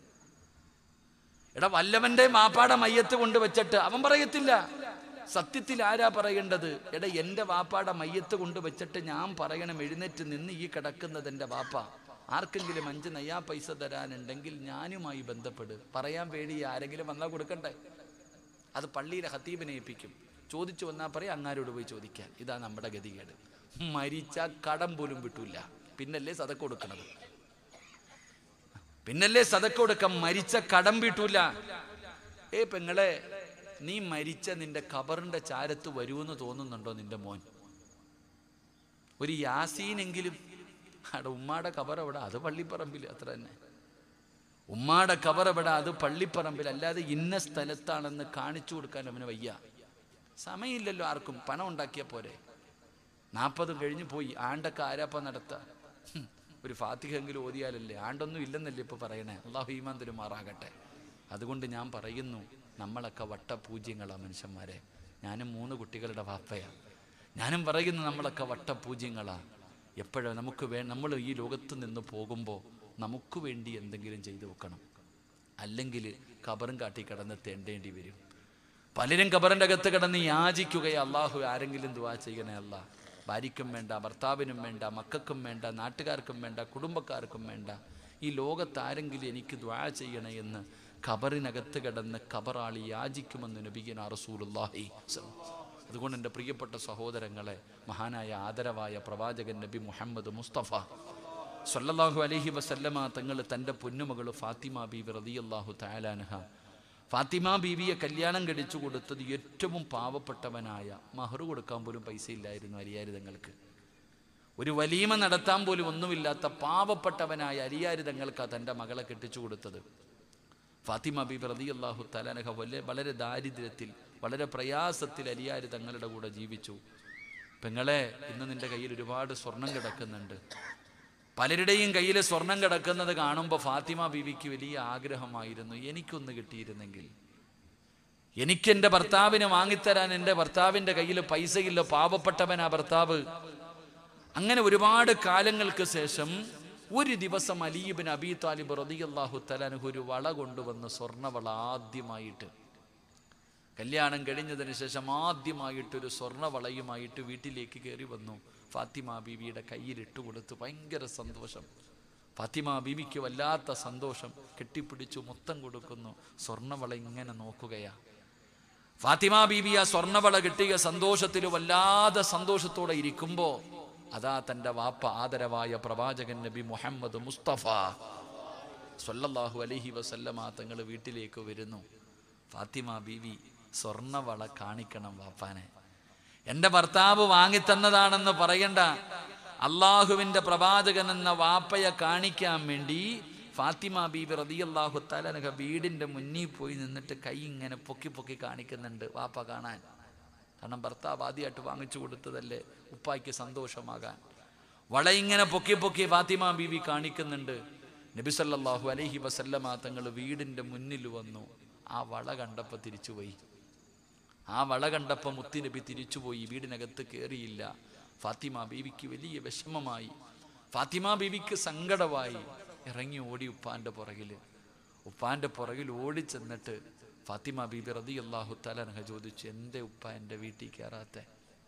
എടാ വല്ലവന്റെ മാപ്പാടെ മയ്യത്ത് കൊണ്ട് വെച്ചിട്ട് അവൻ പറയത്തില്ല സത്യത്തിൽ ആരാ പറയേണ്ടത് എടാ എൻ്റെ വാപ്പാടെ മയ്യത്ത് കൊണ്ട് വെച്ചിട്ട് ഞാൻ പറയണം എഴുന്നേറ്റ് നിന്ന് ഈ കിടക്കുന്നത് എൻ്റെ വാപ്പ ആർക്കെങ്കിലും അഞ്ച് നയ്യാ പൈസ തരാനുണ്ടെങ്കിൽ ഞാനുമായി ബന്ധപ്പെട് പറയാൻ വേണ്ടി ആരെങ്കിലും വന്നാൽ കൊടുക്കണ്ടേ അത് പള്ളിയിലെ ഹത്തീബിനെ ഏൽപ്പിക്കും ചോദിച്ചു വന്നാൽ പറയും അങ്ങാരോട് പോയി ചോദിക്കാൻ ഇതാ നമ്മുടെ ഗതികേട് മരിച്ച കടം പോലും വിട്ടൂല പിന്നല്ലേ സതക്ക് കൊടുക്കണത് പിന്നല്ലേ സതക്ക് കൊടുക്കാം മരിച്ച കടം വീട്ടൂല ഏ പെങ്ങളെ നീ മരിച്ച നിന്റെ ഖബറിന്റെ ചാരത്ത് വരുമെന്ന് തോന്നുന്നുണ്ടോ നിന്റെ മോൻ ഒരു യാസീനെങ്കിലും അവിടെ ഉമ്മാടെ ഖബർ അവിടെ അത് പള്ളിപ്പറമ്പിൽ അത്ര തന്നെ ഉമ്മാടെ ഖബർ അവിടെ അത് പള്ളിപ്പറമ്പിൽ അല്ലാതെ ഇന്ന സ്ഥലത്താണെന്ന് കാണിച്ചു കൊടുക്കാൻ അവന് വയ്യ സമയമില്ലല്ലോ ആർക്കും പണം ഉണ്ടാക്കിയ പോരെ നാൽപ്പതും കഴിഞ്ഞു പോയി ആണ്ടൊക്കെ ആരാപ്പ നടത്ത ഹും, ഒരു ഫാത്തിഹെങ്കിലും ഓതിയാലല്ലേ ആണ്ടൊന്നും ഇല്ലെന്നല്ലേ ഇപ്പൊ പറയണേ അള്ളാഹു ഈമാൻ തരുമാറാകട്ടെ അതുകൊണ്ട് ഞാൻ പറയുന്നു നമ്മളൊക്കെ വട്ടപൂജ്യങ്ങളാ മനുഷ്യന്മാരെ ഞാനും മൂന്ന് കുട്ടികളുടെ വാപ്പയാ ഞാനും പറയുന്നു നമ്മളൊക്കെ വട്ടപൂജ്യങ്ങളാ എപ്പോഴും നമുക്ക് വേ നമ്മൾ ഈ ലോകത്ത് നിന്ന് പോകുമ്പോൾ നമുക്ക് വേണ്ടി എന്തെങ്കിലും ചെയ്തു വെക്കണം അല്ലെങ്കിൽ കബറും കാട്ടി കിടന്ന് തേണ്ടേണ്ടി വരും പലരും കബറിൻ്റെ അകത്ത് കിടന്ന് യാചിക്കുകയെ അള്ളാഹു ആരെങ്കിലും ദുവാ ചെയ്യണേ അല്ല ഭാര്യയ്ക്കും വേണ്ട ഭർത്താവിനും വേണ്ട മക്കൾക്കും വേണ്ട നാട്ടുകാർക്കും വേണ്ട കുടുംബക്കാർക്കും വേണ്ട ഈ ലോകത്ത് ആരെങ്കിലും എനിക്ക് ദ്വാ ചെയ്യണേ എന്ന് ഖബറിനകത്ത് കിടന്ന് ഖബറാളി യാചിക്കുമെന്ന് നബിഗിന റസൂലുല്ലാഹി അതുകൊണ്ട് എൻ്റെ പ്രിയപ്പെട്ട സഹോദരങ്ങളെ മഹാനായ ആദരവായ പ്രവാചകൻ നബി മുഹമ്മദ് മുസ്തഫ സല്ലല്ലാഹു അലൈഹി വസല്ലമ തങ്ങൾ തൻ്റെ പൊന്നുമകൾ ഫാത്തിമ ബീബി റളിയല്ലാഹു തആലാൻഹ ഫാത്തിമ ബീവിയെ കല്യാണം കഴിച്ചു കൊടുത്തത് ഏറ്റവും പാവപ്പെട്ടവനായ മഹർ കൊടുക്കാൻ പോലും പൈസ ഇല്ലായിരുന്നു അരിയാരിതങ്ങൾക്ക് ഒരു വലീമ നടത്താൻ പോലും ഒന്നുമില്ലാത്ത പാവപ്പെട്ടവനായ അരിയാരിതങ്ങൾക്ക് തൻ്റെ മകളെ കെട്ടിച്ചു കൊടുത്തത് ഫാത്തിമ ബീബി റളിയല്ലാഹു തആലാൻഹ വളരെ വളരെ ദാരിദ്ര്യത്തിൽ വളരെ പ്രയാസത്തിൽ അരിയാരി തങ്ങളുടെ കൂടെ ജീവിച്ചു പെങ്ങളെ ഇന്ന് നിന്റെ കയ്യിൽ ഒരുപാട് സ്വർണം കിടക്കുന്നുണ്ട് പലരുടെയും കയ്യിൽ സ്വർണം കിടക്കുന്നത് കാണുമ്പോൾ ഫാത്തിമ ബീവിക്ക് വലിയ ആഗ്രഹമായിരുന്നു എനിക്കൊന്ന് കിട്ടിയിരുന്നെങ്കിൽ എനിക്ക് എൻ്റെ ഭർത്താവിന് വാങ്ങിത്തരാൻ എൻ്റെ ഭർത്താവിൻ്റെ കയ്യിൽ പൈസയില്ല പാവപ്പെട്ടവനാ ഭർത്താവ് അങ്ങനെ ഒരുപാട് കാലങ്ങൾക്ക് ശേഷം ഒരു ദിവസം അലീബിൻ അബി താലിബ് റതിയല്ലാഹു തലാനുഹു ഒരു വള കൊണ്ടുവന്ന് സ്വർണ്ണവള ആദ്യമായിട്ട് കല്യാണം കഴിഞ്ഞതിന് ശേഷം ആദ്യമായിട്ടൊരു സ്വർണ്ണവളയുമായിട്ട് വീട്ടിലേക്ക് കയറി വന്നു ഫാത്തിമ ബീവിയുടെ കയ്യിൽ ഇട്ടുകൊടുത്ത് ഭയങ്കര സന്തോഷം ഫാത്തിമ ബീവിക്ക് വല്ലാത്ത സന്തോഷം കെട്ടിപ്പിടിച്ചു മൊത്തം കൊടുക്കുന്നു സ്വർണ്ണവള ഇങ്ങനെ നോക്കുകയാ ഫാത്തിമ ബീബി ആ സ്വർണ്ണവള കിട്ടിയ സന്തോഷത്തിൽ വല്ലാതെ സന്തോഷത്തോടെ ഇരിക്കുമ്പോ അതാ തൻ്റെ വാപ്പ ആദരവായ പ്രവാചകൻ നബി മുഹമ്മദ് മുസ്തഫ സല്ലല്ലാഹു അലൈഹി വസല്ലമ തങ്ങൾ വീട്ടിലേക്ക് വരുന്നു ഫാത്തിമ ബീവി സ്വർണ്ണവള കാണിക്കണം വാപ്പാനെ എൻ്റെ ഭർത്താവ് വാങ്ങിത്തന്നതാണെന്ന് പറയണ്ട അള്ളാഹുവിൻ്റെ പ്രവാചകൻ എന്ന വാപ്പയെ കാണിക്കാൻ വേണ്ടി ഫാത്തിമ ബീബി റതിയല്ലാഹു തലനക വീടിൻ്റെ മുന്നിൽ പോയി നിന്നിട്ട് കൈ ഇങ്ങനെ പൊക്കി പൊക്കി കാണിക്കുന്നുണ്ട് വാപ്പ കാണാൻ കാരണം ഭർത്താവ് ആദ്യമായിട്ട് വാങ്ങിച്ചു കൊടുത്തതല്ലേ ഉപ്പായ്ക്ക് സന്തോഷമാകാൻ വള ഇങ്ങനെ പൊക്കി പൊക്കി ഫാത്തിമ ബീവി കാണിക്കുന്നുണ്ട് നബി സല്ലല്ലാഹു അലൈഹി വസല്ലമ തങ്ങൾ വീടിൻ്റെ മുന്നിൽ വന്നു ആ വള കണ്ടപ്പോൾ തിരിച്ചുപോയി ആ വള കണ്ടപ്പോൾ മുത്തുനബി തിരിച്ചുപോയി വീടിനകത്ത് കയറിയില്ല ഫാത്തിമ ബീവിക്ക് വലിയ വിഷമമായി ഫാത്തിമ ബീവിക്ക് സങ്കടമായി ഇറങ്ങി ഓടി ഉപ്പാന്റെ പുറകിൽ ഉപ്പാന്റെ പുറകിൽ ഓടി ചെന്നിട്ട് ഫാത്തിമ ബീബി റതി അള്ളാഹു തലനഹ ചോദിച്ചു എന്റെ ഉപ്പ എൻ്റെ വീട്ടിൽ കയറാത്തെ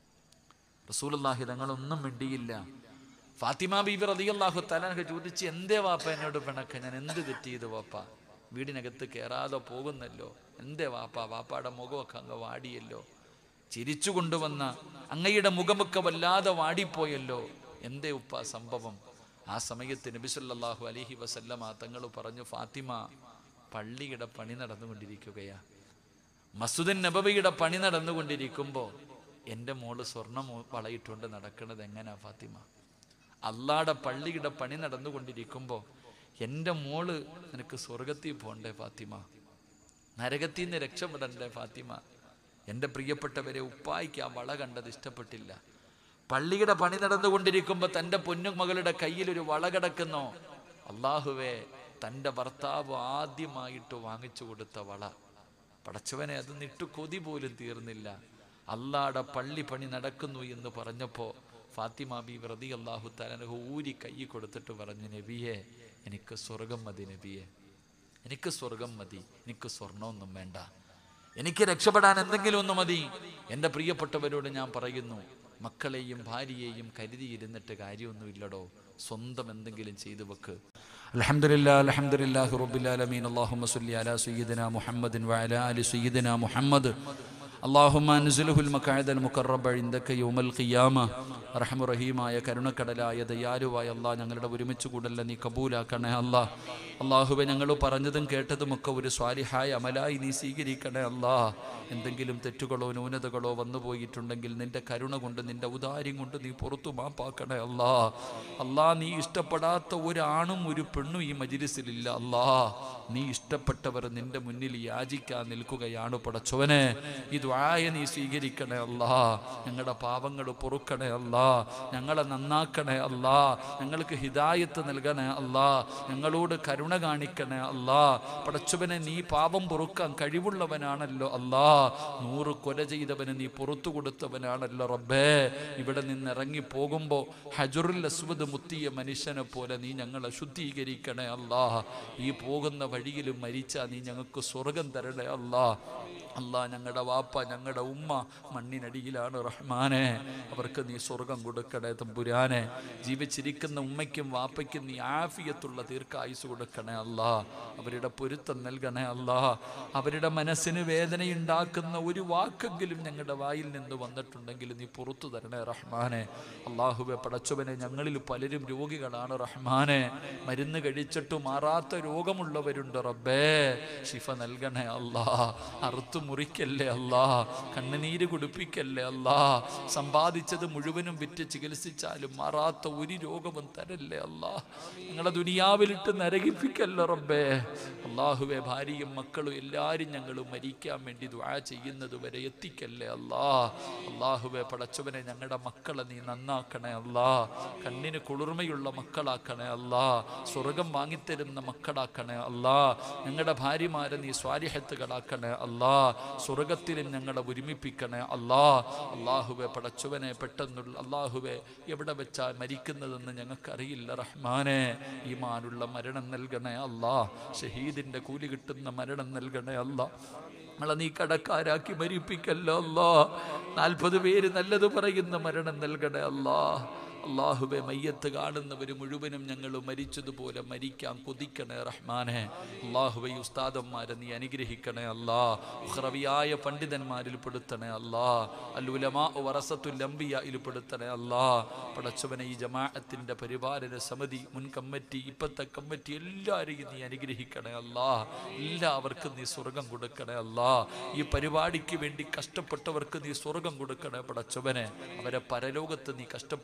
റസൂലുള്ളാഹി തങ്ങളൊന്നും മിണ്ടിയില്ല ഫാത്തിമ ബീബി റതി അള്ളാഹു തലനഹ ചോദിച്ചു എന്തേ വാപ്പ എന്നോട് പിണക്ക ഞാൻ എന്ത് തെറ്റ് ചെയ്തു വാപ്പ വീടിനകത്ത് കയറാതെ പോകുന്നല്ലോ എന്തേ വാപ്പ വാപ്പാടെ മുഖമൊക്കെ അങ്ങ് വാടിയല്ലോ ചിരിച്ചു കൊണ്ടുവന്ന അങ്ങയുടെ മുഖമൊക്കെ വല്ലാതെ വാടിപ്പോയല്ലോ എന്തേ ഉപ്പ സംഭവം ആ സമയത്ത് നബിസല്ലാഹു അലഹി വസല്ലമ തങ്ങൾ പറഞ്ഞു ഫാത്തിമ പള്ളിയുടെ പണി നടന്നുകൊണ്ടിരിക്കുകയാ മസുദൻ നബവിയുടെ പണി നടന്നുകൊണ്ടിരിക്കുമ്പോൾ എൻ്റെ മോള് സ്വർണ്ണം വളയിട്ടുകൊണ്ട് നടക്കുന്നത് എങ്ങനെയാ ഫാത്തിമ അള്ളാടെ പള്ളിയുടെ പണി നടന്നുകൊണ്ടിരിക്കുമ്പോൾ എൻ്റെ മോള് നിനക്ക് സ്വർഗത്തിൽ പോണ്ടേ ഫാത്തിമ നരകത്തിൽ നിന്ന് രക്ഷപ്പെടണ്ടേ ഫാത്തിമ എൻ്റെ പ്രിയപ്പെട്ടവരെ ഉപ്പായിക്ക് ആ വള കണ്ടത് ഇഷ്ടപ്പെട്ടില്ല പള്ളിയുടെ പണി നടന്നുകൊണ്ടിരിക്കുമ്പോൾ തൻ്റെ പൊന്നുമകളുടെ കയ്യിൽ ഒരു വള കിടക്കുന്നോ അള്ളാഹുവേ തൻ്റെ ഭർത്താവ് ആദ്യമായിട്ട് വാങ്ങിച്ചു കൊടുത്ത വള പടച്ചവനെ അത് നിട്ട് കൊതി പോലും തീർന്നില്ല അള്ളാടെ പള്ളി പണി നടക്കുന്നു എന്ന് പറഞ്ഞപ്പോൾ ഫാത്തിമ ബി വ്രതി അള്ളാഹു തലനഹു ഊരി കൈ കൊടുത്തിട്ട് പറഞ്ഞു നബിയെ എനിക്ക് സ്വർഗം മതി നബിയെ എനിക്ക് സ്വർഗം മതി എനിക്ക് സ്വർണമൊന്നും വേണ്ട എനിക്ക് രക്ഷപ്പെടാൻ എന്തെങ്കിലും ഒന്ന് മതി എൻ്റെ പ്രിയപ്പെട്ടവരോട് ഞാൻ പറയുന്നു മക്കളെയും ഭാര്യയെയും കരുതിയിരുന്നിട്ട് കാര്യമൊന്നുമില്ലടോ സ്വന്തം എന്തെങ്കിലും ചെയ്തു വെക്ക് അൽഹംദുലില്ലാ അൽഹംദുലില്ലാഹി റബ്ബിൽ ആലമീൻ അല്ലാഹുമ്മ സ്വല്ലി അലാ സയ്യിദിനാ മുഹമ്മദിൻ വഅലാ ആലി സയ്യിദിനാ മുഹമ്മദ് اللهم انزله المقعد المقرب عندك يوم القيامة റഹമുറഹീമായ കരുണക്കടലായ ദയാലുവായ അല്ലാ ഞങ്ങളുടെ ഒരുമിച്ച് കൂടല്ല നീ കബൂലാക്കണേ അല്ലാ അള്ളാഹുവെ ഞങ്ങൾ പറഞ്ഞതും കേട്ടതുമൊക്കെ ഒരു സ്വാലിഹായ അമലായി നീ സ്വീകരിക്കണേ അല്ലാ എന്തെങ്കിലും തെറ്റുകളോ ന്യൂനതകളോ വന്നു പോയിട്ടുണ്ടെങ്കിൽ നിന്റെ കരുണ കൊണ്ട് നിന്റെ ഔദാര്യം കൊണ്ട് നീ പുറത്തു മാപ്പാക്കണേ അല്ലാ അല്ലാ നീ ഇഷ്ടപ്പെടാത്ത ഒരാണും ഒരു പെണ്ണും ഈ മജിലിസിലില്ല അല്ലാ നീ ഇഷ്ടപ്പെട്ടവർ നിന്റെ മുന്നിൽ യാചിക്കാൻ നിൽക്കുകയാണ് പടച്ചവനെ ഈ ദ്വായ നീ സ്വീകരിക്കണേ അല്ലാ ഞങ്ങളുടെ പാവങ്ങൾ പൊറുക്കണേ അല്ലാ ഞങ്ങളെ നന്നാക്കണേ അല്ലാ ഞങ്ങൾക്ക് ഹിദായത്ത് നൽകണേ അല്ലാ ഞങ്ങളോട് കരുണ കാണിക്കണേ അല്ലാ പടച്ചവനെ നീ പാപം പൊറുക്കാൻ കഴിവുള്ളവനാണല്ലോ അല്ലാ നൂറ് കൊല ചെയ്തവന് നീ പുറത്തു കൊടുത്തവനാണല്ലോ റബ്ബേ ഇവിടെ നിന്ന് ഇറങ്ങി പോകുമ്പോൾ ഹജറുൽ അസ്വദ് മുത്തിയ മനുഷ്യനെ പോലെ നീ ഞങ്ങളെ ശുദ്ധീകരിക്കണേ അല്ലാ ഈ പോകുന്ന വഴിയിലും മരിച്ചാ നീ ഞങ്ങൾക്ക് സ്വർഗം തരണേ അല്ലാ അല്ലാ ഞങ്ങളുടെ വാപ്പ ഞങ്ങളുടെ ഉമ്മ മണ്ണിനടിയിലാണ് റഹ്മാനെ അവർക്ക് നീ സ്വർഗം കൊടുക്കണേ തമ്പുരാനെ ജീവിച്ചിരിക്കുന്ന ഉമ്മയ്ക്കും വാപ്പയ്ക്കും നീ ആഫിയത്തുള്ള ദീർഘായുസ് കൊടുക്കണേ അല്ലാ അവരുടെ പൊരുത്തം നൽകണേ അല്ലാ അവരുടെ മനസ്സിന് വേദനയുണ്ടാക്കുന്ന ഒരു വാക്കെങ്കിലും ഞങ്ങളുടെ വായിൽ നിന്ന് വന്നിട്ടുണ്ടെങ്കിൽ നീ പുറത്തു തരണേ റഹ്മാനെ അള്ളാഹുവെ പടച്ചവനെ ഞങ്ങളിൽ പലരും രോഗികളാണ് റഹ്മാനെ മരുന്ന് കഴിച്ചിട്ട് മാറാത്ത രോഗമുള്ളവരുണ്ട് റബ്ബേ ശിഫ നൽകണേ അല്ലാ അറുത്തു മുറിക്കല്ലേ അല്ലാ കണ്ണുനീര് കുടിപ്പിക്കല്ലേ അല്ലാ സമ്പാദിച്ചത് മുഴുവനും വിറ്റ് ചികിത്സിച്ചാലും മാറാത്ത ഒരു രോഗവും തരല്ലേ അല്ലാ ഞങ്ങളെ ദുനിയാവിലിട്ട് നരകിപ്പിക്കല്ലോ റബ്ബേ അള്ളാഹുവെ ഭാര്യയും മക്കളും എല്ലാവരും ഞങ്ങൾ മരിക്കാൻ വേണ്ടി ദ്വാ ചെയ്യുന്നത് വരെ എത്തിക്കല്ലേ അല്ലാ അള്ളാഹുവെ പടച്ചവനെ ഞങ്ങളുടെ മക്കളെ നീ നന്നാക്കണേ അല്ലാ കണ്ണിന് കുളിർമയുള്ള മക്കളാക്കണേ അല്ലാ സ്വർഗം വാങ്ങിത്തരുന്ന മക്കളാക്കണേ അല്ലാ ഞങ്ങളുടെ ഭാര്യമാരെ നീ സ്വാരിഹത്തുകളാക്കണേ അല്ലാ സ്വർഗത്തിലും ഞങ്ങളെ ഒരുമിപ്പിക്കണേ അല്ലാ അള്ളാഹുവെ പടച്ചവനെ പെട്ടെന്നുള്ള അള്ളാഹുവെ എവിടെ വെച്ചാ മരിക്കുന്നതെന്ന് ഞങ്ങൾക്കറിയില്ല റഹ്മാനെ ഈമാനുള്ള മരണം നൽകണേ അല്ലാ ഷഹീദിന്റെ കൂലി കിട്ടുന്ന മരണം നൽകണേ അല്ലാ നമ്മളെ നീ കടക്കാരാക്കി മരിപ്പിക്കല്ലോ അല്ലാ നാൽപ്പത് പേര് നല്ലത് പറയുന്ന മരണം നൽകണേ അല്ലാ അള്ളാഹുബെ മയ്യത്ത് കാണുന്നവർ മുഴുവനും ഞങ്ങൾ മരിച്ചതുപോലെ മരിക്കാൻ കൊതിക്കണേ റഹ്മാനെ അള്ളാഹുബെ ഈ ഉസ്താദന്മാരെ നീ അനുഗ്രഹിക്കണേ അല്ലാ ഉഹ്റവിയായ പണ്ഡിതന്മാരിൽ പെടുത്തണേ അല്ലാ അല്ലുലമാ വറസത്തുല്ലംബിയയിൽ പെടുത്തണേ അല്ലാ പടച്ചവനെ ഈ ജമാഅത്തിന്റെ പരിപാലന സമിതി മുൻ കമ്മിറ്റി ഇപ്പത്തെ കമ്മിറ്റി എല്ലാവരെയും നീ അനുഗ്രഹിക്കണേ അല്ലാ എല്ലാവർക്കും നീ സ്വർഗം കൊടുക്കണേ അല്ലാ ഈ പരിപാടിക്ക് വേണ്ടി കഷ്ടപ്പെട്ടവർക്ക് നീ സ്വർഗം കൊടുക്കണേ പടച്ചവനെ അവരെ പരലോകത്ത് നീ കഷ്ടപ്പെടുത്തല്ലേ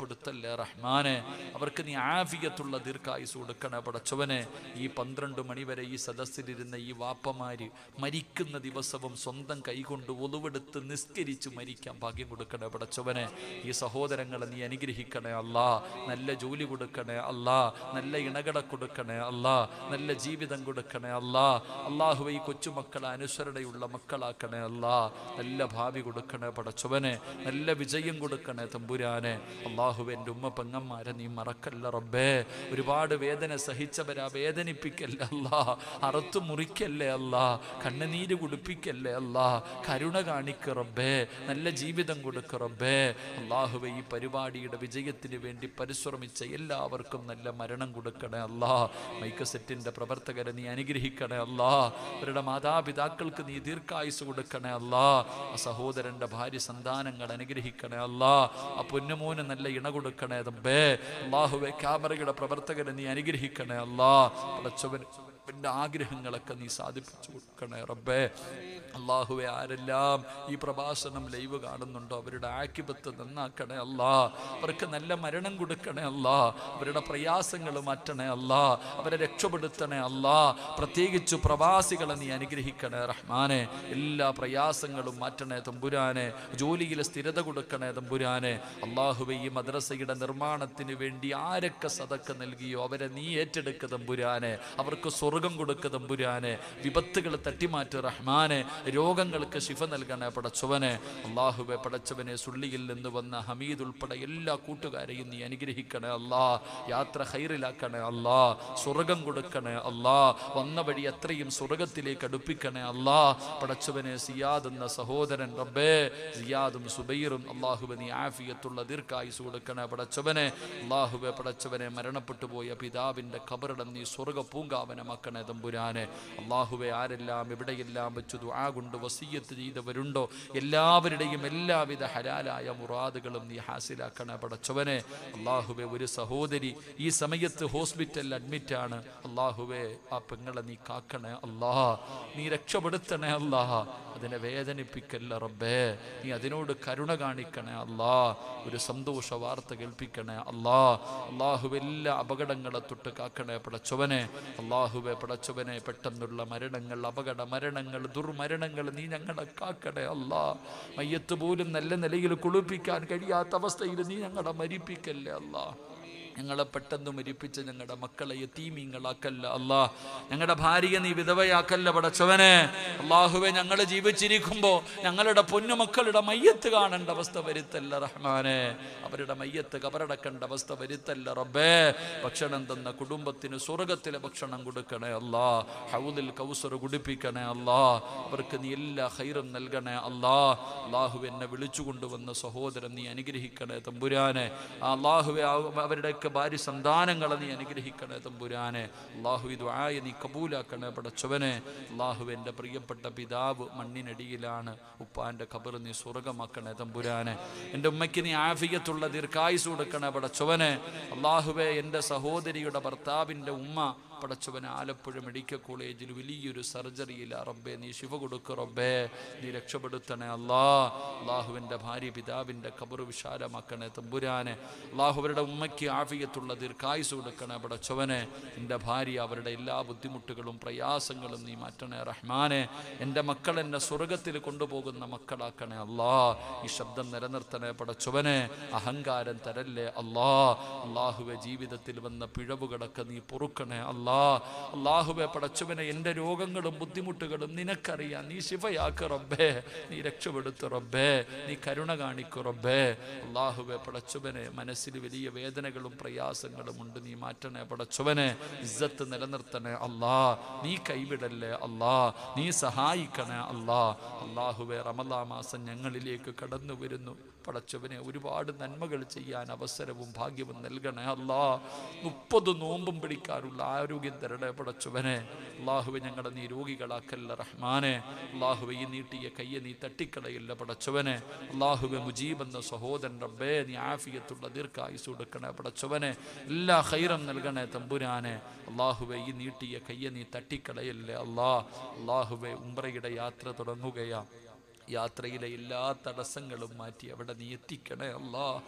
അനുഗ്രഹിക്കല്ലേ റഹ്മാനെ അവർക്ക് നീ ആഫിയത്തുള്ള ദീർഘായുസ് കൊടുക്കണേ പടച്ചവനെ ഈ പന്ത്രണ്ട് മണിവരെ ഈ സദസ്സിലിരുന്ന ഈ വാപ്പമാര് മരിക്കുന്ന ദിവസവും സ്വന്തം കൈകൊണ്ട് ഒതുവെടുത്ത് നിസ്കരിച്ച് മരിക്കാൻ ഭാഗ്യം കൊടുക്കണേ പടച്ചവനെ ഈ സഹോദരങ്ങളെ നീ അനുഗ്രഹിക്കണേ അല്ലാ നല്ല ജോലി കൊടുക്കണേ അല്ലാ നല്ല ഇണകളെ കൊടുക്കണേ അല്ലാ നല്ല ജീവിതം കൊടുക്കണേ അല്ലാ അള്ളാഹുവെ ഈ കൊച്ചുമക്കളെ അനുസരണയുള്ള മക്കളാക്കണേ അല്ലാ നല്ല ഭാവി കൊടുക്കണേ പടച്ചവനെ നല്ല വിജയം കൊടുക്കണേ തമ്പുരാനെ അള്ളാഹുവെ എൻ്റെ ഉമ്മ പെങ്ങന്മാരെ നീ മറക്കല്ല റബ്ബേ ഒരുപാട് വേദന സഹിച്ചവരാ വേദനിപ്പിക്കല്ലേ അല്ലാ അറുത്തു മുറിക്കല്ലേ അല്ലാ കണ്ണുനീര് കുടിപ്പിക്കല്ലേ അല്ലാ കരുണ കാണിക്ക് റബ്ബേ നല്ല ജീവിതം കൊടുക്ക് റബ്ബേ അള്ളാഹുവെ ഈ പരിപാടിയുടെ വിജയത്തിന് വേണ്ടി പരിശ്രമിച്ച എല്ലാവർക്കും നല്ല മരണം കൊടുക്കണേ അല്ലാ മൈക്ക് സെറ്റിന്റെ പ്രവർത്തകരെ നീ അനുഗ്രഹിക്കണേ അല്ലാ അവരുടെ മാതാപിതാക്കൾക്ക് നീ ദീർഘായുസ് കൊടുക്കണേ അല്ലാ ആ സഹോദരന്റെ ഭാര്യ സന്താനങ്ങൾ അനുഗ്രഹിക്കണേ അല്ലാ ആ പൊന്നുമോന് നല്ല ഇണ കൊടുക്കണേ തമ്പേ അള്ളാഹുവെ ക്യാമറയുടെ പ്രവർത്തകരെ നീ അനുഗ്രഹിക്കണേ അല്ലാ പടച്ചവൻ എൻ്റെ ആഗ്രഹങ്ങളൊക്കെ നീ സാധിപ്പിച്ചു കൊടുക്കണേ റബ്ബേ അള്ളാഹുവെ ആരെല്ലാം ഈ പ്രഭാഷണം ലൈവ് കാണുന്നുണ്ടോ അവരുടെ ആക്കിപത്ത് നന്നാക്കണേ അല്ലാ അവർക്ക് നല്ല മരണം കൊടുക്കണേ അല്ലാ അവരുടെ പ്രയാസങ്ങൾ മാറ്റണേ അല്ലാ അവരെ രക്ഷപ്പെടുത്തണേ അല്ലാ പ്രത്യേകിച്ച് പ്രവാസികളെ നീ അനുഗ്രഹിക്കണേ റഹ്മാനെ എല്ലാ പ്രയാസങ്ങളും മാറ്റണേ തമ്പുരാനെ ജോലിയിലെ സ്ഥിരത കൊടുക്കണേ തമ്പുരാനെ അള്ളാഹുവെ ഈ മദ്രസയുടെ നിർമ്മാണത്തിന് വേണ്ടി ആരൊക്കെ സതക്ക നൽകിയോ അവരെ നീ ഏറ്റെടുക്ക തമ്പുരാനെ അവർക്ക് സ്വർഗം കൊടുക്ക തമ്പുരാനെ വിപത്തുകൾ തട്ടിമാറ്റ് റഹ്മാനെ രോഗങ്ങൾക്ക് ശിഫ നൽകണേ പടച്ചവനെ അള്ളാഹുബെ പടച്ചവനെ സുള്ളിയിൽ നിന്ന് വന്ന ഹമീദ് ഉൾപ്പെടെ എല്ലാ കൂട്ടുകാരെയും നീ അനുഗ്രഹിക്കണേ അല്ലാ യാത്ര ഹൈറിലാക്കണേ അല്ലാ സ്വർഗം കൊടുക്കണേ അല്ലാ വന്ന വഴി എത്രയും സ്വർഗത്തിലേക്ക് അടുപ്പിക്കണേ അല്ലാ പടച്ചവനെ സിയാദ് എന്ന സഹോദരൻ റബ്ബേ സിയാദും സുബൈറും അള്ളാഹുബെ നീ ആഫിയത്തുള്ള ദീർഘായുസ് കൊടുക്കണേ പടച്ചവനെ അള്ളാഹുബെ പടച്ചവനെ മരണപ്പെട്ടു പോയ പിതാവിന്റെ ഖബറിടം നീ സ്വർഗ പൂങ്കാവനമാക്കണേ തമ്പുരാനെ അള്ളാഹുവെ ആരെല്ലാം എവിടെയെല്ലാം വെച്ചു ദുആ കൊണ്ട് വസീയത്ത് ചെയ്തവരുണ്ടോ എല്ലാവരുടെയും എല്ലാവിധ ഹലാലായ മുറാദുകളും നീ ഹാസിലാക്കണേ പടച്ചവനെ അള്ളാഹുവെ ഒരു സഹോദരി ഈ സമയത്ത് ഹോസ്പിറ്റലിൽ അഡ്മിറ്റ് ആണ് അള്ളാഹുവെ ആ പെങ്ങളെ നീ കാക്കണേ അല്ലാ നീ രക്ഷപ്പെടുത്തണേ അല്ലാ അതിനെ വേദനിപ്പിക്കല്ല റബ്ബേ നീ അതിനോട് കരുണ കാണിക്കണേ അല്ലാ ഒരു സന്തോഷ വാർത്ത കേൾപ്പിക്കണേ അല്ലാ അള്ളാഹു എല്ലാ അപകടങ്ങളെ തൊട്ട് കാക്കണേ പടച്ചവനെ അള്ളാഹുവെ പടച്ചവനെ പെട്ടെന്നുള്ള മരണങ്ങൾ അപകട മരണങ്ങൾ ദുർമരണങ്ങൾ നീ ഞങ്ങളെ കാക്കണേ അല്ലാ മയ്യത്ത് പോലും നല്ല നിലയിൽ കുളിപ്പിക്കാൻ കഴിയാത്ത അവസ്ഥയിൽ നീ ഞങ്ങളെ മരിപ്പിക്കല്ലേ അല്ലാ ഞങ്ങളെ പെട്ടെന്ന് മരിപ്പിച്ച് ഞങ്ങളുടെ മക്കളെ യത്തീമീങ്ങളാക്കല്ല അല്ലാ ഞങ്ങളുടെ ഭാര്യയെ നീ വിധവയാക്കല്ല പടച്ചവനെ അള്ളാഹുവെ ഞങ്ങൾ ജീവിച്ചിരിക്കുമ്പോൾ ഞങ്ങളുടെ പൊന്നുമക്കളുടെ മയ്യത്ത് കാണേണ്ട അവസ്ഥ വരുത്തല്ല റഹ്മാനെ അവരുടെ മയ്യത്ത് കബറടക്കേണ്ട അവസ്ഥ വരുത്തല്ല റബ്ബേ ഭക്ഷണം തന്ന കുടുംബത്തിന് സ്വർഗത്തിലെ ഭക്ഷണം കൊടുക്കണേ അല്ലാ ഹൗദിൽ കൗസർ കുടിപ്പിക്കണേ അല്ലാ അവർക്ക് നീ എല്ലാ ഹൈറും നൽകണേ അല്ലാ അള്ളാഹു എന്നെ വിളിച്ചു കൊണ്ടുവന്ന സഹോദരൻ നീ അനുഗ്രഹിക്കണേ തമ്പുരാനെ ആ അള്ളാഹുവെ അവരുടെയൊക്കെ ഭാര്യ സന്താനങ്ങളെ നീ അനുഗ്രഹിക്കണേ തമ്പുരാനെ അള്ളാഹു ഇത് ആയ നീ കബൂലാക്കണേ പടച്ചവനെ അള്ളാഹു എൻ്റെ പ്രിയപ്പെട്ട പിതാവ് മണ്ണിനടിയിലാണ് ഉപ്പാൻ്റെ ഖബർ നീ സ്വർഗമാക്കണേ തമ്പുരാനെ എൻ്റെ ഉമ്മയ്ക്ക് നീ ആഫിയത്തുള്ള ദീർഘായുസ് കൊടുക്കണേ പടച്ചവനെ അള്ളാഹുവെ എൻ്റെ സഹോദരിയുടെ ഭർത്താവിൻ്റെ ഉമ്മ പടച്ചവൻ ആലപ്പുഴ മെഡിക്കൽ കോളേജിൽ വലിയൊരു സർജറിയില്ല റബ്ബേ നീ ശിവ കൊടുക്ക് റബ്ബേ നീ രക്ഷപ്പെടുത്തണേ അല്ലാ അള്ളാഹുവിൻ്റെ ഭാര്യ പിതാവിൻ്റെ കബറ് വിശാലമാക്കണേ തമ്പുരാനെ അള്ളാഹുവരുടെ ഉമ്മയ്ക്ക് ആഫിയത്തുള്ള ദീർഘായുസ് കൊടുക്കണേ പടച്ചവനെ എൻ്റെ ഭാര്യ അവരുടെ എല്ലാ ബുദ്ധിമുട്ടുകളും പ്രയാസങ്ങളും നീ മാറ്റണേ റഹ്മാനെ എൻ്റെ മക്കൾ എന്നെ സ്വർഗത്തിൽ കൊണ്ടുപോകുന്ന മക്കളാക്കണേ അല്ലാ ഈ ശബ്ദം നിലനിർത്തണേ പടച്ചവനെ അഹങ്കാരം തരല്ലേ അല്ലാ അള്ളാഹുവെ ജീവിതത്തിൽ വന്ന പിഴവുകളൊക്കെ നീ പൊറുക്കണേ അല്ലാ അള്ളാഹുവെ പടച്ചവനെ എൻ്റെ രോഗങ്ങളും ബുദ്ധിമുട്ടുകളും നിനക്കറിയാം നീ ശിവയാക്ക് റബ്ബേ നീ രക്ഷപ്പെടുത്തു റബ്ബേ നീ കരുണ കാണിക്കു റബ്ബേ അള്ളാഹുവെ പടച്ചവനെ മനസ്സിൽ വലിയ വേദനകളും പ്രയാസങ്ങളും ഉണ്ട് നീ മാറ്റണേ പടച്ചവനെ ഇസ്സത്ത് നിലനിർത്തണേ അല്ലാ നീ കൈവിടല്ലേ അല്ലാ നീ സഹായിക്കണേ അല്ലാ അള്ളാഹുവെ റമലാ മാസം ഞങ്ങളിലേക്ക് കടന്നു വരുന്നു പടച്ചവനെ ഒരുപാട് നന്മകൾ ചെയ്യാൻ അവസരവും ഭാഗ്യവും നൽകണേ അല്ലാ മുപ്പത് നോമ്പും പിടിക്കാനുള്ള ആരോഗ്യം തരണേ പടച്ചവനെ അള്ളാഹുവെ ഞങ്ങളെ നീ രോഗികളാക്കല്ല റഹ്മാനെ അള്ളാഹുവെ ഈ നീട്ടിയ കയ്യെ നീ തട്ടിക്കളയില്ല പടച്ചവനെ അള്ളാഹുവെ മുജീബ് എന്ന സഹോദരൻ റബ്ബേ നീ ആഫിയത്തുള്ള ദീർഘായുസ് കൊടുക്കണേ പടച്ചവനെ എല്ലാ ഹൈറം നൽകണേ തമ്പുരാനെ അള്ളാഹുവെ ഈ നീട്ടിയ കയ്യെ നീ തട്ടിക്കളയല്ലേ അല്ലാ അള്ളാഹുവെ ഉംറയുടെ യാത്ര തുടങ്ങുകയാ യാത്രയിലെ എല്ലാ തടസ്സങ്ങളും മാറ്റി അവിടെ നീ എത്തിക്കണേ അല്ലാ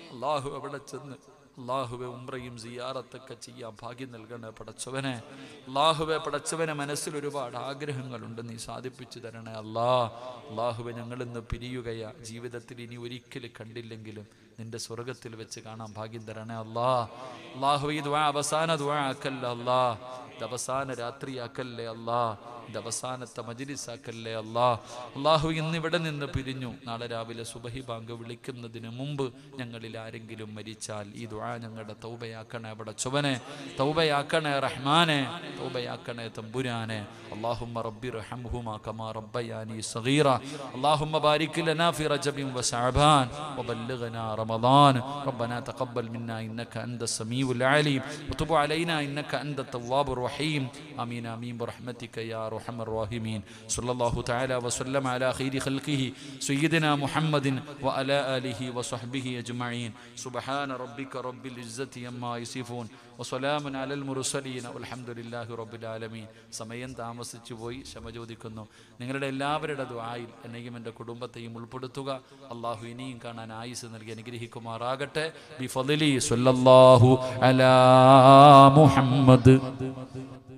അള്ളാഹു അവിടെ ചെന്ന് അള്ളാഹുവെ ഉംറയും സിയാറത്തൊക്കെ ചെയ്യാൻ ഭാഗ്യം നൽകണേ പടച്ചവനെ അള്ളാഹുവെ പടച്ചവനെ മനസ്സിൽ ഒരുപാട് ആഗ്രഹങ്ങളുണ്ട് നീ സാധിപ്പിച്ചു തരണേ അല്ലാ അള്ളാഹുവെ ഞങ്ങളിന്ന് പിരിയുകയാ ജീവിതത്തിൽ ഇനി ഒരിക്കലും കണ്ടില്ലെങ്കിലും നിന്റെ സ്വർഗത്തിൽ വെച്ച് കാണാൻ ഭാഗ്യം തരണേ അല്ലാ അള്ളാഹു ഈ ദ്വാ അവസാന ദ്വാ ആക്കല്ല അല്ലാ ഇത് അവസാന രാത്രിയാക്കല്ലേ അല്ലാ ഇത് അവസാനത്തെ മജിലിസാക്കല്ലേ അല്ലാ അള്ളാഹു ഇന്ന് ഇവിടെ നിന്ന് പിരിഞ്ഞു നാളെ രാവിലെ സുബഹി ബാങ്ക് വിളിക്കുന്നതിന് മുമ്പ് ഞങ്ങളിൽ ആരെങ്കിലും മരിച്ചാൽ ഈ ദുആ ഞങ്ങളുടെ തൗബയാക്കണേ അവിടെ ചുവനെ തൗബയാക്കണേ റഹ്മാനെ തൗബയാക്കണേ തമ്പുരാനെ اللهم ربي ارحمهما كما ربياني صغيرا اللهم بارك لنا في رجب وشعبان وبلغنا رمضان ربنا تقبل منا انك انت السميع العليم وتب علينا انك انت التواب الرحيم امين امين برحمتك يا ارحم الراحمين صلى الله تعالى وسلم على خير خلقه سيدنا محمد وعلى اله وصحبه اجمعين سبحان ربك رب العزه عما يصفون وسلام على المرسلين والحمد لله رب العالمين സമയം താമസിച്ചു പോയി ക്ഷമ ചോദിക്കുന്നു നിങ്ങളുടെ എല്ലാവരുടെ ദ്വായിൽ എന്നെയും എൻ്റെ കുടുംബത്തെയും ഉൾപ്പെടുത്തുക അള്ളാഹു ഇനിയും കാണാൻ ആയുസ് നൽകി അനുഗ്രഹിക്കുമാറാകട്ടെ ബി ഫضലി സല്ലല്ലാഹു അലാ മുഹമ്മദ്